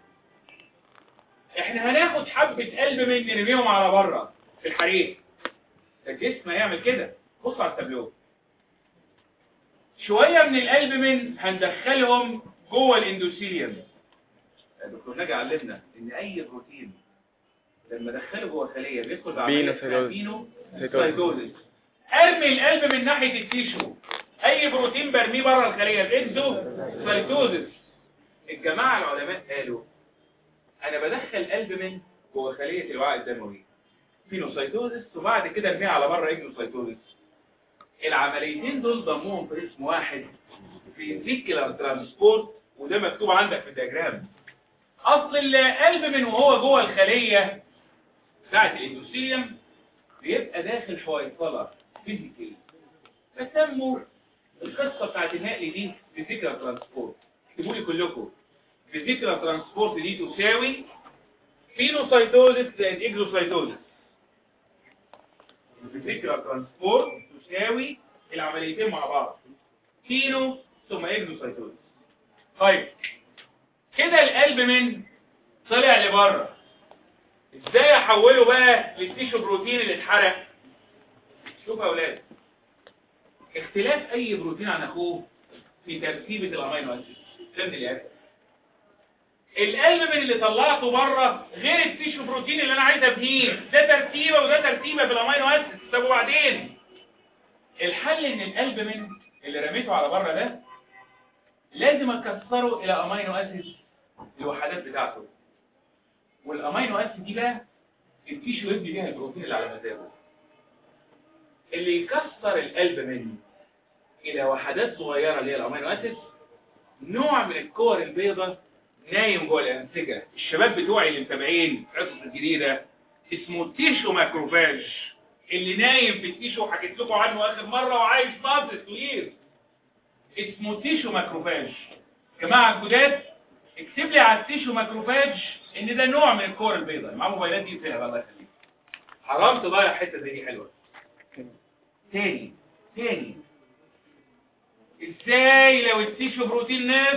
احنا هناخد حبة قلب من نرميهم على بره في الحريق الجسم هيعمل كده بص على التابلو شوية من القلب من هندخلهم جوه الاندوثيليوم دكتور ناجي علمنا ان اي بروتين لما دخله جوه خليه بيدخل بعمليه اسمها بينو سايتوزيس ارمي القلب من ناحيه التيشو اي بروتين برميه بره الخليه الاكزو سايتوزيس الجماعه العلماء قالوا انا بدخل قلب من جوه خليه الوعاء الدموي فينوسايتوزيس وبعد كده ارميه على بره اكزوسايتوزيس العمليتين دول ضموهم في اسم واحد فيزيكولار ترانسبورت وده مكتوب عندك في الدياجرام اصل القلب من وهو جوه الخليه بتاعت الاندوثيليوم بيبقى داخل حويصله فيزيكال فسموا القصه بتاعت النقل دي فيزيكولار ترانسبورت اكتبوا لي كلكم فيزيكولار ترانسبورت دي تساوي فينوسايتوزيس زائد اكزوسايتوزيس الفيزيكولار ترانسبورت تساوي العمليتين مع بعض فينو ثم اكزوسايتوزيس طيب كده القلب من طلع لبره ازاي احوله بقى للتيشو بروتين اللي اتحرق شوف يا اولاد اختلاف اي بروتين عن اخوه في ترتيبة الامينو اسيد ده من الاخر القلب من اللي طلعته بره غير التيشو بروتين اللي انا عايز ابنيه ده ترتيبه وده ترتيبه في الامينو اسيد طب وبعدين الحل ان القلب من اللي رميته على بره ده لازم اكسره الى امينو اسيد الوحدات بتاعته والامينو اسيد دي بقى التيشو يبني بيها البروتين اللي على مزاجه اللي يكسر القلب منه الى وحدات صغيره اللي هي الامينو اسيد نوع من الكور البيضاء نايم جوه الانسجه الشباب بتوعي اللي متابعين الحصص الجديده اسمه تيشو ماكروفاج اللي نايم في التيشو حكيت لكم عنه اخر مره وعايش مصر كتير اسمه تيشو ماكروفاج جماعه الجداد اكتب لي على التيشو ماكروفاج ان ده نوع من الكور البيضاء معاه موبايلات دي فيها الله يخليك حرام تضيع حته زي دي حلوه تاني تاني ازاي لو التيشو بروتين ناس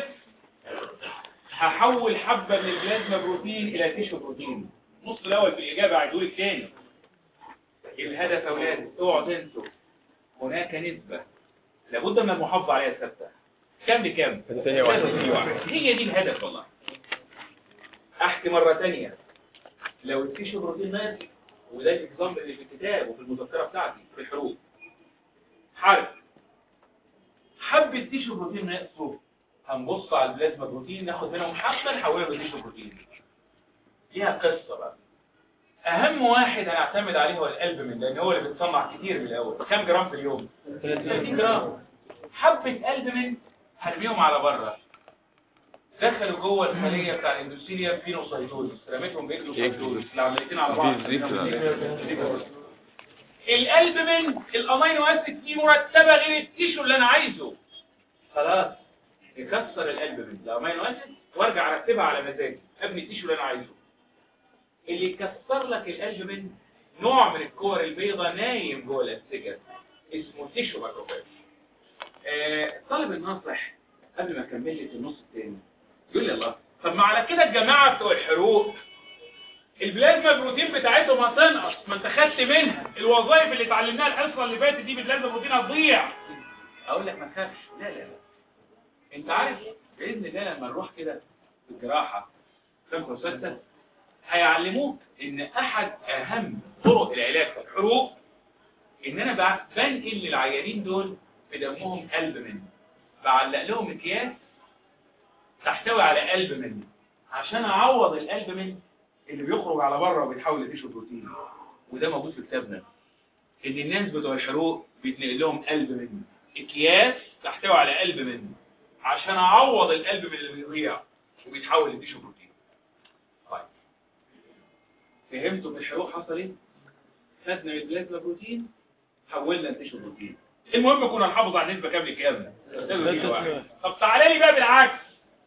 هحول حبة من البلازما بروتين الى تيشو بروتين نص الاول في الاجابة عدول الثاني الهدف يا اولاد اوعوا تنسوا هناك نسبة لابد من المحافظة عليها ثابتة كم بكم؟ الثانية واحد. هي دي الهدف والله احكي مرة تانية لو التيشو بروتين ناس وده الاكزامبل اللي في الكتاب وفي المذكرة بتاعتي في الحروف حرف حب التيشو بروتين ناقصه هنبص على البلازما بروتين ناخد منهم حبه نحولها لتيشو بروتين ليها قصه بقى اهم واحد هنعتمد عليه هو القلب من لان هو اللي بيتصنع كتير من الاول كام جرام في اليوم 30 جرام حبه قلب من هرميهم على بره دخلوا جوه الخليه بتاع الاندوثيليا فينوسايتوز رميتهم باكلوسايتوز العمليتين على بعض القلب من الامينو اسيد دي مرتبه غير التيشو اللي انا عايزه خلاص يكسر القلب من الامينو اسيد وارجع ارتبها على مزاجي ابني التيشو اللي انا عايزه اللي يكسر لك القلب من نوع من الكور البيضاء نايم جوه الانسجه اسمه تيشو ماكروفاج آه، الطالب الناصح قبل ما اكمل لي في النص الثاني يقول لي الله طب ما على كده الجماعه بتوع الحروق البلازما بروتين بتاعتهم هتنقص ما انت خدت منها الوظائف اللي اتعلمناها الحصه اللي فاتت دي بالبلازما بروتين هتضيع اقول لك ما تخافش لا لا لا انت عارف باذن الله لما نروح كده في الجراحه خمسه وسته هيعلموك ان احد اهم طرق العلاج في الحروق ان انا بع- بنقل للعيانين دول في دمهم قلب منه بعلق لهم اكياس تحتوي على قلب منه عشان اعوض القلب منه اللي بيخرج على بره وبيتحول لتيشو بروتين وده موجود في كتابنا ان الناس بتوع الحروق بيتنقل لهم قلب منه اكياس تحتوي على قلب منه عشان اعوض القلب من اللي بيضيع وبيتحول لتيشو بروتين طيب فهمتوا في الحروق حصل ايه خدنا من البلازما بروتين حولنا لتيشو بروتين المهم كنا نحافظ على النسبه كامله كامله طب تعالى لي بقى بالعكس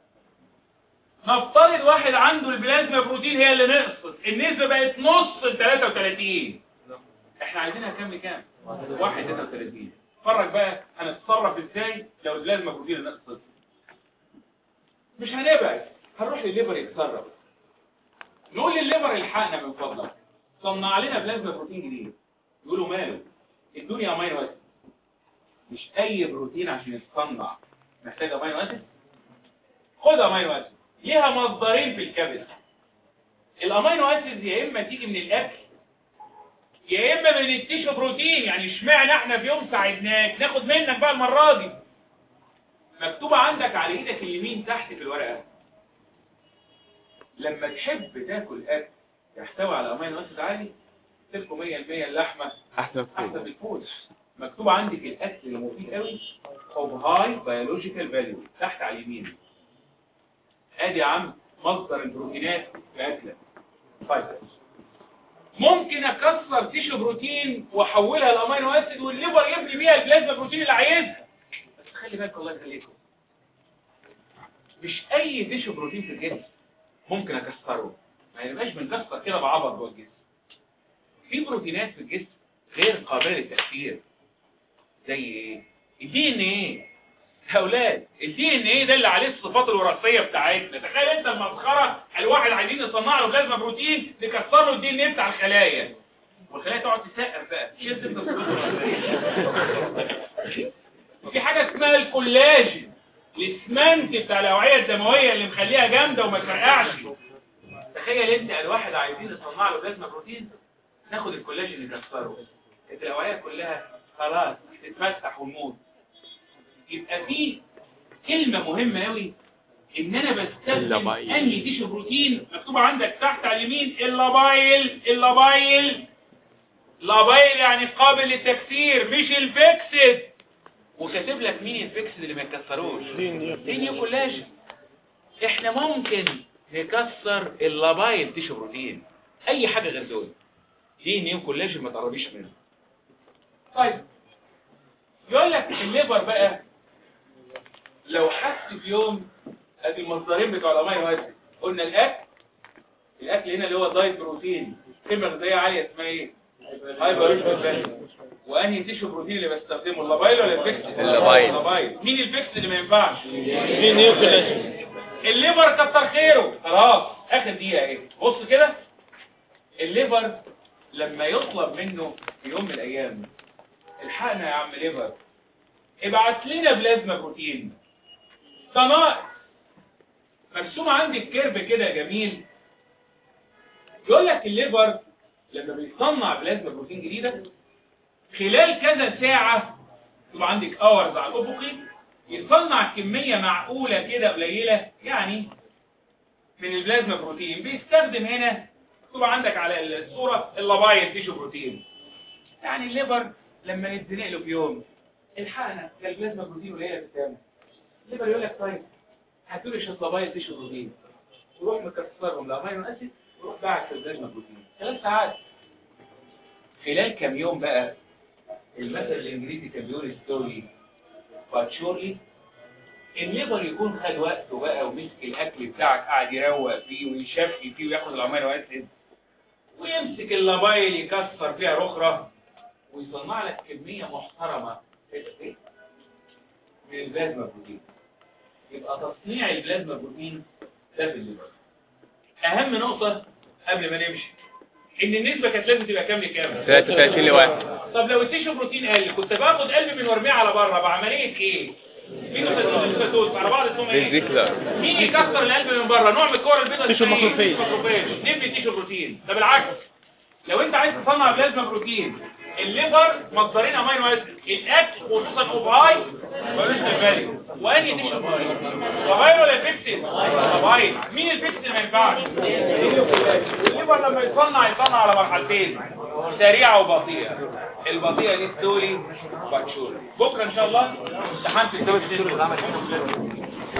نفترض واحد عنده البلازما بروتين هي اللي نقصت النسبة بقت نص ال 33 احنا عايزينها كام لكام 31 اتفرج بقى هنتصرف ازاي لو البلازما بروتين اللي نقصت مش هنبعد هنروح للليفر يتصرف نقول للليفر الحقنا من فضلك صنع لنا بلازما بروتين جديد يقولوا ماله الدنيا امينو اسيد مش اي بروتين عشان يتصنع محتاج امينو اسيد خد امينو اسيد ليها مصدرين في الكبد الامينو اسيد يا اما تيجي من الاكل يا اما من التيشو بروتين يعني اشمعنى احنا في يوم ساعدناك ناخد منك بقى المره دي مكتوبه عندك على ايدك اليمين تحت في الورقه لما تحب تاكل اكل يحتوي على امينو اسيد عالي تلكم 100% اللحمه احسن احسن من الفول مكتوب عندك الاكل المفيد قوي of high biological value تحت على اليمين ادي يا عم مصدر البروتينات في اكلك فايبرز ممكن اكسر تيشو بروتين واحولها لامينو اسيد والليفر يبني بيها البلازما بروتين اللي عايزها بس خلي بالك الله يخليكم مش اي تيشو بروتين في الجسم ممكن اكسره ما يبقاش بنكسر كده بعبط جوه الجسم في بروتينات في الجسم غير قابله للتاثير زي ايه الدي ان ايه يا اولاد الدي ان ايه ده اللي عليه الصفات الوراثيه بتاعتنا تخيل انت المسخره الواحد عايزين نصنع له بلازما بروتين نكسر له الدي ان ايه بتاع الخلايا والخلايا تقعد تسقف بقى شد انت الصفات الوراثيه في حاجه اسمها الكولاجين الاسمنت بتاع الاوعيه الدمويه اللي مخليها جامده وما تفرقعش تخيل انت الواحد عايزين نصنع له بلازما بروتين ناخد الكولاجين نكسره كانت الاوعيه كلها خلاص تتفتح ونموت يبقى في كلمة مهمة قوي ان انا بستخدم اللابايل. انهي تيشو بروتين مكتوبة عندك تحت على اليمين اللابايل اللابايل لابايل يعني قابل للتكسير مش الفيكسد وكاتب لك مين الفيكسد اللي ما يتكسروش دي نيو دي نيو كولاجين احنا ممكن نكسر اللابايل تيشو بروتين اي حاجه غير دول دي نيو كولاجين ما تقربيش منه طيب يقول لك الليبر بقى لو حس في يوم ادي المصدرين بتوع الامينو اسيد قلنا الاكل الاكل هنا اللي هو دايت بروتين قيمه غذائيه عاليه اسمها ايه هايبر وانهي تيشو بروتين اللي بستخدمه اللابايل ولا الفيكس اللابايل. اللابايل مين الفيكس اللي ما ينفعش دي نيو كولاجين الليفر كتر خيره خلاص اخر دقيقه اهي بص كده الليفر لما يطلب منه في يوم من الايام الحقنا يا عم ليفر ابعت لنا بلازما بروتين ده ناقص مرسوم عندي الكيرف كده جميل يقول لك الليفر لما بيصنع بلازما بروتين جديده خلال كذا ساعه يبقى عندك اورز على الافقي يصنع كمية معقولة كده قليلة يعني من البلازما بروتين بيستخدم هنا تبقى عندك على الصورة اللابايل تيشو بروتين يعني الليبر لما نتزنق له في يوم الحقنا ده البلازما بروتين قليلة بتعمل الليبر يقول لك طيب هاتوا لي شوية لابايل تيشو بروتين وروح مكسرهم لامينو اسيد وروح باعت في البلازما بروتين ثلاث ساعات خلال كام يوم بقى المثل الانجليزي كان بيقول ستوري باتشورلي الليبر يكون خد وقته بقى ومسك الاكل بتاعك قاعد يروق فيه ويشفي فيه وياخد الامينو اسيد ويمسك اللابايل يكسر فيها رخرة ويصنع لك كمية محترمة إيه؟ من البلازما بروتين يبقى تصنيع البلازما بروتين ده في الليبر اهم نقطة قبل ما نمشي ان النسبة كانت لازم تبقى كام لكام 33 لواحد طب لو التيشو بروتين قل كنت باخد قلب من وارميه على بره بعمليه ايه مين على بعض اسمهم ايه فيزيكلر مين يكسر القلب من بره نوع من الكور البيضاء تيشو اسمها إيه؟ ماكروفاج. ماكروفاج نبني تيشو بروتين ده بالعكس لو انت عايز تصنع بلازما بروتين الليفر مصدرين امينو اسيد الاكل خصوصا اوفاي ملوش فاليو وانهي تيشو بروتين موبايل ولا فيكسد موبايل مين الفيكسد اللي ما ينفعش الليفر لما يصنع يصنع على مرحلتين سريعه وبطيئه البطيئه دي ستوري باتشور بكره ان شاء الله امتحان في الدوري